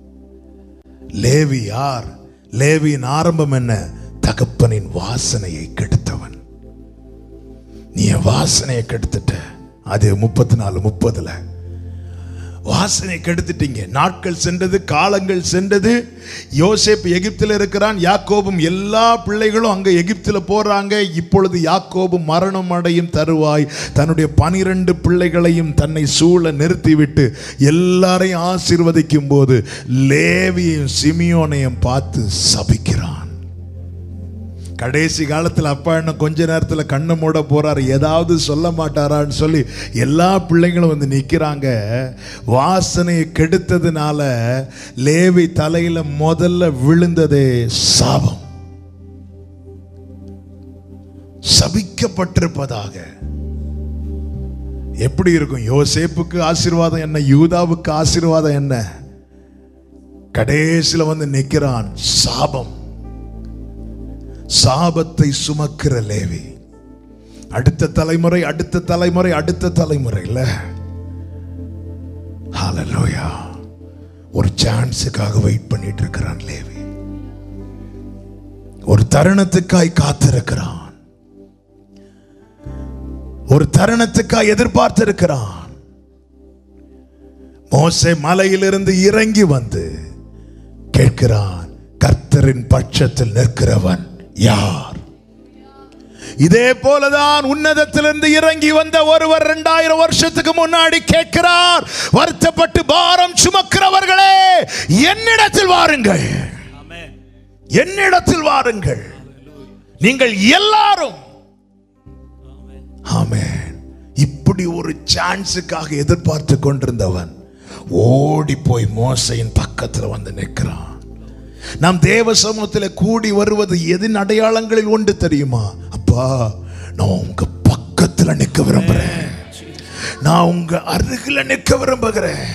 லேவி யார் லேவியின் ஆரம்பம் என்ன தகப்பனின் வாசனையை கெடுத்தவன் நீ என் வாசனையை கெடுத்துட்ட அது முப்பத்தி நாலு முப்பதுல வாசனை கெடுத்துட்டீங்க நாட்கள் சென்றது காலங்கள் சென்றது யோசேப் எகிப்தில் இருக்கிறான் யாக்கோபும் எல்லா பிள்ளைகளும் அங்க எகிப்தில் போறாங்க இப்பொழுது யாக்கோபும் மரணம் அடையும் தருவாய் தன்னுடைய பனிரெண்டு பிள்ளைகளையும் தன்னை சூழ நிறுத்திவிட்டு எல்லாரையும் ஆசீர்வதிக்கும் போது லேவியும் சிமியோனையும் பார்த்து சபிக்கிறான் கடைசி காலத்தில் அப்பா என்ன கொஞ்ச நேரத்தில் கண்ணை மூட போறாரு ஏதாவது சொல்ல மாட்டாரான்னு சொல்லி எல்லா பிள்ளைங்களும் வந்து நிற்கிறாங்க வாசனையை கெடுத்ததுனால லேவி தலையில முதல்ல விழுந்ததே சாபம் சபிக்கப்பட்டிருப்பதாக எப்படி இருக்கும் யோசேப்புக்கு ஆசீர்வாதம் என்ன யூதாவுக்கு ஆசீர்வாதம் என்ன கடைசியில் வந்து நிற்கிறான் சாபம் சாபத்தை சுமக்கிற லேவி அடுத்த தலைமுறை அடுத்த தலைமுறை அடுத்த தலைமுறை இல்ல ஹalleluya ஒரு சான்ஸுக்காக வெயிட் பண்ணிட்டு இருக்கிறான் லேவி ஒரு தருணத்துக்காய் காத்திருக்கிறான் ஒரு தருணத்துக்காய் எதிர்பார்த்திருக்கிறான் மோசே மலையிலிருந்து இறங்கி வந்து கேட்கிறான் கர்த்தரின் பட்சத்தில் நிற்கிறவன் யார் இதே போலதான் உன்னதத்திலிருந்து இறங்கி வந்த ஒருவர் இரண்டாயிரம் வருஷத்துக்கு முன்னாடி கேட்கிறார் வருத்தப்பட்டு பாரம் சுமக்கிறவர்களே என்னிடத்தில் வாருங்கள் என்னிடத்தில் வாருங்கள் நீங்கள் எல்லாரும் ஆமென் இப்படி ஒரு சான்ஸுக்காக எதிர்பார்த்து கொண்டிருந்தவன் ஓடி போய் மோசையின் பக்கத்தில் வந்து நிற்கிறான் நாம் தேவ சமூகத்தில் கூடி வருவது எதின் அடையாளங்களில் ஒன்று தெரியுமா அப்பா நான் உங்க பக்கத்துல நிற்க விரும்புறேன் நான் உங்க அருகில நிற்க விரும்புகிறேன்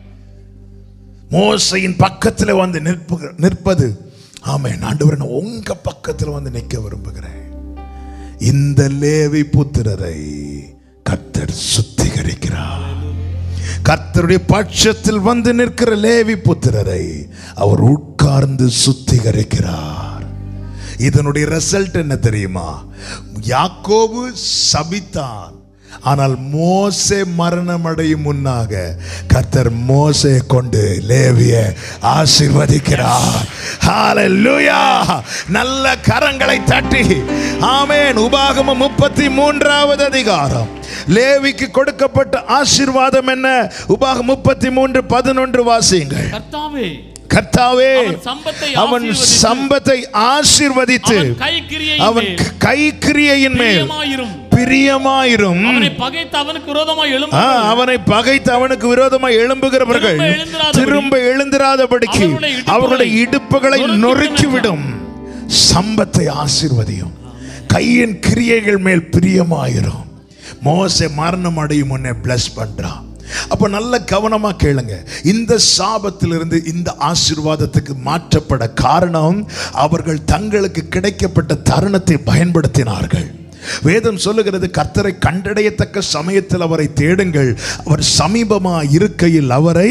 மோசையின் பக்கத்துல வந்து நிற்பு நிற்பது ஆமே ஆண்டவர் நான் உங்க பக்கத்துல வந்து நிற்க விரும்புகிறேன் இந்த லேவி புத்திரரை கர்த்தர் சுத்திகரிக்கிறார் கர்த்தருடைய பட்சத்தில் வந்து நிற்கிற லேவி புத்திரரை அவர் உட்கார்ந்து சுத்திகரிக்கிறார் இதனுடைய ரிசல்ட் என்ன தெரியுமா யாக்கோபு சபித்தான் ஆனால் மோசே மரணம் அடையும் முன்னாக கர்த்தர் மோசே கொண்டு லேவிய ஆசீர்வதிக்கிறார் ஹalleluya நல்ல கரங்களை தட்டி ஆமென் உபாகமம் முப்பத்தி மூன்றாவது அதிகாரம் லேவிக்கு கொடுக்கப்பட்ட ஆசீர்வாதம் என்ன உபாகம் முப்பத்தி மூன்று பதினொன்று வாசியுங்கள் கர்த்தாவே கர்த்தாவே அவன் சம்பத்தை அவன் ஆசீர்வதித்து, சம்பத்தை ஆசீர்வதித்து அவன் கைக்கிரியையின் அவன் மேல் கைக்கிரியையின் மேல் பிரியமாயிரும் பிரியமாயிரும் அவனை பகைத்து அவனுக்கு விரோதமாய் எழும்ப ஆ, அவனை பகைத்து அவனுக்கு விரோதமாய் எழும்புகிறவர்கள் திரும்ப எழுந்திராதபடி, திரும்ப எழுந்திராதபடிக்கு அவர்களுடைய இடுப்புகளை அவருடைய இடுப்புகளை நொறுக்கி நொறுக்கிவிடும் சம்பத்தை ஆசீர்வதியும் கையின் கிரியைகள் மேல் பிரியமாயிரும் மோசே மரணம் அடையும் முன்னே பிளஸ் பண்றான் அப்ப நல்ல கவனமா கேளுங்க இந்த சாபத்திலிருந்து இந்த ஆசீர்வாதத்துக்கு மாற்றப்பட காரணம் அவர்கள் தங்களுக்கு கிடைக்கப்பட்ட தருணத்தை பயன்படுத்தினார்கள் வேதம் சொல்லுகிறது கர்த்தரை கண்டடையத்தக்க சமயத்தில் அவரை தேடுங்கள் அவர் சமீபமா இருக்கையில் அவரை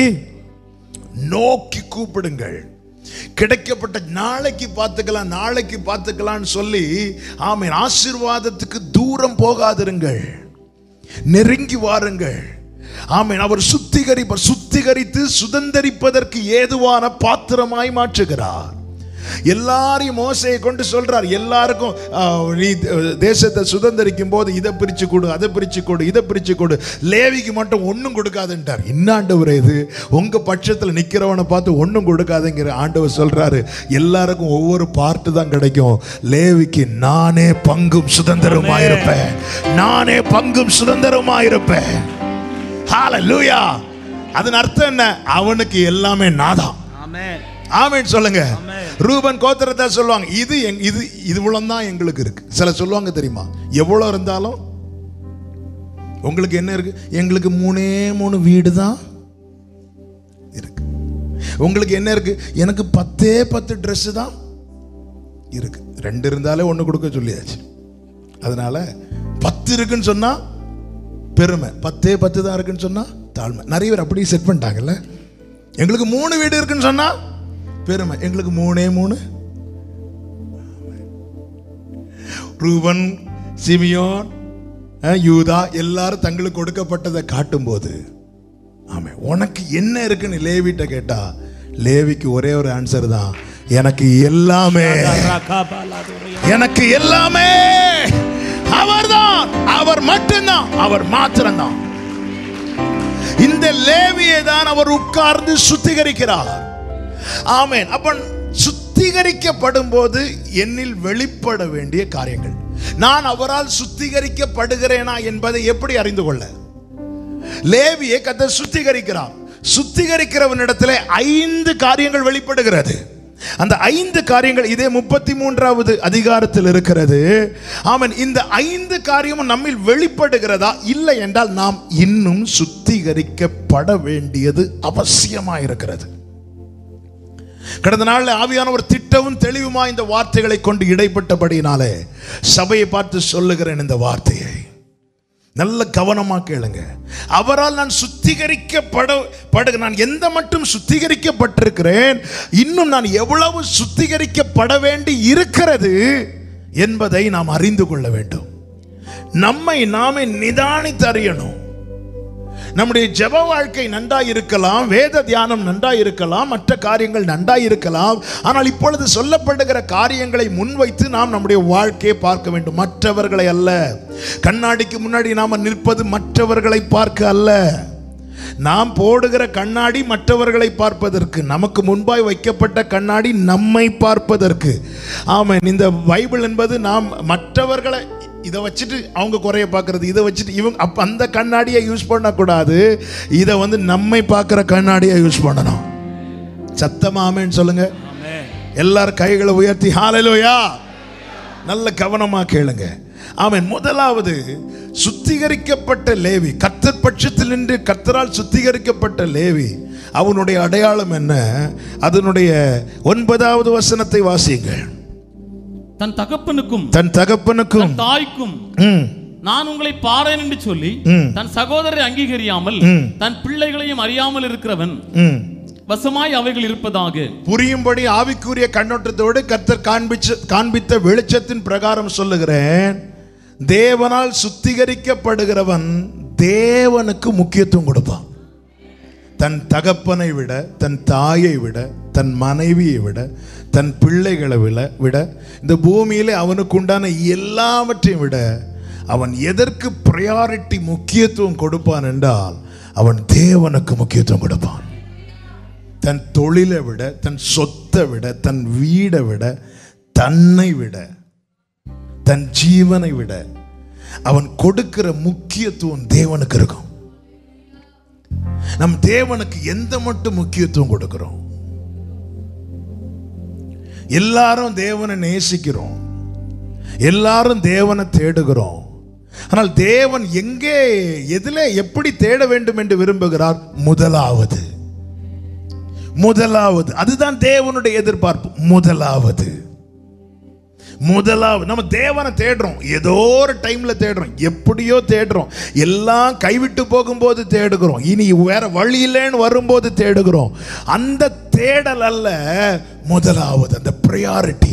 நோக்கி கூப்பிடுங்கள் கிடைக்கப்பட்ட நாளைக்கு பார்த்துக்கலாம் நாளைக்கு பார்த்துக்கலாம்னு சொல்லி ஆமென் ஆசீர்வாதத்துக்கு தூரம் போகாதிருங்கள் நெருங்கி வாருங்கள் ஆமென் அவர் சுத்திகரிப்ப சுத்திகரித்து சுதந்தரிப்பதற்கு ஏதுவான பாத்திரமாய் மாற்றுகிறார் எல்லாரையும் மோசையை கொண்டு சொல்றார் எல்லாருக்கும் ஆ, நீ தேசத்தை சுதந்தரிக்கும் போது இதை பிரிச்சு கொடு அதை பிரிச்சு கொடு இதை பிரிச்சு கொடு லேவிக்கு மட்டும் ஒன்றும் கொடுக்காதுன்றார் இன்னாண்டவர் இது உங்க பட்சத்தில் நிக்கிறவனை பார்த்து ஒன்றும் கொடுக்காதுங்கிற ஆண்டவர் சொல்றாரு எல்லாருக்கும் ஒவ்வொரு பார்ட்டு தான் கிடைக்கும் லேவிக்கு நானே பங்கும் சுதந்திரமா இருப்பேன் நானே பங்கும் சுதந்திரமா இருப்பேன் ஹalleluya அதன் அர்த்தம் என்ன அவனுக்கு எல்லாமே நாதான் ஆமென் சொல்லுங்க ரூபன் கோத்திரத்தை சொல்லுவாங்க இது எங் இது இவ்வளவு தான் எங்களுக்கு இருக்கு சில சொல்லுவாங்க தெரியுமா எவ்வளவு இருந்தாலும் உங்களுக்கு என்ன இருக்கு எங்களுக்கு மூணே மூணு வீடு தான் இருக்கு உங்களுக்கு என்ன இருக்கு எனக்கு பத்தே பத்து Dress தான் இருக்கு ரெண்டு இருந்தாலே ஒன்று கொடுக்க சொல்லியாச்சு அதனால பத்து இருக்குன்னு சொன்னா பெருமை பத்தே பத்து தான் இருக்குன்னு சொன்னா தாழ்மை நிறைய பேர் அப்படியே செட் பண்ணிட்டாங்கல்ல எங்களுக்கு மூணு வீடு இருக்குன்னு சொன்னா பெருமை எங்களுக்கு மூணே மூணு ரூபன் சிமியோன் அஹ், யூதா எல்லாரும் தங்களுக்கு கொடுக்கப்பட்டதை காட்டும்போது ஆமே உனக்கு என்ன இருக்குன்னு லேவிட்ட கேட்டா லேவிக்கு ஒரே ஒரு ஆன்சர் தான் எனக்கு எல்லாமே எனக்கு எல்லாமே அவர்தான் அவர் மட்டும்தான் அவர் மாத்திரம்தான் இந்த லேவியை தான் அவர் உட்கார்ந்து சுத்திகரிக்கிறார் ஆமென் அப்ப சுத்திகரிக்கப்படும் போது என்னில் வெளிப்பட வேண்டிய காரியங்கள் நான் அவரால் சுத்திகரிக்கப்படுகிறேனா என்பதை எப்படி அறிந்து கொள்ள லேவியை கத்த சுத்திகரிக்கிறார் சுத்திகரிக்கிறவனிடத்துல ஐந்து காரியங்கள் வெளிப்படுகிறது அந்த ஐந்து காரியங்கள் இதே முப்பத்தி மூன்றாவது அதிகாரத்தில் இருக்கிறது ஆமன் இந்த ஐந்து காரியமும் நம்மில் வெளிப்படுகிறதா இல்லை என்றால் நாம் இன்னும் சுத்திகரிக்கப்பட வேண்டியது அவசியமா இருக்கிறது கடந்த நாளில் ஆவியானவர் திட்டவும் தெளிவுமா இந்த வார்த்தைகளை கொண்டு இடைப்பட்டபடியினாலே சபையை பார்த்து சொல்லுகிறேன் இந்த வார்த்தையை நல்ல கவனமா கேளுங்க அவரால் நான் சுத்திகரிக்கப்பட படு நான் எந்த மட்டும் சுத்திகரிக்கப்பட்டிருக்கிறேன் இன்னும் நான் எவ்வளவு சுத்திகரிக்கப்பட வேண்டி இருக்கிறது என்பதை நாம் அறிந்து கொள்ள வேண்டும் நம்மை நாமே நிதானித்து அறியணும் நம்முடைய ஜெப வாழ்க்கை நன்றா இருக்கலாம் வேத தியானம் நன்றா இருக்கலாம் மற்ற காரியங்கள் நன்றா இருக்கலாம் ஆனால் இப்பொழுது சொல்லப்படுகிற காரியங்களை முன்வைத்து நாம் நம்முடைய வாழ்க்கையை பார்க்க வேண்டும் மற்றவர்களை அல்ல கண்ணாடிக்கு முன்னாடி நாம நிற்பது மற்றவர்களை பார்க்க அல்ல நாம் போடுகிற கண்ணாடி மற்றவர்களை பார்ப்பதற்கு நமக்கு முன்பாய் வைக்கப்பட்ட கண்ணாடி நம்மை பார்ப்பதற்கு ஆமாம் இந்த பைபிள் என்பது நாம் மற்றவர்களை இதை வச்சுட்டு அவங்க குறைய பார்க்கறது இதை வச்சுட்டு இவங்க அப்ப அந்த கண்ணாடியை யூஸ் பண்ணக்கூடாது இதை வந்து நம்மை பார்க்குற கண்ணாடியை யூஸ் பண்ணணும் சத்தமாமேன்னு சொல்லுங்க எல்லாரும் கைகளை உயர்த்தி ஹாலையிலோயா நல்ல கவனமா கேளுங்க ஆமென் முதலாவது சுத்திகரிக்கப்பட்ட லேவி கர்த்தர் பட்சத்தில் நின்று கர்த்தரால் சுத்திகரிக்கப்பட்ட லேவி அவனுடைய அடையாளம் என்ன அதனுடைய ஒன்பதாவது வசனத்தை வாசியுங்கள் தன் தகப்பனுக்கும் தன் தகப்பனுக்கும் தன் தாய்க்கும் ம், நான் உங்களை பாரேன் என்று சொல்லி ம். தன் சகோதரரை அங்கீகரியாமல் ம். தன் பிள்ளைகளையும் அறியாமல் இருக்கிறவன் ம். வசமாய் அவைகள் இருப்பதாக புரியும்படி ஆவிக்குரிய கண்ணோட்டத்தோடு கர்த்தர் காண்பிச்ச காண்பித்த வெளிச்சத்தின் பிரகாரம் சொல்லுகிறேன் தேவனால் சுத்திகரிக்கப்படுகிறவன் தேவனுக்கு முக்கியத்துவம் கொடுப்பான் தன் தகப்பனை விட தன் தாயை விட தன் மனைவியை விட தன் பிள்ளைகளை விட விட இந்த பூமியிலே அவனுக்கு உண்டான எல்லாவற்றையும் விட அவன் எதற்கு ப்ரையாரிட்டி முக்கியத்துவம் கொடுப்பான் என்றால் அவன் தேவனுக்கு முக்கியத்துவம் கொடுப்பான் தன் தொழிலை விட தன் சொத்தை விட தன் வீடை விட தன்னை விட தன் ஜீவனை விட அவன் கொடுக்கிற முக்கியத்துவம் தேவனுக்கு இருக்கும் நம் தேவனுக்கு எந்த மட்டும் முக்கியத்துவம் கொடுக்கிறோம் எல்லாரும் தேவனை நேசிக்கிறோம் எல்லாரும் தேவனை தேடுகிறோம் ஆனால் தேவன் எங்கே எதிலே எப்படி தேட வேண்டும் என்று விரும்புகிறார் முதலாவது முதலாவது அதுதான் தேவனுடைய எதிர்பார்ப்பு முதலாவது முதலாவது நம்ம தேவனை தேடுறோம் ஏதோ ஒரு டைம்ல தேடுறோம் எப்படியோ தேடுறோம் எல்லாம் கைவிட்டு போகும்போது தேடுகிறோம் இனி வேற வழி இல்லைன்னு வரும்போது தேடுகிறோம் அந்த தேடல் அல்ல முதலாவது அந்த ப்ரையாரிட்டி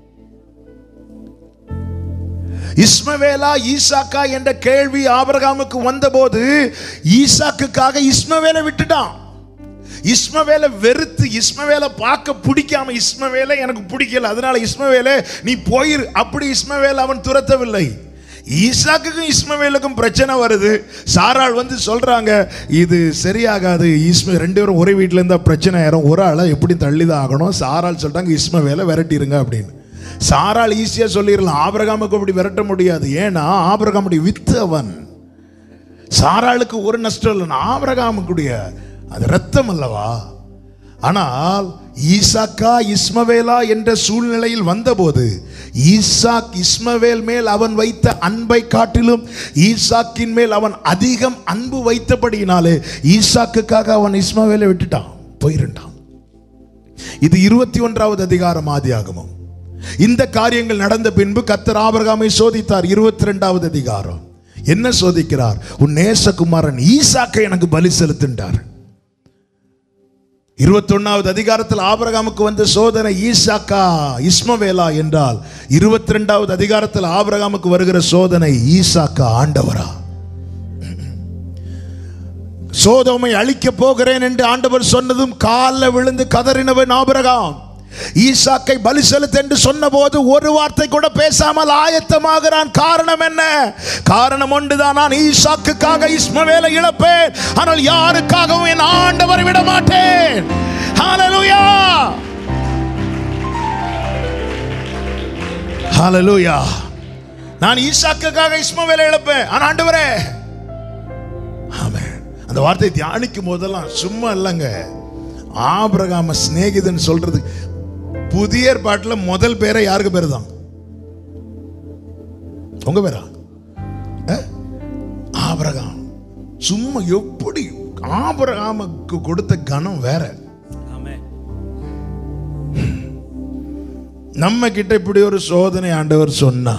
இஸ்மவேலா ஈசாக்கா என்ற கேள்வி ஆபிரகாமுக்கு வந்தபோது ஈசாக்குக்காக இஸ்மவேலை விட்டுட்டான் இஸ்மவேலை வெறுத்து இஸ்மவேலை பார்க்க பிடிக்காம இஸ்மவேலை எனக்கு பிடிக்கல அதனால இஸ்மவேலை நீ போயிரு அப்படி இஸ்மவேல் அவன் துரத்தவில்லை ஈசாக்குக்கும் இஸ்மவேலுக்கும் பிரச்சனை வருது சாராள் வந்து சொல்றாங்க இது சரியாகாது இஸ்ம ரெண்டு பேரும் ஒரே வீட்டில் இருந்தால் பிரச்சனை ஆயிரும் ஒரு ஆளை எப்படி தள்ளிதான் ஆகணும் சாராள் சொல்றாங்க இஸ்மவேலை விரட்டிருங்க அப்படின்னு சாராள் ஈஸியாக சொல்லிடலாம் ஆபிரகாமுக்கு அப்படி விரட்ட முடியாது ஏன்னா ஆபிரகாமுடைய வித்து அவன் சாராளுக்கு ஒரு நஷ்டம் இல்லை ஆபிரகாமுக்குடைய அது ரத்தம் அல்லவா ஆனால் ஈசாக்கா இஸ்மவேலா என்ற சூழ்நிலையில் வந்தபோது ஈசாக் இஸ்மவேல் மேல் அவன் வைத்த அன்பை காட்டிலும் ஈசாக்கின் மேல் அவன் அதிகம் அன்பு வைத்தபடியினாலே ஈசாக்குக்காக அவன் இஸ்மவேலை விட்டுட்டான் போயிருந்தான் இது இருபத்தி ஒன்றாவது அதிகாரம் ஆதியாகமம் இந்த காரியங்கள் நடந்த பின்பு கத்தர் ஆபிரகாமை சோதித்தார் இருபத்தி ரெண்டாவது அதிகாரம் என்ன சோதிக்கிறார் உன் நேசகுமாரன் ஈசாக்கை எனக்கு பலி செலுத்துண்டார் இருபத்தொன்னாவது அதிகாரத்தில் ஆபிரகாமுக்கு வந்த சோதனை ஈசாக்கா இஸ்மவேலா என்றால் இருபத்தி ரெண்டாவது அதிகாரத்தில் ஆபிரகாமுக்கு வருகிற சோதனை ஈசாக்கா ஆண்டவரா சோதோமை அழிக்க போகிறேன் என்று ஆண்டவர் சொன்னதும் காலில் விழுந்து கதறினவன் ஆபிரகாம் ஈசாக்கை பலி செலுத்து என்று சொன்னபோது ஒரு வார்த்தை கூட பேசாமல் ஆயத்தமாகிறான் காரணம் என்ன காரணம் ஒன்றுதான் நான் ஈசாக்குக்காக இஸ்மவேலை இழப்பேன் ஆனால் யாருக்காகவும் என் ஆண்டவரை விட மாட்டேன் ஹalleluya ஹalleluya நான் ஈசாக்குக்காக இஸ்மவேலை இழப்பேன் ஆனால் ஆண்டவரே ஆமென் அந்த வார்த்தையை தியானிக்கும் போதெல்லாம் சும்மா இல்லைங்க ஆபிரகாம சிநேகிதன் சொல்றது புதிய ஏற்பாட்டில் முதல் பேரை யாருக்கு பேரு தான் உங்க பேரா அஹ்? ஆபிரகாம் சும்மா எப்படி ஆபிரகாமுக்கு கொடுத்த கணம் வேற ஆமென் நம்ம கிட்ட இப்படி ஒரு சோதனை ஆண்டவர் சொன்னா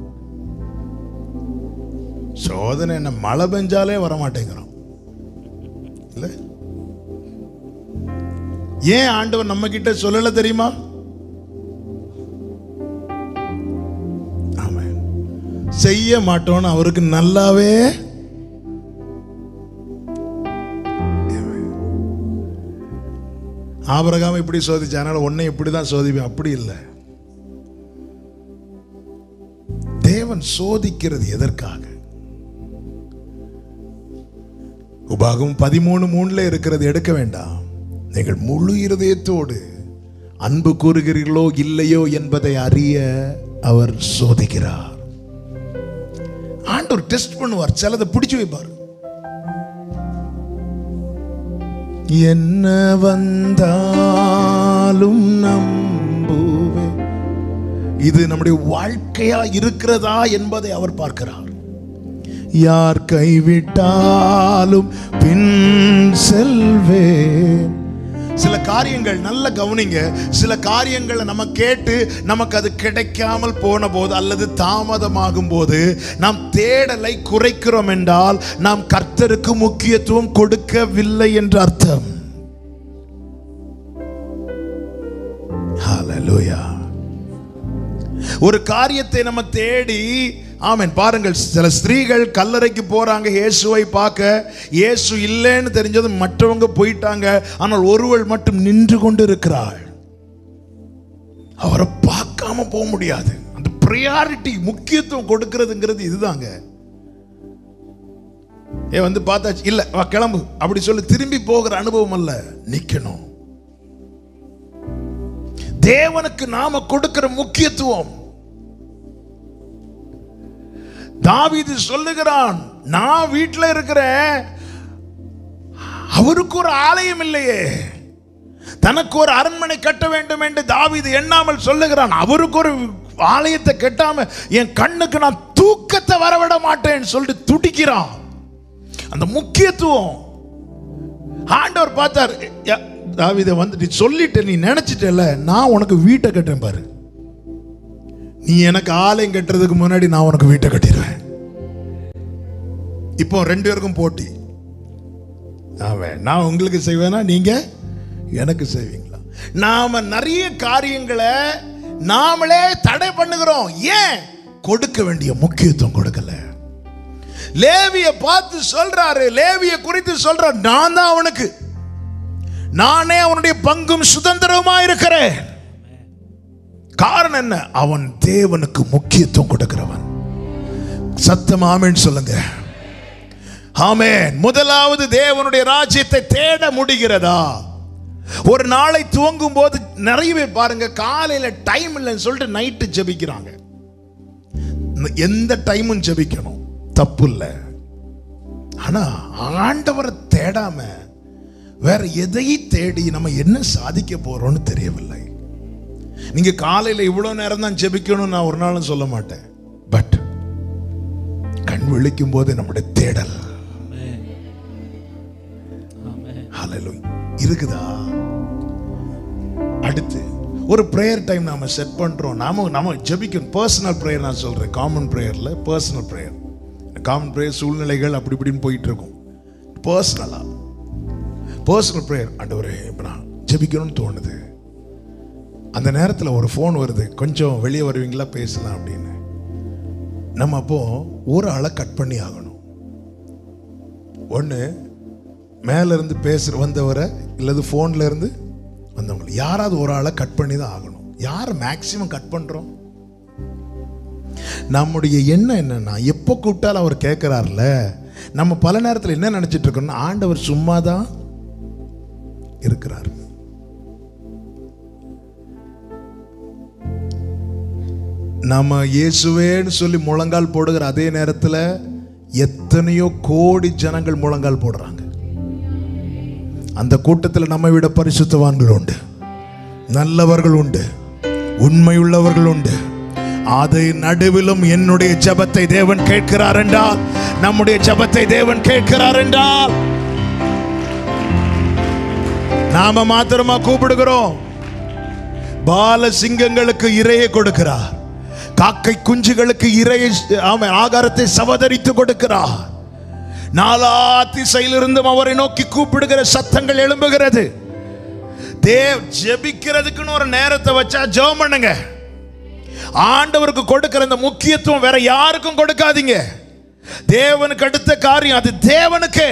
சோதனை என்ன மழை பெஞ்சாலே வர மாட்டேங்கிறோம் இல்ல ஏன் ஆண்டவர் நம்ம கிட்ட சொல்லல தெரியுமா ஆமென். செய்ய மாட்டோம்னு அவருக்கு நல்லாவே ஆபரகாம இப்படி சோதிச்சு அதனால உன்னை இப்படி தான் சோதிப்பேன் அப்படி இல்லை தேவன் சோதிக்கிறது எதற்காக உபாகம் பதிமூணு மூணுல இருக்கிறது எடுக்க வேண்டாம் நீங்கள் முழு இருதயத்தோடு அன்பு கூறுகிறீர்களோ இல்லையோ என்பதை அறிய அவர் சோதிக்கிறார் ஆண்டவர் டெஸ்ட் பண்ணுவார் சிலதை பிடிச்சு வைப்பார் என்ன வந்தாலும் நம்புவே இது நம்முடைய வாழ்க்கையா இருக்கிறதா என்பதை அவர் பார்க்கிறார் யார் கைவிட்டாலும் பின் செல்வேன் சில காரியங்கள் நல்ல கவனிங்க சில காரியங்களை நம்ம கேட்டு நமக்கு அது கிடைக்காமல் போன போது அல்லது தாமதமாகும் போது நாம் தேடலை குறைக்கிறோம் என்றால் நாம் கர்த்தருக்கு முக்கியத்துவம் கொடுக்கவில்லை என்று அர்த்தம் ஹalleluya ஒரு காரியத்தை நம்ம தேடி ஆமென் பாருங்கள் சில ஸ்திரீகள் கல்லறைக்கு போறாங்க இயேசுவை பார்க்க இயேசு இல்லைன்னு தெரிஞ்சதும் மற்றவங்க போயிட்டாங்க ஆனால் ஒருவள் மட்டும் நின்று கொண்டு இருக்கிறாள் அவரை பார்க்காம போக முடியாது அந்த ப்ரியாரிட்டி முக்கியத்துவம் கொடுக்கிறதுங்கிறது இதுதாங்க ஏ வந்து பார்த்தாச்சு இல்ல வா கிளம்பு அப்படி சொல்லி திரும்பி போகிற அனுபவம் அல்ல நிக்கணும் தேவனுக்கு நாம கொடுக்கிற முக்கியத்துவம் தாவீது சொல்லுகிறான் நான் வீட்டில் இருக்கிறேன் அவருக்கு ஒரு ஆலயம் இல்லையே தனக்கு ஒரு அரண்மனை கட்ட வேண்டும் என்று தாவீது எண்ணாமல் சொல்லுகிறான் அவருக்கு ஒரு ஆலயத்தை கட்டாம என் கண்ணுக்கு நான் தூக்கத்தை வரவிட மாட்டேன்னு சொல்லிட்டு துடிக்கிறான் அந்த முக்கியத்துவம் ஆண்டவர் பார்த்தார் யா- தாவீதை வந்துட்டு சொல்லிட்டு நீ நினைச்சிட்டல நான் உனக்கு வீட்டை கட்டுறேன் பாரு நீ எனக்கு ஆலயம் கட்டுறதுக்கு முன்னாடி நான் உனக்கு வீட்டை கட்டிடுவேன் இப்போ ரெண்டு பேருக்கும் போட்டி அவன் நான் உங்களுக்கு செய்வேனா நீங்க எனக்கு செய்வீங்களா நாம நிறைய காரியங்களை நாமளே தடை பண்ணுகிறோம் ஏன் கொடுக்க வேண்டிய முக்கியத்துவம் கொடுக்கல லேவிய பார்த்து சொல்றாரு லேவிய குறித்து சொல்றார் நான் தான் அவனுக்கு நானே அவனுடைய பங்கும் சுதந்திரமா இருக்கிறேன் காரணம் என்ன அவன் தேவனுக்கு முக்கியத்துவம் கொடுக்கிறவன் சத்தம் ஆமென் சொல்லுங்க ஆமென் முதலாவது தேவனுடைய ராஜ்யத்தை தேட முடிகிறதா ஒரு நாளை துவங்கும் போது நிறைய பேர் பாருங்க காலையில டைம் இல்லைன்னு சொல்லிட்டு நைட்டு ஜெபிக்கிறாங்க எந்த டைமும் ஜெபிக்கணும் தப்பு இல்லை ஆனா ஆண்டவரை தேடாம வேற எதை தேடி நம்ம என்ன சாதிக்க போறோம்னு தெரியவில்லை நீங்க காலையில இவ்வளவு நேரம் தான் ஜெபிக்கணும் நான் ஒரு நாளும் சொல்ல மாட்டேன் பட் கண் விழிக்கும் போது நம்முடைய தேடல் Hallelujah. இருக்குதா அடுத்து ஒரு ப்ரேயர் டைம் நாம செட் பண்றோம் நாம நாம ஜெபிக்கணும் பர்சனல் ப்ரேயர் நான் சொல்றேன் காமன் ப்ரேயர்ல பர்சனல் ப்ரேயர் காமன் ப்ரேயர் சூழ்நிலைகள் அப்படி இப்படின்னு போயிட்டு இருக்கும் பர்சனலா பர்சனல் ப்ரேயர் ஆண்டவரே இப்போ நான் ஜெபிக்கணும்னு தோணுது அந்த நேரத்தில் ஒரு ஃபோன் வருது கொஞ்சம் வெளியே வருவீங்களா பேசலாம் அப்படின்னு நம்ம அப்போ ஒரு ஆளை கட் பண்ணி ஆகணும் ஒன்று மேல இருந்து பேசுற வந்தவரை இல்லது ஃபோன்ல இருந்து வந்தவங்க யாராவது ஒரு ஆளை கட் பண்ணி தான் ஆகணும் யார் மேக்சிமம் கட் பண்றோம் நம்முடைய எண்ணம் என்னன்னா எப்போ கூப்பிட்டாலும் அவர் கேட்கிறார்ல நம்ம பல நேரத்தில் என்ன நினைச்சிட்டு இருக்கோம்னா ஆண்டவர் சும்மா தான் இருக்கிறார் நம்ம இயேசுவேன்னு சொல்லி முழங்கால் போடுகிற அதே நேரத்தில் எத்தனையோ கோடி ஜனங்கள் முழங்கால் போடுறாங்க அந்த கூட்டத்தில் நம்மை விட பரிசுத்தவான்கள் உண்டு நல்லவர்கள் உண்டு உண்மையுள்ளவர்கள் உண்டு அதை நடுவிலும் என்னுடைய ஜெபத்தை தேவன் கேட்கிறார் என்றால் நம்முடைய ஜெபத்தை தேவன் கேட்கிறார் என்றால் நாம மாத்திரமா கூப்பிடுகிறோம் பால சிங்கங்களுக்கு இரையை கொடுக்கிறார் காக்கை குஞ்சுகளுக்கு இரையை ஆமென், ஆகாரத்தை சவதரித்து கொடுக்கிறார் நாலா திசையிலிருந்தும் அவரை நோக்கி கூப்பிடுகிற சத்தங்கள் எழும்புகிறது தேவ் ஜெபிக்கிறதுக்குன்னு ஒரு நேரத்தை வச்சா ஜெபம் பண்ணுங்க ஆண்டவருக்கு கொடுக்கிற இந்த முக்கியத்துவம் வேற யாருக்கும் கொடுக்காதீங்க தேவனுக்கு அடுத்த காரியம் அது தேவனுக்கு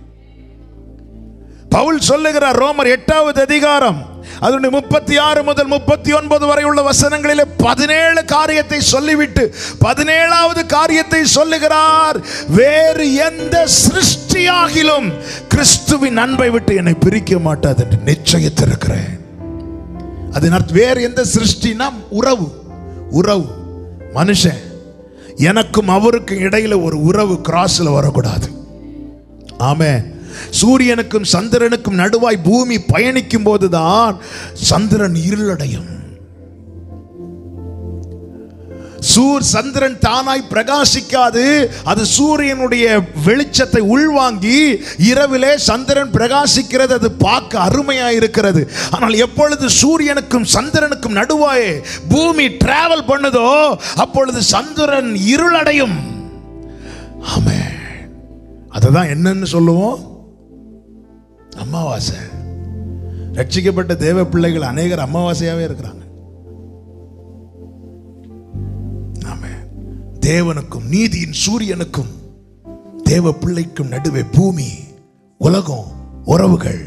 பவுல் சொல்லுகிறார் ரோமர் எட்டாவது அதிகாரம் அதனுடைய முப்பத்தி ஆறு முதல் முப்பத்தி ஒன்பது வரை உள்ள வசனங்களிலே பதினேழு காரியத்தை சொல்லிவிட்டு பதினேழாவது காரியத்தை சொல்லுகிறார் வேறு எந்த சிருஷ்டியாகிலும் கிறிஸ்துவின் அன்பை விட்டு என்னை பிரிக்க மாட்டாது என்று நிச்சயித்திருக்கிறேன் அதன் அர்த்தம் வேறு எந்த சிருஷ்டினா உறவு உறவு மனுஷன் எனக்கும் அவருக்கும் இடையில ஒரு உறவு கிராஸ்ல வரக்கூடாது ஆமே சூரியனுக்கும் சந்திரனுக்கும் நடுவாய் பூமி பயணிக்கும் போதுதான் சந்திரன் இருளடையும் சூர் சந்திரன் தானாய் பிரகாசிக்காது அது சூரியனுடைய வெளிச்சத்தை உள்வாங்கி இரவிலே சந்திரன் பிரகாசிக்கிறது அது பார்க்க அருமையா இருக்கிறது ஆனால் எப்பொழுது சூரியனுக்கும் சந்திரனுக்கும் நடுவாயே பூமி டிராவல் பண்ணுதோ அப்பொழுது சந்திரன் இருளடையும் ஆமே அதுதான் என்னன்னு சொல்லுவோம் அமாவாசை ரட்சிக்கப்பட்ட தேவ பிள்ளைகள் அநேகர் அமாவாசையாவே இருக்கிறாங்க ஆமே தேவனுக்கும் நீதியின் சூரியனுக்கும் தேவ பிள்ளைக்கும் நடுவே பூமி உலகம் உறவுகள்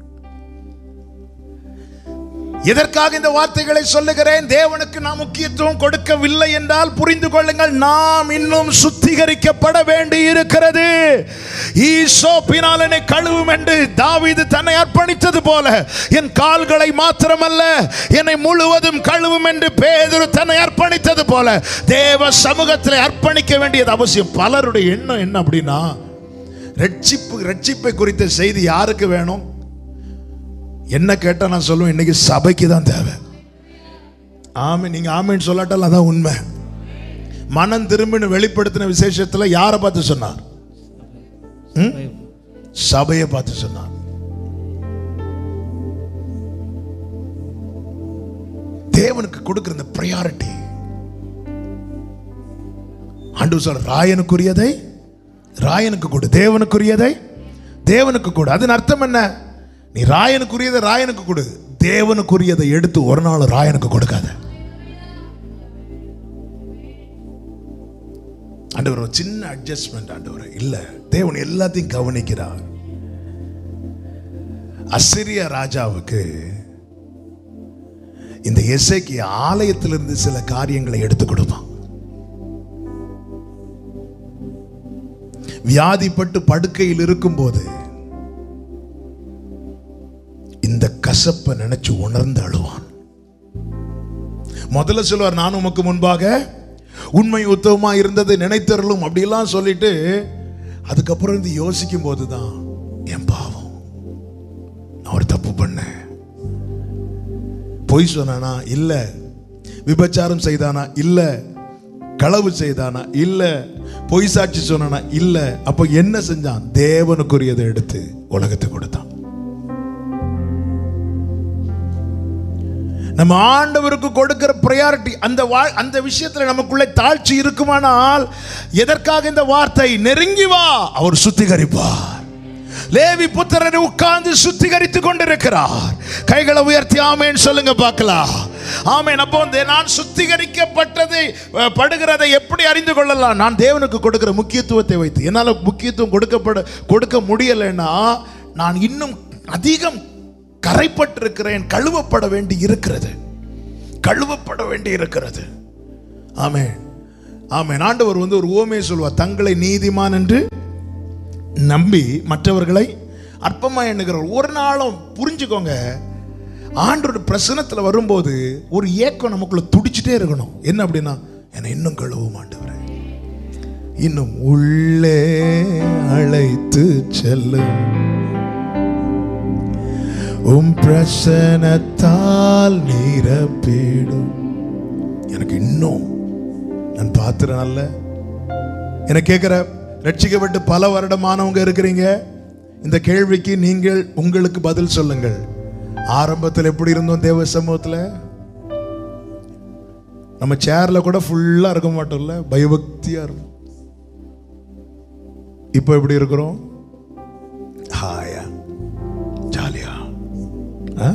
எதற்காக இந்த வார்த்தைகளை சொல்லுகிறேன் தேவனுக்கு நாம் முக்கியத்துவம் கொடுக்கவில்லை என்றால் புரிந்து கொள்ளுங்கள் நாம் இன்னும் சுத்திகரிக்கப்பட வேண்டி இருக்கிறது ஈசோப்பினால் என்னை கழுவும் என்று தாவீது தன்னை அர்ப்பணித்தது போல என் கால்களை மாத்திரமல்ல என்னை முழுவதும் கழுவும் என்று பேதுரு தன்னை அர்ப்பணித்தது போல தேவ சமூகத்தில் அர்ப்பணிக்க வேண்டியது அவசியம் பலருடைய எண்ணம் என்ன அப்படின்னா ரட்சிப்பு ரட்சிப்பை குறித்த செய்தி யாருக்கு வேணும் என்ன கேட்டா நான் சொல்லுவேன் இன்னைக்கு சபைக்கு தான் தேவை ஆமே நீங்க ஆமேன்னு சொல்லாட்டால் அதான் உண்மை மனம் திரும்பின்னு வெளிப்படுத்தின விசேஷத்துல யாரை பார்த்து சொன்னார் ம்? சபையை பார்த்து சொன்னார் தேவனுக்கு கொடுக்கிற இந்த ப்ரையாரிட்டி ஆண்டு சொல்ற ராயனுக்குரியதை ராயனுக்கு கொடு தேவனுக்குரியதை தேவனுக்கு கொடு அதன் அர்த்தம் என்ன நீ ராயனுக்குரியதை ராயனுக்கு கொடு தேவனுக்குரியதை எடுத்து ஒரு நாள் ராயனுக்கு கொடுக்காத ஆண்டவர் ஒரு சின்ன அட்ஜஸ்ட்மெண்ட் ஆண்டவர் இல்ல தேவன் எல்லாத்தையும் கவனிக்கிறார் அசிரிய ராஜாவுக்கு இந்த எசைக்கு ஆலயத்திலிருந்து சில காரியங்களை எடுத்து கொடுப்பான் வியாதிப்பட்டு படுக்கையில் இருக்கும்போது இந்த கசப்பை நினைச்சு உணர்ந்து அழுவான் முதல்ல சொல்லுவார் நான் உமக்கு முன்பாக உண்மை உத்தவமா இருந்ததை நினைத்தருளும் அப்படிலாம் சொல்லிட்டு அதுக்கப்புறம் இது யோசிக்கும் போதுதான் என் பாவம் நான் ஒரு தப்பு பண்ணேன் பொய் சொன்னானா இல்ல விபச்சாரம் செய்தானா இல்ல களவு செய்தானா இல்ல பொய் சாட்சி சொன்னானா இல்ல அப்ப என்ன செஞ்சான் தேவனுக்குரியதை எடுத்து உலகத்துக்கு கொடுத்தான் நம்ம ஆண்டவருக்கு கொடுக்கிற ப்ரையாரிட்டி அந்த வா- அந்த விஷயத்துல நமக்குள்ளே தாழ்ச்சி இருக்குமானால் எதற்காக இந்த வார்த்தை நெருங்கி வா அவர் சுத்திகரிப்பார் லேவி புத்திரரை உட்கார்ந்து சுத்திகரித்துக் கொண்டிருக்கிறார் கைகளை உயர்த்தி ஆமேன்னு சொல்லுங்க பார்க்கலாம் ஆமேன் அப்போ வந்து நான் சுத்திகரிக்கப்பட்டதை அஹ், படுகிறதை எப்படி அறிந்து கொள்ளலாம் நான் தேவனுக்கு கொடுக்கிற முக்கியத்துவத்தை வைத்து என்னால முக்கியத்துவம் கொடுக்கப்பட கொடுக்க முடியலைன்னா நான் இன்னும் அதிகம் கரைப்பட்டிருக்கிறேன் கழுவப்பட வேண்டி இருக்கிறது கழுவப்பட வேண்டி இருக்கிறது ஆமென் ஆமென் ஆண்டவர் வந்து ஒரு ஓமையை சொல்வார் தங்களை நீதிமான் என்று நம்பி மற்றவர்களை அற்பமா எண்ணுகிறவர் ஒரு நாளும் புரிஞ்சுக்கோங்க ஆண்டோட பிரசனத்தில் வரும்போது ஒரு ஏக்கம் நமக்குள்ள துடிச்சிட்டே இருக்கணும் என்ன அப்படின்னா என்னை இன்னும் கழுவும் ஆண்டவரே இன்னும் உள்ளே அழைத்து செல்லும் உம் பிரசனத்தால் நீரப்பீடும் எனக்கு இன்னும் நான் பாத்திரம் அல்ல என்ன கேட்கிற ரட்சிக்கப்பட்டு பல வருடமானவங்க இருக்கிறீங்க இந்த கேள்விக்கு நீங்கள் உங்களுக்கு பதில் சொல்லுங்கள் ஆரம்பத்தில் எப்படி இருந்தோம் தேவ சமூகத்தில் நம்ம சேர்ல கூட ஃபுல்லா இருக்க மாட்டோம்ல பயபக்தியா இருக்கும் இப்போ எப்படி இருக்கிறோம் ஹாயா ஜாலியா ஆ?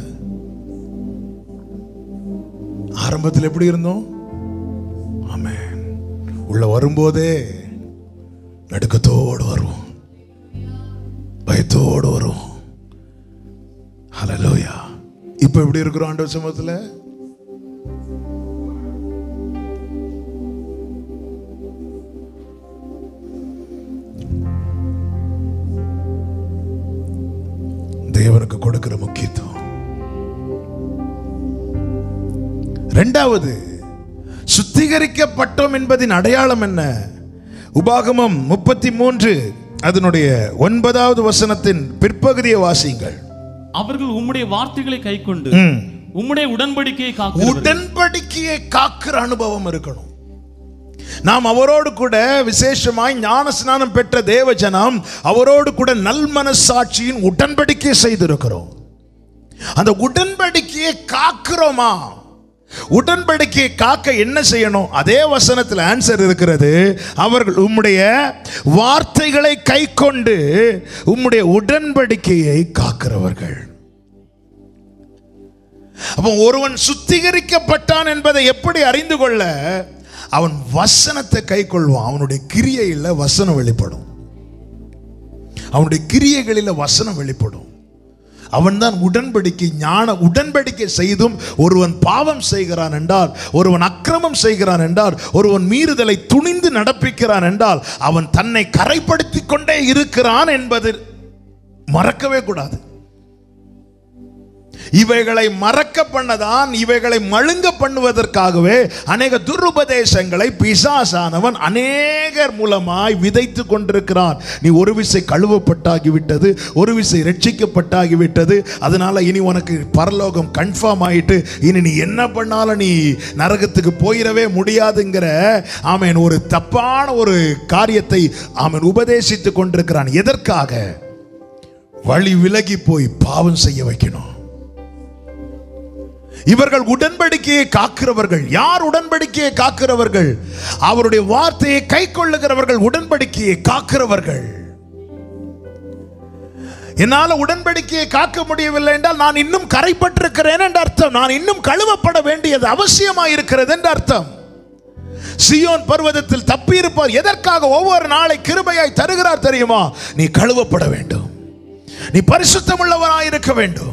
ஆரம்பத்தில் எப்படி இருந்தோம் ஆமென் உள்ள வரும்போதே நடுக்கத்தோடு வருவோம் பயத்தோடு வருவோம் ஹalleluya இப்போ எப்படி இருக்கிறோம் ஆண்டவர் சமூகத்தில் தேவனுக்கு கொடுக்கிற முக்கியத்துவம் ரெண்டாவது சுத்திகரிக்கப்பட்டோம் என்பதின் அடையாளம் என்ன உபாகமம் முப்பத்தி மூன்று அதனுடைய ஒன்பதாவது வசனத்தின் பிற்பகுதியை வாசியுங்கள் அவர்கள் உம்முடைய வார்த்தைகளை கைக்கொண்டு ம். உம்முடைய உடன்படிக்கையை காக்கிறவர்கள் உடன்படிக்கையை காக்கிற அனுபவம் இருக்கணும் நாம் அவரோடு கூட விசேஷமாய் ஞான ஸ்நானம் பெற்ற தேவஜனம் அவரோடு கூட நல்மனசாட்சியின் உடன்படிக்கை செய்திருக்கிறோம் அந்த உடன்படிக்கையை காக்கிறோமா உடன்படிக்கையை காக்க என்ன செய்யணும் அதே வசனத்தில் ஆன்சர் இருக்கிறது அவர்கள் உம்முடைய வார்த்தைகளை கைக்கொண்டு உம்முடைய உடன்படிக்கையை காக்கிறவர்கள் அப்போ ஒருவன் சுத்திகரிக்கப்பட்டான் என்பதை எப்படி அறிந்து கொள்ள அவன் வசனத்தை கை கொள்வான் அவனுடைய கிரியையில் வசனம் வெளிப்படும் அவனுடைய கிரியைகளில் வசனம் வெளிப்படும் அவன்தான் உடன்படிக்கை ஞான உடன்படிக்கை செய்தும் ஒருவன் பாவம் செய்கிறான் என்றால் ஒருவன் அக்கிரமம் செய்கிறான் என்றால் ஒருவன் மீறுதலை துணிந்து நடப்பிக்கிறான் என்றால் அவன் தன்னை கரைப்படுத்திக் கொண்டே இருக்கிறான் என்பது மறக்கவே கூடாது இவைகளை மறக்க பண்ணதான் இவைகளை மழுங்க பண்ணுவதற்காகவே அநேக துருபதேசங்களை பிசாசானவன் அநேகர் மூலமாய் விதைத்து கொண்டிருக்கிறான் நீ ஒரு விசை கழுவப்பட்டாகிவிட்டது ஒரு விசை ரட்சிக்கப்பட்டாகிவிட்டது அதனால இனி உனக்கு பரலோகம் கன்ஃபார்ம் ஆயிட்டு இனி நீ என்ன பண்ணாலும் நீ நரகத்துக்கு போயிடவே முடியாதுங்கிற ஆமேன் ஒரு தப்பான ஒரு காரியத்தை ஆமேன் உபதேசித்து கொண்டிருக்கிறான் எதற்காக வழி விலகி போய் பாவம் செய்ய வைக்கணும் இவர்கள் உடன்படிக்கையை காக்கிறவர்கள் யார் உடன்படிக்கையை காக்கிறவர்கள் அவருடைய வார்த்தையை கை கொள்ளுகிறவர்கள் உடன்படிக்கையை காக்கிறவர்கள் என்னால உடன்படிக்கையை காக்க முடியவில்லை என்றால் நான் இன்னும் கரைப்பட்டிருக்கிறேன் என்ற அர்த்தம் நான் இன்னும் கழுவப்பட வேண்டியது அவசியமாக இருக்கிறது என்ற அர்த்தம் சியோன் பர்வதத்தில் தப்பியிருப்பார் எதற்காக ஒவ்வொரு நாளை கிருபையாய் தருகிறார் தெரியுமா நீ கழுவப்பட வேண்டும் நீ பரிசுத்தமுள்ளவராய் இருக்க வேண்டும்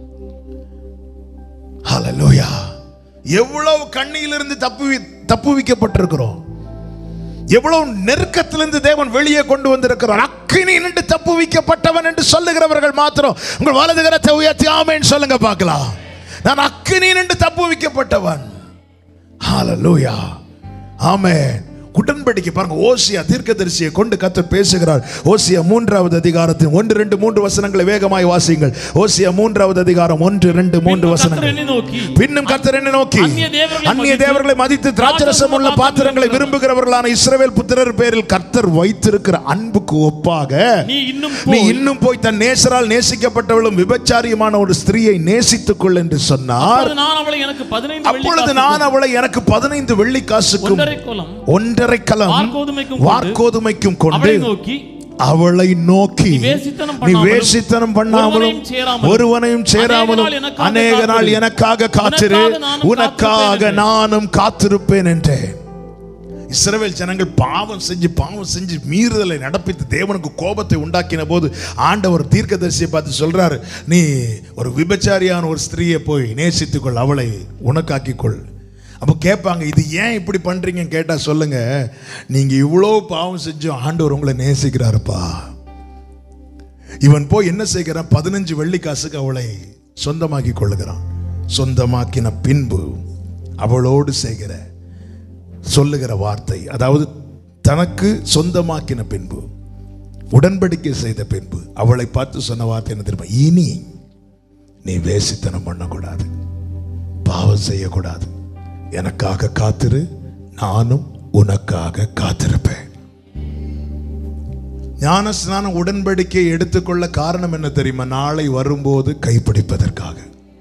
ஹalleluya எவ்வளவு கண்ணியிலிருந்து தப்பு தப்புவிக்கப்பட்டிருக்கிறோம் எவ்வளவு நெருக்கத்திலிருந்து தேவன் வெளியே கொண்டு வந்திருக்கிறார் அக்கினி நின்று தப்புவிக்கப்பட்டவன் என்று சொல்லுகிறவர்கள் மாத்திரம் உங்கள் வலது கரத்தை உயர்த்தி ஆமேன்னு சொல்லுங்க பார்க்கலாம் நான் அக்கினி நின்று தப்புவிக்கப்பட்டவன் ஹalleluya ஆமென் உடன்படிக்கை பாருங்க ஓசியா தீர்க்கதரிசியை கொண்டு கத்தர் பேசுகிறார் ஓசியா மூன்றாவது அதிகாரத்தின் ஒன்று ரெண்டு மூன்று வசனங்களை வேகமாய் வாசியுங்கள் ஓசியா மூன்றாவது அதிகாரம் ஒன்று ரெண்டு மூன்று பின்னும் கர்த்தர் வசனங்கள் என்னை நோக்கி பின்னும் கர்த்தர் என்ன நோக்கி அந்நிய தேவர்களை அந்நிய மதித்து, தேவர்களை மதித்து திராட்சரசம் உள்ள பாத்திரங்களை விரும்புகிறவர்களான இஸ்ரவேல் புத்திரர் பேரில் கர்த்தர் வைத்திருக்கிற அன்புக்கு ஒப்பாக நீ இன்னும் நீ போய் இன்னும் போய் தன் நேசரால் நேசிக்கப்பட்டவளும் விபச்சாரியமான ஒரு ஸ்திரீயை நேசித்துக் கொள் என்று சொன்னார் அப்பொழுது நான் அவளை எனக்கு பதினைந்து அப்பொழுது நான் அவளை எனக்கு பதினைந்து வெள்ளி காசுக்கும் ஒன்றரை கோலம் ஒன்றரை கலம் வார்கோதுமைக்கும் கொண்டு, வார்கோதுமைக்கும் கொண்டு அவளை நோக்கி அவளை நோக்கி நீ வேசித்தனம் நீ பண்ணாமலும், வேசித்தனம் பண்ணாமலும் ஒருவனையும் சேராமலும், ஒருவனையும் சேராமலும் அநேக நாள் எனக்காக அநேக நாள் காத்திரு. எனக்காக காத்திரு உனக்காக நானும் உனக்காக காத்திருப்பேன் நானும் காத்திருப்பேன் என்றேன் இஸ்ரவேல் ஜனங்கள் பாவம் செஞ்சு பாவம் செஞ்சு மீறுதலை நடப்பித்து தேவனுக்கு கோபத்தை உண்டாக்கின போது ஆண்டவர் தீர்க்கதரிசியை பார்த்து சொல்றாரு நீ ஒரு விபச்சாரியான ஒரு ஸ்திரீயை போய் நேசித்துக்கொள் அவளை உனக்காக்கிக்கொள் அப்போ கேட்பாங்க இது ஏன் இப்படி பண்றீங்கன்னு கேட்டா சொல்லுங்க நீங்க இவ்வளோ பாவம் செஞ்சும் ஆண்டவர் உங்களை நேசிக்கிறாருப்பா இவன் போய் என்ன செய்கிறான் பதினஞ்சு வெள்ளி காசுக்கு அவளை சொந்தமாக்கி கொள்ளுகிறான் சொந்தமாக்கின பின்பு அவளோடு செய்கிற சொல்லுகிற வார்த்தை அதாவது தனக்கு சொந்தமாக்கின பின்பு உடன்படிக்கை செய்த பின்பு அவளை பார்த்து சொன்ன வார்த்தை என்ன தெரியுமா இனி நீ வேசித்தனம் பண்ணக்கூடாது பாவம் செய்யக்கூடாது எனக்காக காத்திரு நானும் உனக்காக காத்திருப்பேன் ஞானஸ்நான உடன்படிக்கை எடுத்துக்கொள்ள காரணம் என்ன தெரியுமா நாளை வரும்போது கைப்பிடிப்பதற்காக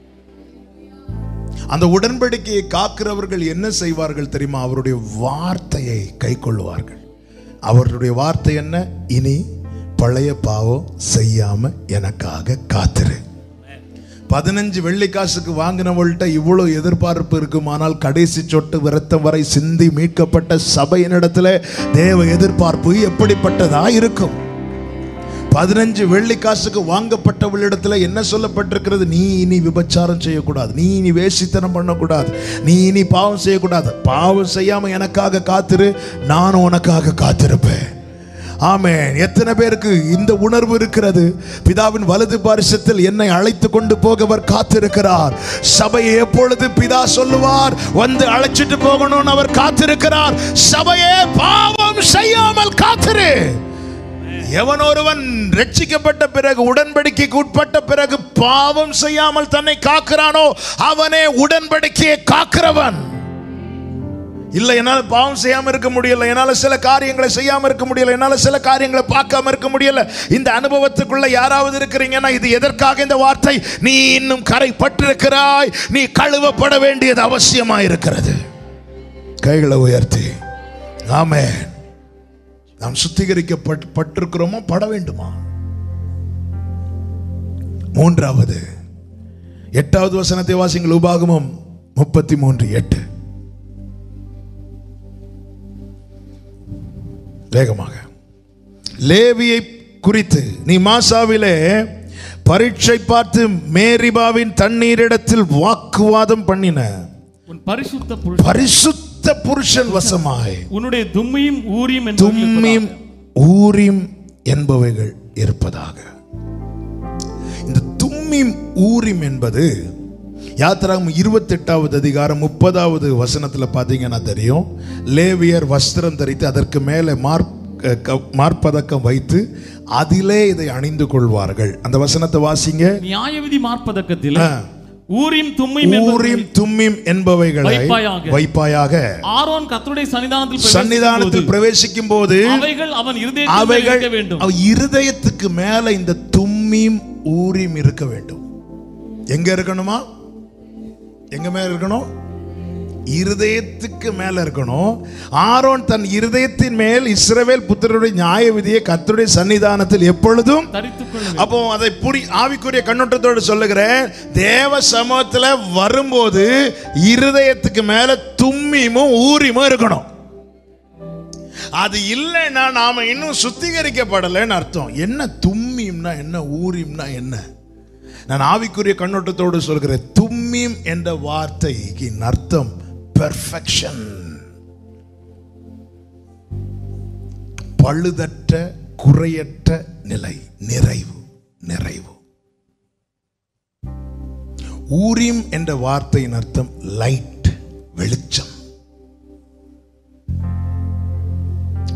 அந்த உடன்படிக்கையை காக்கிறவர்கள் என்ன செய்வார்கள் தெரியுமா அவருடைய வார்த்தையை கை கொள்ளுவார்கள் அவருடைய வார்த்தை என்ன இனி பழைய பாவம் செய்யாம எனக்காக காத்திரு பதினஞ்சு வெள்ளி காசுக்கு வாங்கினவள்கிட்ட இவ்வளவு எதிர்பார்ப்பு இருக்குமானால் கடைசி சொட்டு விரத்தம் வரை சிந்தி மீட்கப்பட்ட சபையினிடத்துல தேவ எதிர்பார்ப்பு எப்படிப்பட்டதா இருக்கும் பதினஞ்சு வெள்ளி காசுக்கு வாங்கப்பட்டவளிடத்துல என்ன சொல்லப்பட்டிருக்கிறது நீ இனி விபச்சாரம் செய்யக்கூடாது நீ இனி வேசித்தனம் பண்ணக்கூடாது நீ இனி பாவம் செய்யக்கூடாது பாவம் செய்யாம எனக்காக காத்திரு நானும் உனக்காக காத்திருப்பேன் ஆமென் எத்தனை பேருக்கு இந்த உணர்வு இருக்கிறது பிதாவின் வலது பாரிசத்தில் என்னை அழைத்து கொண்டு போகவர் காத்திருக்கிறார் சபையை எப்பொழுது பிதா சொல்லுவார் வந்து அழைச்சிட்டு போகணும்னு அவர் காத்திருக்கிறார் சபையே பாவம் செய்யாமல் காத்திரு எவன் ஒருவன் ரட்சிக்கப்பட்ட பிறகு உடன்படிக்கைக்கு உட்பட்ட பிறகு பாவம் செய்யாமல் தன்னை காக்கிறானோ அவனே உடன்படிக்கையை காக்கிறவன் இல்லை என்னால் பாவம் செய்யாம இருக்க முடியல என்னால சில காரியங்களை செய்யாம இருக்க முடியல என்னால சில காரியங்களை பார்க்காம இருக்க முடியல இந்த அனுபவத்துக்குள்ள யாராவது இருக்கிறீங்கன்னா இது எதற்காக இந்த வார்த்தை நீ இன்னும் கரை பட்டிருக்கிறாய் நீ கழுவப்பட வேண்டியது அவசியமா இருக்கிறது கைகளை உயர்த்தி ஆமென் நாம் சுத்திகரிக்கப்பட்டிருக்கிறோமா பட வேண்டுமா மூன்றாவது எட்டாவது வசனத்தை வாசிங்கள் உபாகமம் முப்பத்தி மூன்று எட்டு வேகமாக லேவியை குறித்து நீ மாசாவிலே பரீட்சை பார்த்து மேரிபாவின் தண்ணீரிடத்தில் வாக்குவாதம் பண்ணின உன் பரிசுத்த புருஷன் பரிசுத்த புருஷன் வசமாய் உன்னுடைய தும்மியும் ஊரியும் தும்மிம் ஊரிம் என்பவைகள் இருப்பதாக இந்த தும்மிம் ஊரிம் என்பது யாத்திராகம் இருபத்தெட்டாவது அதிகாரம் முப்பதாவது வசனத்துல பார்த்தீங்கன்னா தெரியும் லேவியர் வஸ்திரம் தரித்து அதற்கு மேலே மார்க் க- மார்பதக்கம் வைத்து அதிலே இதை அணிந்து கொள்வார்கள் அந்த வசனத்தை வாசிங்க நியாயவிதி மார்ப்பதக்கத்தில் ஆ. ஊரியும் தும்மியும் என்பது ஊரிம் தும்மிம் என்பவைகளை வைப்பாயாக. வைப்பாயாக ஆரோன் கர்த்தருடைய சன்னிதானத்தில் சன்னிதானத்தில் பிரவேசிக்கும் பிரவேசிக்கும் போது போது அவைகள் அவன் இருதயத்தில் அவைகள் இருக்க வேண்டும் அவ இருதயத்துக்கு மேல இந்த தும்மீம் ஊரிம் இருக்க வேண்டும் எங்க இருக்கணுமா எங்க மேல இருக்கணும் இருதயத்துக்கு மேல இருக்கணும் ஆரோன் தன் இருதயத்தின் மேல் இஸ்ரவேல் புத்திரருடைய நியாய விதியை கர்த்தருடைய சன்னிதானத்தில் எப்பொழுதும் தரித்துக் கொள்ள அப்போ அதை புரி ஆவிக்குரிய கண்ணோட்டத்தோடு சொல்லுகிறேன் தேவ சமூகத்துல வரும்போது இருதயத்துக்கு மேல தும்மியும் ஊரிமும் இருக்கணும் அது இல்லைன்னா நாம இன்னும் சுத்திகரிக்கப்படலைன்னு அர்த்தம் என்ன தும்மியம்னா என்ன ஊரிம்னா என்ன நான் ஆவிக்குரிய கண்ணோட்டத்தோடு சொல்கிறேன் தும்மியம் என்ற வார்த்தைக்கு அர்த்தம் பெர்ஃபெக்ஷன் பழுதற்ற குறையற்ற நிலை நிறைவு நிறைவு ஊரிம் என்ற வார்த்தையின் அர்த்தம் லைட் வெளிச்சம்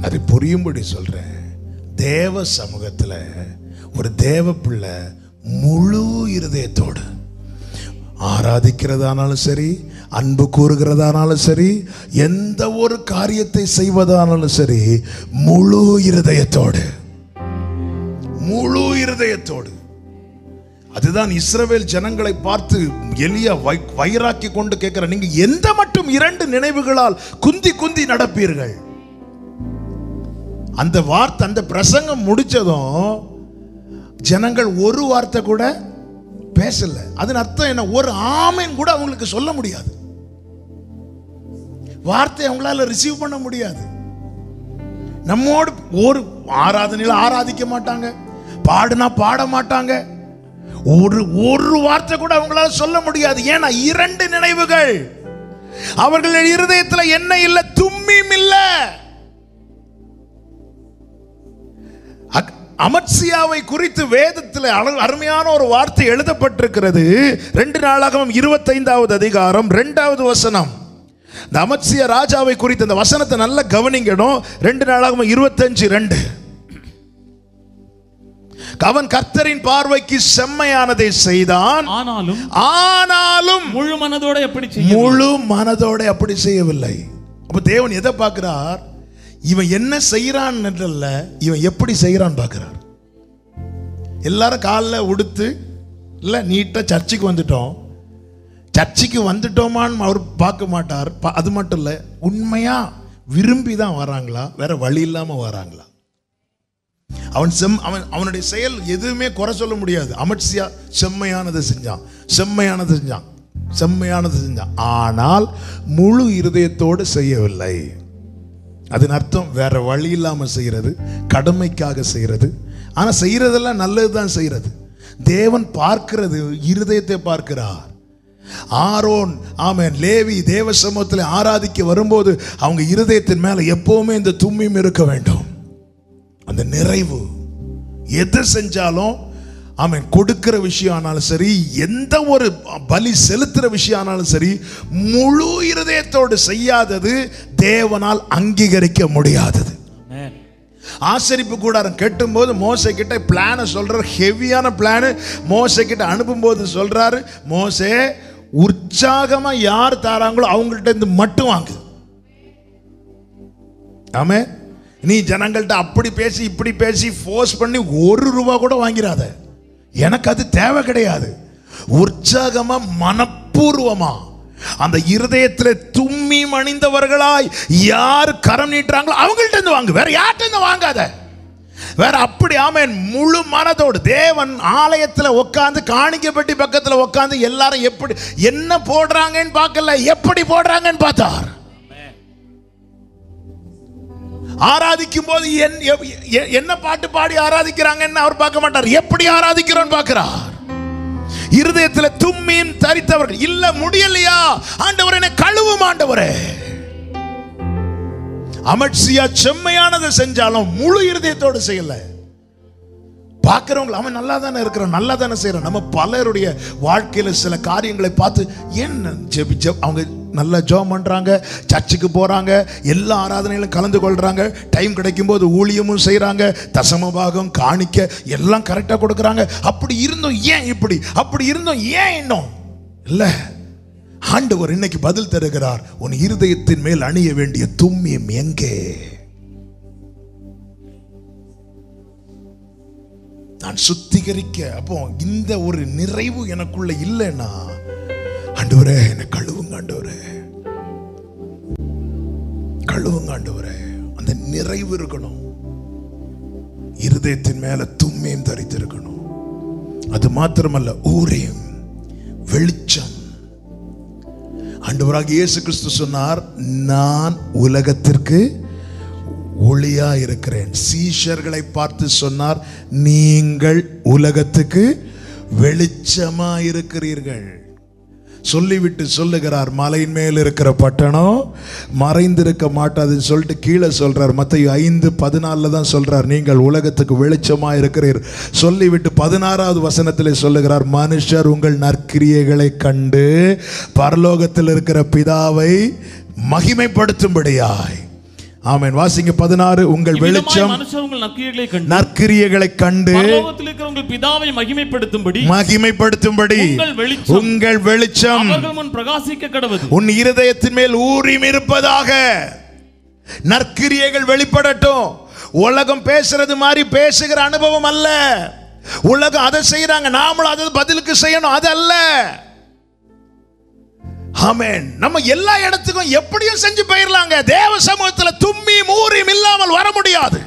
அது புரியும்படி சொல்றேன் தேவ சமூகத்துல ஒரு தேவ பிள்ளை முழு இருதயத்தோடு ஆராதிக்கிறதானாலும் சரி அன்பு கூறுகிறதானாலும் சரி எந்த ஒரு காரியத்தை செய்வதானாலும் சரி முழு இருதயத்தோடு முழு இருதயத்தோடு அதுதான் இஸ்ரவேல் ஜனங்களை பார்த்து எலியா வை- வயிறாக்கி கொண்டு கேட்கிற நீங்க எந்த மட்டும் இரண்டு நினைவுகளால் குந்தி குந்தி நடப்பீர்கள் அந்த வார்த்தை அந்த பிரசங்கம் முடிச்சதும் ஜனங்கள் ஒரு வார்த்தை கூட பேசல அதன் அர்த்தம் என்ன ஒரு ஆமேன் கூட அவங்களுக்கு சொல்ல முடியாது வார்த்தை அவங்களால ரிசீவ் பண்ண முடியாது நம்மோடு ஒரு ஆராதனையில் ஆராதிக்க மாட்டாங்க பாடுனா பாட மாட்டாங்க ஒரு ஒரு வார்த்தை கூட அவங்களால சொல்ல முடியாது ஏன்னா இரண்டு நினைவுகள் அவர்கள் இருதயத்தில் என்ன இல்ல தும்மியும் இல்ல அக்- அமத்சியாவை குறித்து வேதத்தில் அழ- அருமையான ஒரு வார்த்தை எழுதப்பட்டிருக்கிறது ரெண்டு நாளாகவும் இருபத்தைந்தாவது அதிகாரம் ரெண்டாவது வசனம் இந்த அமத்சிய ராஜாவை குறித்து இந்த வசனத்தை நல்லா கவனிக்கணும் ரெண்டு நாளாகவும் இருபத்தஞ்சு ரெண்டு அவன் கர்த்தரின் பார்வைக்கு செம்மையானதை செய்தான் ஆனாலும் ஆனாலும் முழு மனதோட எப்படி செய்ய முழு மனதோட அப்படி செய்யவில்லை அப்ப தேவன் எதை பார்க்கிறார் இவன் என்ன செய்யறான் என்றல்ல இவன் எப்படி செய்யறான் பார்க்கிறார் எல்லாரும் காலில் உடுத்து இல்ல நீட்டா சர்ச்சுக்கு வந்துட்டோம் சர்ச்சுக்கு வந்துட்டோமான்னு அவர் பார்க்க மாட்டார் பா- அது மட்டும் இல்ல உண்மையா விரும்பி தான் வராங்களா வேற வழி இல்லாம வராங்களா அவன் செம் அவன் அவனுடைய செயல் எதுவுமே குறை சொல்ல முடியாது அமட்சியா செம்மையானதை செஞ்சான் செம்மையானதை செஞ்சான் செம்மையானதை செஞ்சான் ஆனால் முழு இருதயத்தோடு செய்யவில்லை அதன் அர்த்தம் வேற வழி இல்லாம செய்யறது கடமைக்காக செய்யறது ஆனா செய்யறதெல்லாம் நல்லது தான் செய்யறது தேவன் பார்க்கிறது இருதயத்தை பார்க்கிறார் ஆரோன் ஆமென் லேவி தேவ சமூகத்தில் ஆராதிக்க வரும்போது அவங்க இருதயத்தின் மேல எப்பவுமே இந்த தும்மியும் இருக்க வேண்டும் அந்த நிறைவு எதை செஞ்சாலும் அவன் கொடுக்கிற விஷயம் ஆனாலும் சரி எந்த ஒரு பலி செலுத்துற விஷயம் ஆனாலும் சரி முழு இருதயத்தோடு செய்யாதது தேவனால் அங்கீகரிக்க முடியாதது ஆசரிப்பு கூடாரம் கட்டும்போது மோசை கிட்ட பிளானை சொல்றாரு ஹெவியான பிளான் மோசை கிட்ட அனுப்பும்போது சொல்றாரு மோசே உற்சாகமா யார் தாராங்களோ அவங்கள்ட்ட இருந்து மட்டும் வாங்கு ஆமே நீ ஜனங்கள்ட்ட அப்படி பேசி இப்படி பேசி ஃபோர்ஸ் பண்ணி ஒரு ரூபா கூட வாங்கிடாத எனக்கு அது தேவை கிடையாது உற்சாகமா மனப்பூர்வமா அந்த இருதயத்துல தும்மி மணிந்தவர்களாய் யார் கரம் நீட்டுறாங்களோ அவங்கள்ட்ட இருந்து வாங்கு வேற யார்கிட்ட இருந்து வாங்காத வேற அப்படி ஆமென் முழு மனதோடு தேவன் ஆலயத்துல உட்காந்து காணிக்கப்பட்டி பக்கத்துல உட்காந்து எல்லாரும் எப்படி என்ன போடுறாங்கன்னு பார்க்கல எப்படி போடுறாங்கன்னு பார்த்தார் ஆராதிக்கும் போது என்- எ- எ- என்ன பாட்டு பாடி ஆராதிக்கிறாங்கன்னு அவர் பார்க்க மாட்டார் எப்படி ஆராதிக்கிறோம் பார்க்கிறார் இருதயத்துல தும்மியும் தரித்தவர்கள் இல்ல முடியலையா ஆண்டவர் என்னை கழுவும் ஆண்டவரே அமட்சியா செம்மையானதை செஞ்சாலும் முழு இருதயத்தோடு செய்யல பார்க்கிறவங்க அவன் நல்லா தானே இருக்கிறான் நல்லா தானே செய்யறான் நம்ம பலருடைய வாழ்க்கையில சில காரியங்களை பார்த்து ஏன் ஜெபி ஜெப் அவங்க நல்லா ஜெபம் பண்றாங்க சர்ச்சுக்கு போறாங்க எல்லா ஆராதனையிலும் கலந்து கொள்றாங்க டைம் கிடைக்கும் போது ஊழியமும் செய்றாங்க தசம பாகம் காணிக்க எல்லாம் கரெக்டா கொடுக்கறாங்க அப்படி இருந்தும் ஏன் இப்படி அப்படி இருந்தும் ஏன் இன்னும் இல்ல ஆண்டவர் இன்னைக்கு பதில் தருகிறார் உன் இருதயத்தின் மேல் அணிய வேண்டிய தும்மியம் எங்கே நான் சுத்திகரிக்க அப்போ இந்த ஒரு நிறைவு எனக்குள்ள இல்லைன்னா ஆண்டவரே என்னை கழுவுங்க ஆண்டவரே கழுவுங்க ஆண்டவரே அந்த நிறைவு இருக்கணும் இருதயத்தின் மேல தும்மியும் தரித்திருக்கணும் அது மாத்திரமல்ல ஊரேம் வெளிச்சம் ஆண்டவராக இயேசு கிறிஸ்து சொன்னார் நான் உலகத்திற்கு ஒளியா இருக்கிறேன் சீஷர்களை பார்த்து சொன்னார் நீங்கள் உலகத்துக்கு வெளிச்சமா இருக்கிறீர்கள் சொல்லிவிட்டு சொல்லுகிறார் மலையின் மேல் இருக்கிற பட்டணம் மறைந்திருக்க மாட்டாதுன்னு சொல்லிட்டு கீழே சொல்றார் மத்திய ஐந்து பதினாலில் தான் சொல்றார் நீங்கள் உலகத்துக்கு வெளிச்சமா இருக்கிறீர் சொல்லிவிட்டு பதினாறாவது வசனத்திலே சொல்லுகிறார் மனுஷர் உங்கள் நற்கிரியைகளை கண்டு பரலோகத்தில் இருக்கிற பிதாவை மகிமைப்படுத்தும்படியாய் ஆமென் வாசிங்க பதினாறு உங்கள் இவ்விதமாய் வெளிச்சம் மனுஷர் உங்கள் நற்கிரியைகளை கண்டு நற்கிரியைகளை கண்டு பரலோகத்தில் இருக்கிற உங்கள் பிதாவை மகிமைப்படுத்தும்படி மகிமைப்படுத்தும்படி உங்கள் வெளிச்சம் உங்கள் வெளிச்சம் அவர்கள் முன் பிரகாசிக்க கடவுது உன் இருதயத்தின் மேல் ஊறிம் இருப்பதாக நற்கிரியைகள் வெளிப்படட்டும் உலகம் பேசுறது மாதிரி பேசுகிற அனுபவம் அல்ல உலகம் அதை செய்யறாங்க நாமளும் அதை பதிலுக்கு செய்யணும் அது அல்ல ஆமென் நம்ம எல்லா இடத்துக்கும் எப்படியும் செஞ்சு போயிடலாங்க தேவ சமூகத்துல தும்மி மூறியும் இல்லாமல் வர முடியாது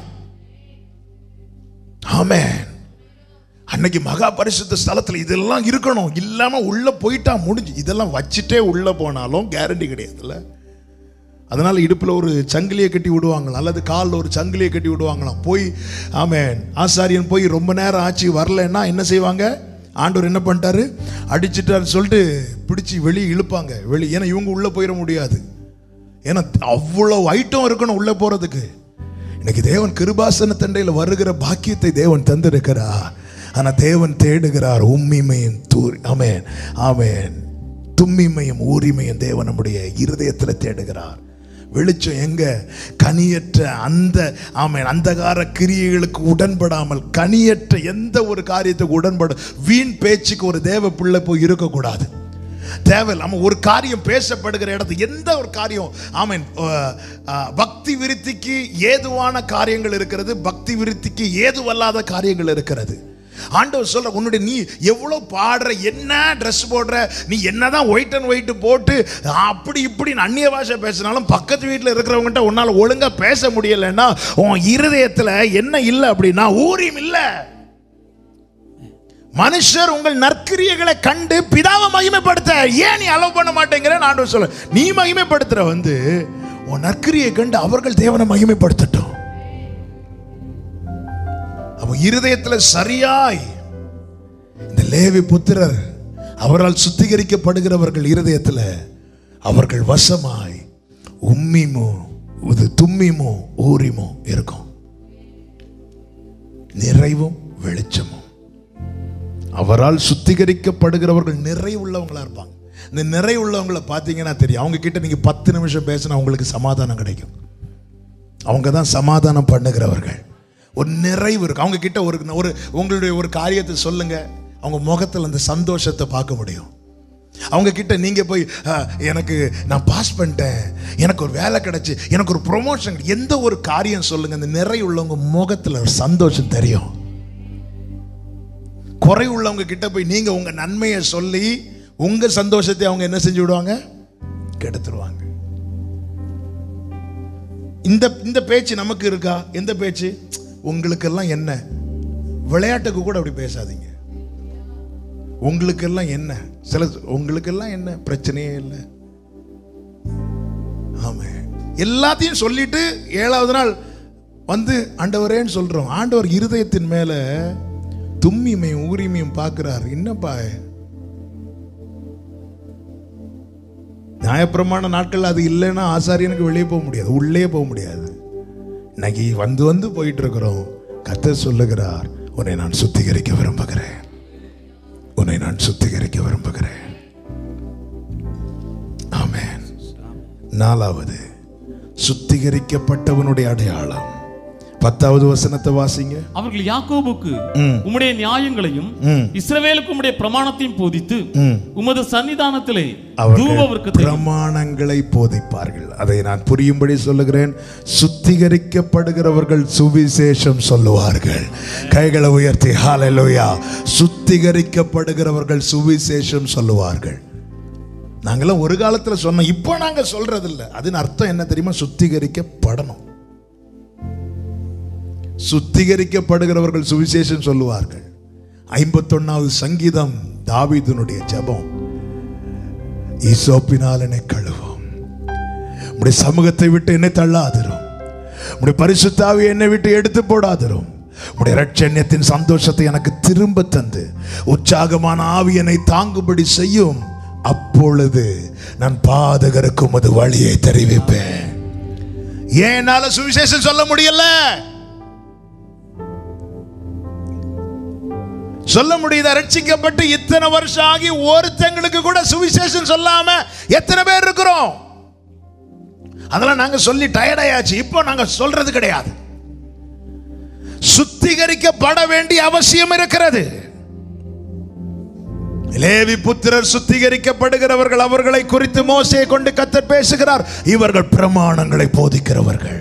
ஆமென் அன்னைக்கு மகா பரிசுத்த ஸ்தலத்தில் இதெல்லாம் இருக்கணும் இல்லாம உள்ள போயிட்டா முடிஞ்சு இதெல்லாம் வச்சுட்டே உள்ள போனாலும் கேரண்டி கிடையாதுல்ல அதனால இடுப்புல ஒரு சங்கிலியை கட்டி விடுவாங்களாம் அல்லது காலில் ஒரு சங்கிலியை கட்டி விடுவாங்களாம் போய் ஆமென் ஆசாரியன் போய் ரொம்ப நேரம் ஆச்சு வரலன்னா என்ன செய்வாங்க ஆண்டவர் என்ன பண்ணிட்டாரு அடிச்சிட்டாரு சொல்லிட்டு பிடிச்சி வெளியே இழுப்பாங்க வெளியே ஏன்னா இவங்க உள்ள போயிட முடியாது ஏன்னா அவ்வளோ ஐட்டம் இருக்கணும் உள்ள போறதுக்கு இன்னைக்கு தேவன் கிருபாசன தண்டையில் வருகிற பாக்கியத்தை தேவன் தந்திருக்கிறார் ஆனா தேவன் தேடுகிறார் உம்மிமையும் தூரி ஆமென் ஆமென் தும்மிமையும் ஊரிமையும் தேவன் நம்முடைய இருதயத்தில் தேடுகிறார் வெளிச்சம் எங்க கனியற்ற அந்த ஆமென் அந்தகார கிரியைகளுக்கு உடன்படாமல் கனியற்ற எந்த ஒரு காரியத்துக்கு உடன்பட வீண் பேச்சுக்கு ஒரு தேவ பிள்ளை போய் இருக்கக்கூடாது தேவையில்லாம ஒரு காரியம் பேசப்படுகிற இடத்து எந்த ஒரு காரியம் ஆமீன் அஹ், அஹ், பக்தி விருத்திக்கு ஏதுவான காரியங்கள் இருக்கிறது பக்தி விருத்திக்கு ஏதுவல்லாத காரியங்கள் இருக்கிறது ஆண்டவர் சொல்ற உன்னுடைய நீ எவ்வளவு பாடுற என்ன ட்ரெஸ் போடுற நீ என்னதான் ஒயிட் அண்ட் ஒயிட் போட்டு அப்படி இப்படி அந்நிய பாஷை பேசினாலும் பக்கத்து வீட்டில் இருக்கிறவங்ககிட்ட உன்னால ஒழுங்கா பேச முடியலைன்னா உன் இருதயத்துல என்ன இல்லை அப்படின்னா ஊரியம் இல்லை மனுஷர் உங்கள் நற்கிரியைகளை கண்டு பிதாவை மகிமைப்படுத்த ஏன் நீ அலோவ் பண்ண மாட்டேங்கிற ஆண்டவர் சொல்ல நீ மகிமைப்படுத்துற வந்து உன் நற்கிரியை கண்டு அவர்கள் தேவனை மகிமைப்படுத்தட்டும் அவன் இருதயத்துல சரியாய் இந்த லேவி புத்திரர் அவரால் சுத்திகரிக்கப்படுகிறவர்கள் இருதயத்துல அவர்கள் வசமாய் உம்மிமோ இது தும்மிமோ ஊரிமோ இருக்கும் நிறைவும் வெளிச்சமும் அவரால் சுத்திகரிக்கப்படுகிறவர்கள் நிறை உள்ளவங்களா இருப்பாங்க இந்த நிறை உள்ளவங்களை பார்த்தீங்கன்னா தெரியும் அவங்க கிட்ட நீங்க பத்து நிமிஷம் பேசினா உங்களுக்கு சமாதானம் கிடைக்கும் அவங்க தான் சமாதானம் பண்ணுகிறவர்கள் ஒரு நிறைவு இருக்கு அவங்க கிட்ட ஒரு ஒரு உங்களுடைய ஒரு காரியத்தை சொல்லுங்க அவங்க முகத்தில் அந்த சந்தோஷத்தை பார்க்க முடியும் அவங்க கிட்ட நீங்க போய் "அஹ், எனக்கு நான் பாஸ் பண்ணிட்டேன் எனக்கு ஒரு வேலை கிடைச்சு எனக்கு ஒரு ப்ரொமோஷன் எந்த ஒரு காரியம் சொல்லுங்க அந்த நிறை உள்ளவங்க முகத்தில் ஒரு சந்தோஷம் தெரியும் குறை உள்ளவங்க கிட்ட போய் நீங்க உங்க நன்மையை சொல்லி உங்க சந்தோஷத்தை அவங்க என்ன செஞ்சு விடுவாங்க கெடுத்துருவாங்க இந்த இந்த பேச்சு நமக்கு இருக்கா எந்த பேச்சு உங்களுக்கெல்லாம் என்ன விளையாட்டுக்கு கூட அப்படி பேசாதீங்க உங்களுக்கெல்லாம் என்ன சில உங்களுக்கெல்லாம் என்ன பிரச்சனையே இல்லை ஆமா எல்லாத்தையும் சொல்லிட்டு ஏழாவது நாள் வந்து ஆண்டவரேன்னு சொல்றோம் ஆண்டவர் இருதயத்தின் மேல தும்மிமையும் ஊரிமையும் பார்க்கிறார் என்னப்பா நியாயப்பிரமாண நாட்கள் அது இல்லைன்னா ஆசாரியனுக்கு வெளியே போக முடியாது உள்ளே போக முடியாது இன்னைக்கு வந்து வந்து போயிட்டு இருக்கிறோம் கர்த்தர் சொல்லுகிறார் உன்னை நான் சுத்திகரிக்க விரும்புகிறேன் உன்னை நான் சுத்திகரிக்க விரும்புகிறேன் ஆமென் நாலாவது சுத்திகரிக்கப்பட்டவனுடைய அடையாளம் பத்தாவது வசனத்தை வாசிங்க அவர்கள் யாக்கோபுக்கு ம். உம்முடைய நியாயங்களையும் ம். இஸ்ரவேலுக்கு உம்முடைய பிரமாணத்தையும் போதித்து ம். உமது சன்னிதானத்திலே அவர்கள் தூபவர்க்கத்தை பிரமாணங்களை போதிப்பார்கள் அதை நான் புரியும்படி சொல்லுகிறேன் சுத்திகரிக்கப்படுகிறவர்கள் சுவிசேஷம் சொல்லுவார்கள் கைகளை உயர்த்தி ஹalleluya சுத்திகரிக்கப்படுகிறவர்கள் சுவிசேஷம் சொல்லுவார்கள் நாங்களாம் ஒரு காலத்துல சொன்னோம் இப்போ நாங்க சொல்றது இல்ல அதன் அர்த்தம் என்ன தெரியுமா சுத்திகரிக்கப்படணும் சுத்திகரிக்கப்படுகிறவர்கள் சுவிசேஷம் சொல்லுவார்கள் ஐம்பத்தொன்னாவது சங்கீதம் தாவீதுனுடைய ஜெபம் ஈசோப்பினால் என்னை கழுவும் உடைய சமூகத்தை விட்டு என்னை தள்ளாதிரும் உடைய பரிசுத்தாவி என்னை விட்டு எடுத்து போடாதிரும் உடைய ரட்சண்யத்தின் சந்தோஷத்தை எனக்கு திரும்ப தந்து உற்சாகமான ஆவி என்னை தாங்கும்படி செய்யும் அப்பொழுது நான் பாதகருக்கு உமது வழியை தெரிவிப்பேன் ஏனால சுவிசேஷம் சொல்ல முடியல சொல்ல முடியுதா ரட்சிக்கப்பட்டு இத்தனை வருஷம் ஆகி ஒருத்தங்களுக்கு கூட சுவிசேஷம் சொல்லாம எத்தனை பேர் இருக்கிறோம் அதெல்லாம் நாங்க சொல்லி டயர்டாயாச்சு இப்போ நாங்க சொல்றது கிடையாது சுத்திகரிக்கப்பட வேண்டிய அவசியம் இருக்கிறது லேவி புத்திரர் சுத்திகரிக்கப்படுகிறவர்கள் அவர்களை குறித்து மோசே கொண்டு கத்தர் பேசுகிறார் இவர்கள் பிரமாணங்களை போதிக்கிறவர்கள்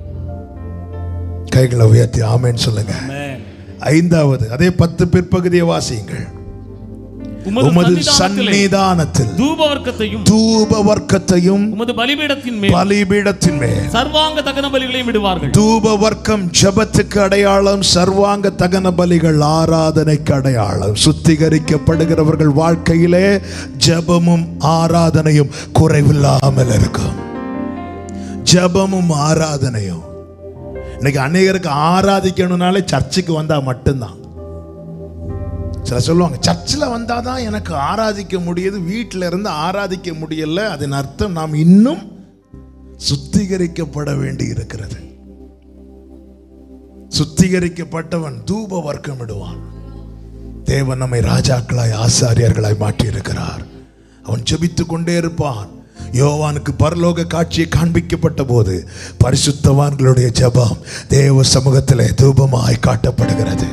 கைகளை உயர்த்தி ஆமேன்னு சொல்லுங்க ஐந்தாவது அதே பத்து பிற்பகுதியை வாசியுங்கள் உமது உமது சன்னிதானத்திலே சந்நிதானத்தில் தூபவர்க்கத்தையும் தூப வர்க்கத்தையும் உமது பலிபீடத்தின் மேல் பலிபீடத்தின் மேல் சர்வாங்க தகன பலிகளையும் விடுவார்கள் தூப வர்க்கம் ஜபத்துக்கு அடையாளம் சர்வாங்க தகன பலிகள் ஆராதனைக்கு அடையாளம் சுத்திகரிக்கப்படுகிறவர்கள் வாழ்க்கையிலே ஜபமும் ஆராதனையும் குறைவில்லாமல் இருக்கும் ஜபமும் ஆராதனையும் இன்னைக்கு அநேகருக்கு ஆராதிக்கணும்னாலே சர்ச்சுக்கு வந்தா மட்டும்தான் சில சொல்லுவாங்க சர்ச்சில் வந்தால் தான் எனக்கு ஆராதிக்க முடியுது வீட்டில் இருந்து ஆராதிக்க முடியல அதன் அர்த்தம் நாம் இன்னும் சுத்திகரிக்கப்பட வேண்டி இருக்கிறது சுத்திகரிக்கப்பட்டவன் தூப வர்க்கமிடுவான் தேவன் நம்மை ராஜாக்களாய் ஆசாரியர்களாய் மாற்றி இருக்கிறார் அவன் ஜெபித்துக் கொண்டே இருப்பான் யோவானுக்கு பரலோக காட்சியை காண்பிக்கப்பட்ட போது பரிசுத்தவான்களுடைய ஜெபம் தேவ சமூகத்திலே தூபமாய் காட்டப்படுகிறது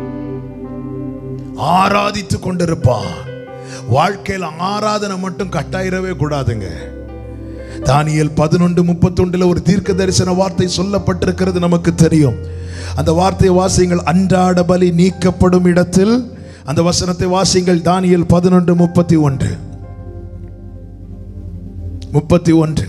ஆராதித்து கொண்டிருப்பான் வாழ்க்கையில் ஆராதனை மட்டும் கட்டாயிரவே கூடாதுங்க தானியல் பதினொன்று முப்பத்தொண்டுல ஒரு தீர்க்க தரிசன வார்த்தை சொல்லப்பட்டிருக்கிறது நமக்கு தெரியும் அந்த வார்த்தை வாசியங்கள் அன்றாட பலி நீக்கப்படும் இடத்தில் அந்த வசனத்தை வாசியங்கள் தானியல் பதினொன்று முப்பத்தி ஒன்று முப்பத்தி ஒன்று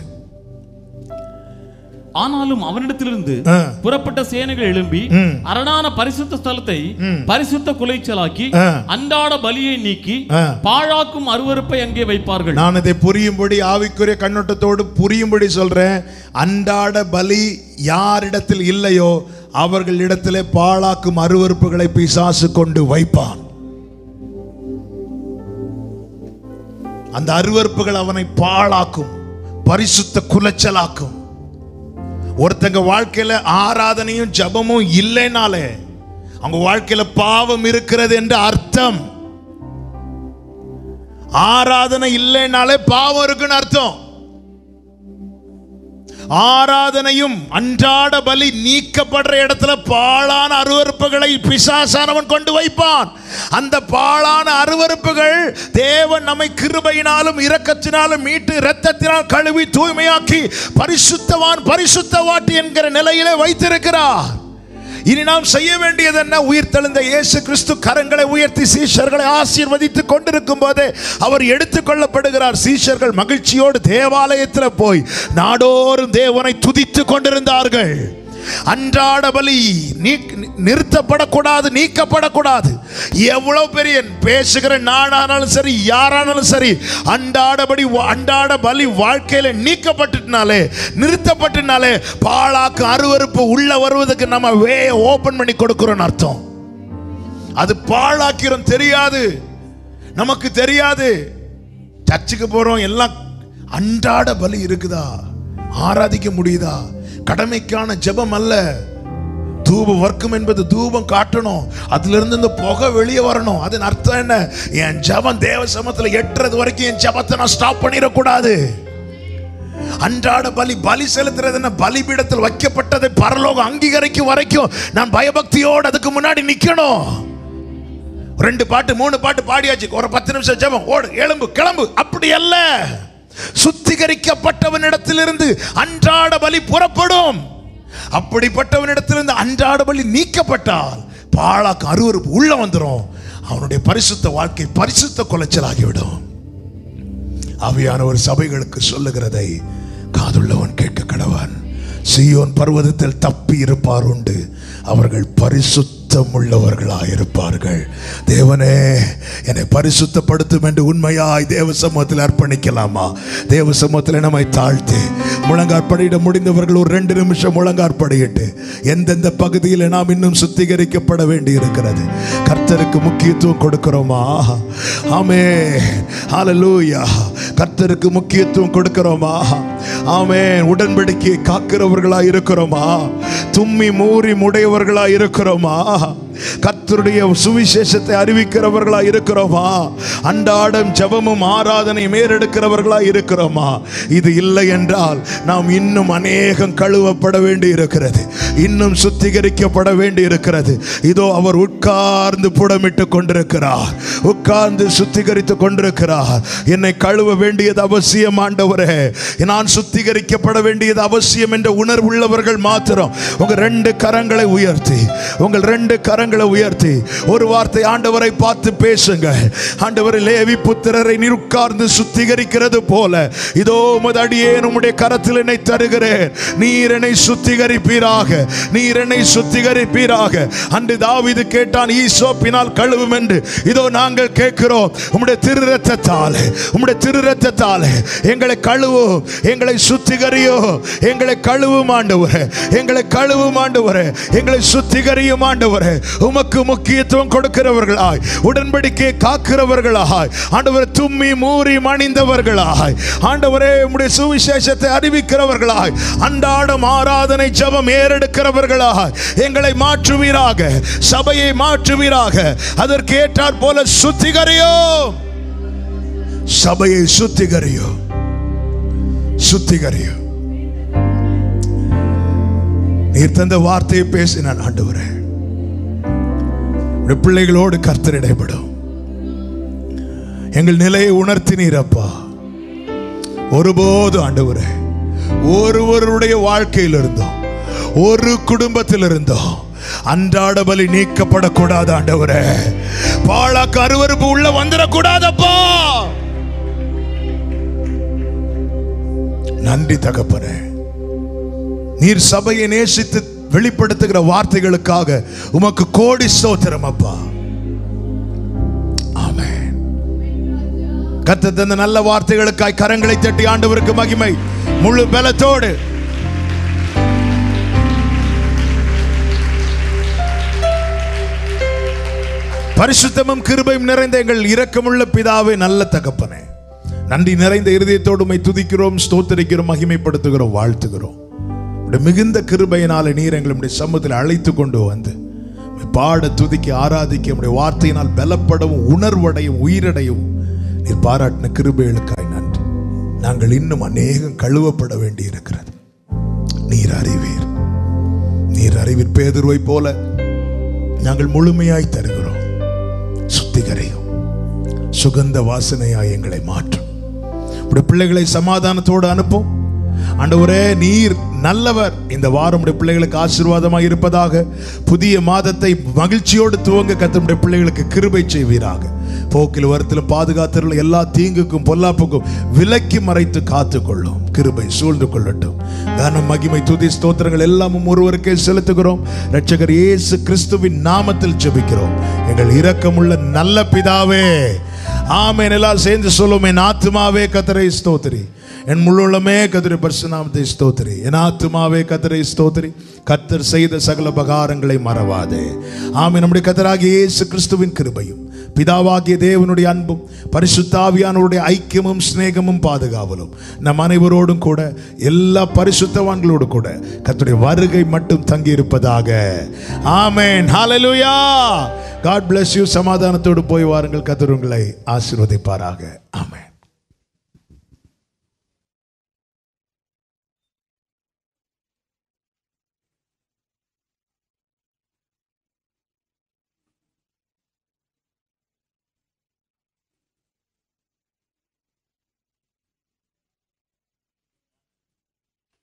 ஆனாலும் அவனிடத்திலிருந்து ஆ. புறப்பட்ட சேனைகள் எழும்பி ம். அரணான பரிசுத்த ஸ்தலத்தை பரிசுத்த குலைச்சலாக்கி ஆ. அன்றாட பலியை நீக்கி ஆ. பாழாக்கும் அருவருப்பை அங்கே வைப்பார்கள் நான் இதை புரியும்படி ஆவிக்குரிய கண்ணோட்டத்தோடு புரியும்படி சொல்றேன் அன்றாட பலி யாரிடத்தில் இல்லையோ அவர்களிடத்திலே பாழாக்கும் அருவருப்புகளை பிசாசு கொண்டு வைப்பான் அந்த அருவருப்புகள் அவனை பாழாக்கும் பரிசுத்த குலைச்சலாக்கும் ஒருத்தங்க வாழ்க்கையில ஆராதனையும் ஜபமும் இல்லைனாலே அவங்க வாழ்க்கையில பாவம் இருக்கிறது என்று அர்த்தம் ஆராதனை இல்லைனாலே பாவம் இருக்குன்னு அர்த்தம் ஆராதனையும் அன்றாட பலி நீக்கப்படுற இடத்துல பாழான அருவருப்புகளை பிசாசானவன் கொண்டு வைப்பான் அந்த பாழான அருவருப்புகள் தேவன் நம்மை கிருபையினாலும் இரக்கத்தினாலும் மீட்டு இரத்தத்தினால் கழுவி தூய்மையாக்கி பரிசுத்தவான் பரிசுத்தவாட்டி என்கிற நிலையிலே வைத்திருக்கிறார் இனி நாம் செய்ய வேண்டியது என்ன உயிர் தெழுந்த இயேசு கிறிஸ்து கரங்களை உயர்த்தி சீஷர்களை ஆசீர்வதித்துக் கொண்டிருக்கும் போதே அவர் எடுத்துக்கொள்ளப்படுகிறார் சீஷர்கள் மகிழ்ச்சியோடு தேவாலயத்தில் போய் நாடோறும் தேவனை துதித்து கொண்டிருந்தார்கள் அன்றாட பலி நீக் நிறுத்தப்படக்கூடாது நீக்கப்படக்கூடாது எவ்வளவு பெரிய பேசுகிற நாடானாலும் சரி யாரானாலும் சரி அன்றாடபடி அன்றாட பலி வாழ்க்கையில நீக்கப்பட்டுனாலே நிறுத்தப்பட்டுனாலே பாழாக்கு அருவருப்பு உள்ள வருவதற்கு நம்ம வே ஓபன் பண்ணி கொடுக்கிறோம் அர்த்தம் அது பாழாக்கிறோம் தெரியாது நமக்கு தெரியாது சர்ச்சுக்கு போறோம் எல்லாம் அன்றாட பலி இருக்குதா ஆராதிக்க முடியுதா கடமைக்கான ஜெபம் அல்ல தூப வர்க்கம் என்பது தூபம் காட்டணும் அதுல இருந்து இந்த புகை வெளியே வரணும் அதன் அர்த்தம் என்ன என் ஜெபம் தேவ சமத்துல எட்டுறது வரைக்கும் என் ஜெபத்தை நான் ஸ்டாப் பண்ணிடக்கூடாது அன்றாட பலி பலி செலுத்துறது என்ன பலிபீடத்தில் வைக்கப்பட்டதை பரலோகம் அங்கீகரிக்கும் வரைக்கும் நான் பயபக்தியோடு அதுக்கு முன்னாடி நிக்கணும் ரெண்டு பாட்டு மூணு பாட்டு பாடியாச்சு ஒரு பத்து நிமிஷம் ஜெபம் ஓடு எலும்பு கிளம்பு அப்படி அல்ல சுத்திகரிக்கப்பட்டவனிடத்திலிருந்து அன்றாட பலி புறப்படும் அப்படிப்பட்டவனிடத்திலிருந்து அன்றாட பலி நீக்கப்பட்டால் பாழாக்கு அருவருப்பு உள்ள வந்துடும் அவனுடைய பரிசுத்த வாழ்க்கை பரிசுத்த குலைச்சலாகிவிடும் ஆவியானவர் சபைகளுக்கு சொல்லுகிறதை காதுள்ளவன் கேட்க கடவன் சியோன் பர்வதத்தில் தப்பி இருப்பார் உண்டு அவர்கள் பரிசுத்தம் உள்ளவர்களாயிருப்பார்கள் தேவனே என்னை பரிசுத்தப்படுத்தும் என்று உண்மையாய் தேவ சமூகத்தில் அர்ப்பணிக்கலாமா தேவ சமூகத்தில் நம்மை தாழ்த்தி முழங்காற்படியிட முடிந்தவர்கள் ஒரு ரெண்டு நிமிஷம் முழங்காற்படியிட்டு எந்தெந்த பகுதியில் நாம் இன்னும் சுத்திகரிக்கப்பட வேண்டி இருக்கிறது கர்த்தருக்கு முக்கியத்துவம் கொடுக்கிறோமா ஆமே ஹalleluya கர்த்தருக்கு முக்கியத்துவம் கொடுக்கிறோமா ஆமென் உடன்படிக்கையை காக்கிறவர்களா இருக்கிறோமா தும்மி மூறி முடையவர்களா இருக்கிறோமா கர்த்தருடைய சுவிசேஷத்தை அறிவிக்கிறவர்களா இருக்கிறோமா அன்றாடம் ஜெபமும் ஆராதனை மேறெடுக்கிறவர்களா இருக்கிறோமா இது இல்லை என்றால் நாம் இன்னும் அநேகம் கழுவப்பட வேண்டி இருக்கிறது இன்னும் சுத்திகரிக்கப்பட வேண்டி இருக்கிறது இதோ அவர் உட்கார்ந்து புடமிட்டு கொண்டிருக்கிறார் உட்கார்ந்து சுத்திகரித்து கொண்டிருக்கிறார் என்னை கழுவ வேண்டியது அவசியம் ஆண்டவரே நான் சுத்திகரிக்கப்பட வேண்டியது அவசியம் என்ற உணர்வுள்ளவர்கள் மாத்திரம் உங்க ரெண்டு கரங்களை உயர்த்தி உங்கள் ரெண்டு கரங்களை உயர்த்தி ஒரு வார்த்தை ஆண்டவரை பார்த்து பேசுங்க ஆண்டவரை லேவி புத்திரரை நீர் உட்கார்ந்து சுத்திகரிக்கிறது போல இதோ உமது அடியேன் உம்முடைய கரத்தில் என்னை தருகிறேன் நீர் என்னை சுத்திகரிப்பீராக நீர் என்னை சுத்திகரிப்பீராக அன்று தாவீது கேட்டான் ஈசோப்பினால் கழுவும் என்று இதோ நாங்கள் கேட்கிறோம் உம்முடைய திரு ரத்தத்தாலே உம்முடைய திரு ரத்தத்தாலே எங்களை கழுவும் எங்களை சுத்திகரியோ எங்களை கழுவும் ஆண்டவரே எங்களை கழுவும் ஆண்டவரே எங்களை சுத்திகரியும் ஆண்டவரே உமக்கு முக்கியத்துவம் கொடுக்கிறவர்களாய் உடன்படிக்கை காக்கிறவர்களாய் ஆண்டவரே தும்மி மூறி மணிந்தவர்களாய் ஆண்டவரே உம்முடைய சுவிசேஷத்தை அறிவிக்கிறவர்களாய் அன்றாடம் ஆராதனை ஜெபம் ஏறெடுக்கிறவர்களாய் எங்களை மாற்றுவீராக சபையை மாற்றுவீராக அதற்கு ஏற்றாற் போல சுத்திகரியோ சபையை சுத்திகரியோ சுத்திகரியோ நீர் தந்த வார்த்தையை பேசினான் ஆண்டவரே உம்முடைய பிள்ளைகளோடு கர்த்தர் இடைப்படும் எங்கள் நிலையை உணர்த்தினீர் அப்பா ஒருபோதும் ஆண்டவரே ஒருவருடைய வாழ்க்கையில் இருந்தோம் ஒரு குடும்பத்தில் இருந்தோம் அன்றாட பலி நீக்கப்படக்கூடாது ஆண்டவரே பாழாக்கு அருவருப்பு உள்ள வந்துடக்கூடாதப்பா நன்றி தகப்பனே நீர் சபையை நேசித்து வெளிப்படுத்துகிற வார்த்தைகளுக்காக உமக்கு கோடி ஸ்தோத்திரம் அப்பா ஆமென் கர்த்தர் தந்த நல்ல வார்த்தைகளுக்காய் கரங்களை தட்டி ஆண்டவருக்கு மகிமை முழு பலத்தோடு பரிசுத்தமும் கிருபையும் நிறைந்த எங்கள் இரக்கமுள்ள பிதாவே நல்ல தகப்பனே நன்றி நிறைந்த இருதயத்தோடு உம்மை துதிக்கிறோம் ஸ்தோத்தரிக்கிறோம் மகிமைப்படுத்துகிறோம் வாழ்த்துகிறோம் உம்முடைய மிகுந்த கிருபையினால நீர் எங்களுடைய சமூகத்தில் அழைத்து கொண்டு வந்து உம்மை பாட துதிக்க ஆராதிக்க உம்முடைய வார்த்தையினால் பலப்படவும் உணர்வடையும் உயிரடையும் நீர் பாராட்டின கிருபைகளுக்காய் நன்றி நாங்கள் இன்னும் அநேகம் கழுவப்பட வேண்டி இருக்கிறது நீர் அறிவீர் நீர் அறிவீர் பேதுருவை போல நாங்கள் முழுமையாய் தருகிறோம் சுத்திகரையும் சுகந்த வாசனையாய் எங்களை மாற்றும் உடைய பிள்ளைகளை சமாதானத்தோடு அனுப்பும் ஆண்டவரே நீர் நல்லவர் இந்த வாரம் உடைய பிள்ளைகளுக்கு ஆசீர்வாதமாக இருப்பதாக புதிய மாதத்தை மகிழ்ச்சியோடு துவங்க கத்தமுடைய பிள்ளைகளுக்கு கிருபை செய்வீராக போக்கில் வரத்தில் பாதுகாத்தர்கள் எல்லா தீங்குக்கும் பொல்லாப்புக்கும் விலக்கி மறைத்து காத்துக்கொள்ளும் கிருபை சூழ்ந்து கொள்ளட்டும் கனம் மகிமை துதி ஸ்தோத்திரங்கள் எல்லாமும் ஒருவருக்கே செலுத்துகிறோம் இரட்சகர் இயேசு கிறிஸ்துவின் நாமத்தில் ஜெபிக்கிறோம் எங்கள் இரக்கமுள்ள நல்ல பிதாவே ஆமென் எல்லாம் சேர்ந்து சொல்லும் என் ஆத்துமாவே கத்தரை ஸ்தோத்திரி என் முள்ளுள்ளமே கதிரை பரிசுநாமத்தை ஸ்தோத்திரி என் ஆத்துமாவே கத்தரை ஸ்தோத்திரி கத்தர் செய்த சகல பகாரங்களை மறவாதே ஆமென் நம்முடைய கத்தராகிய இயேசு கிறிஸ்துவின் கிருபையும் பிதாவாகிய தேவனுடைய அன்பும் பரிசுத்தாவியானவருடைய ஐக்கியமும் சிநேகமும் பாதுகாவலும் நம் அனைவரோடும் கூட எல்லா பரிசுத்தவான்களோடு கூட கர்த்தருடைய வருகை மட்டும் தங்கி இருப்பதாக amen hallelujah God bless you சமாதானத்தோடு போய் வாருங்கள் கர்த்தர் உங்களை ஆசீர்வதிப்பாராக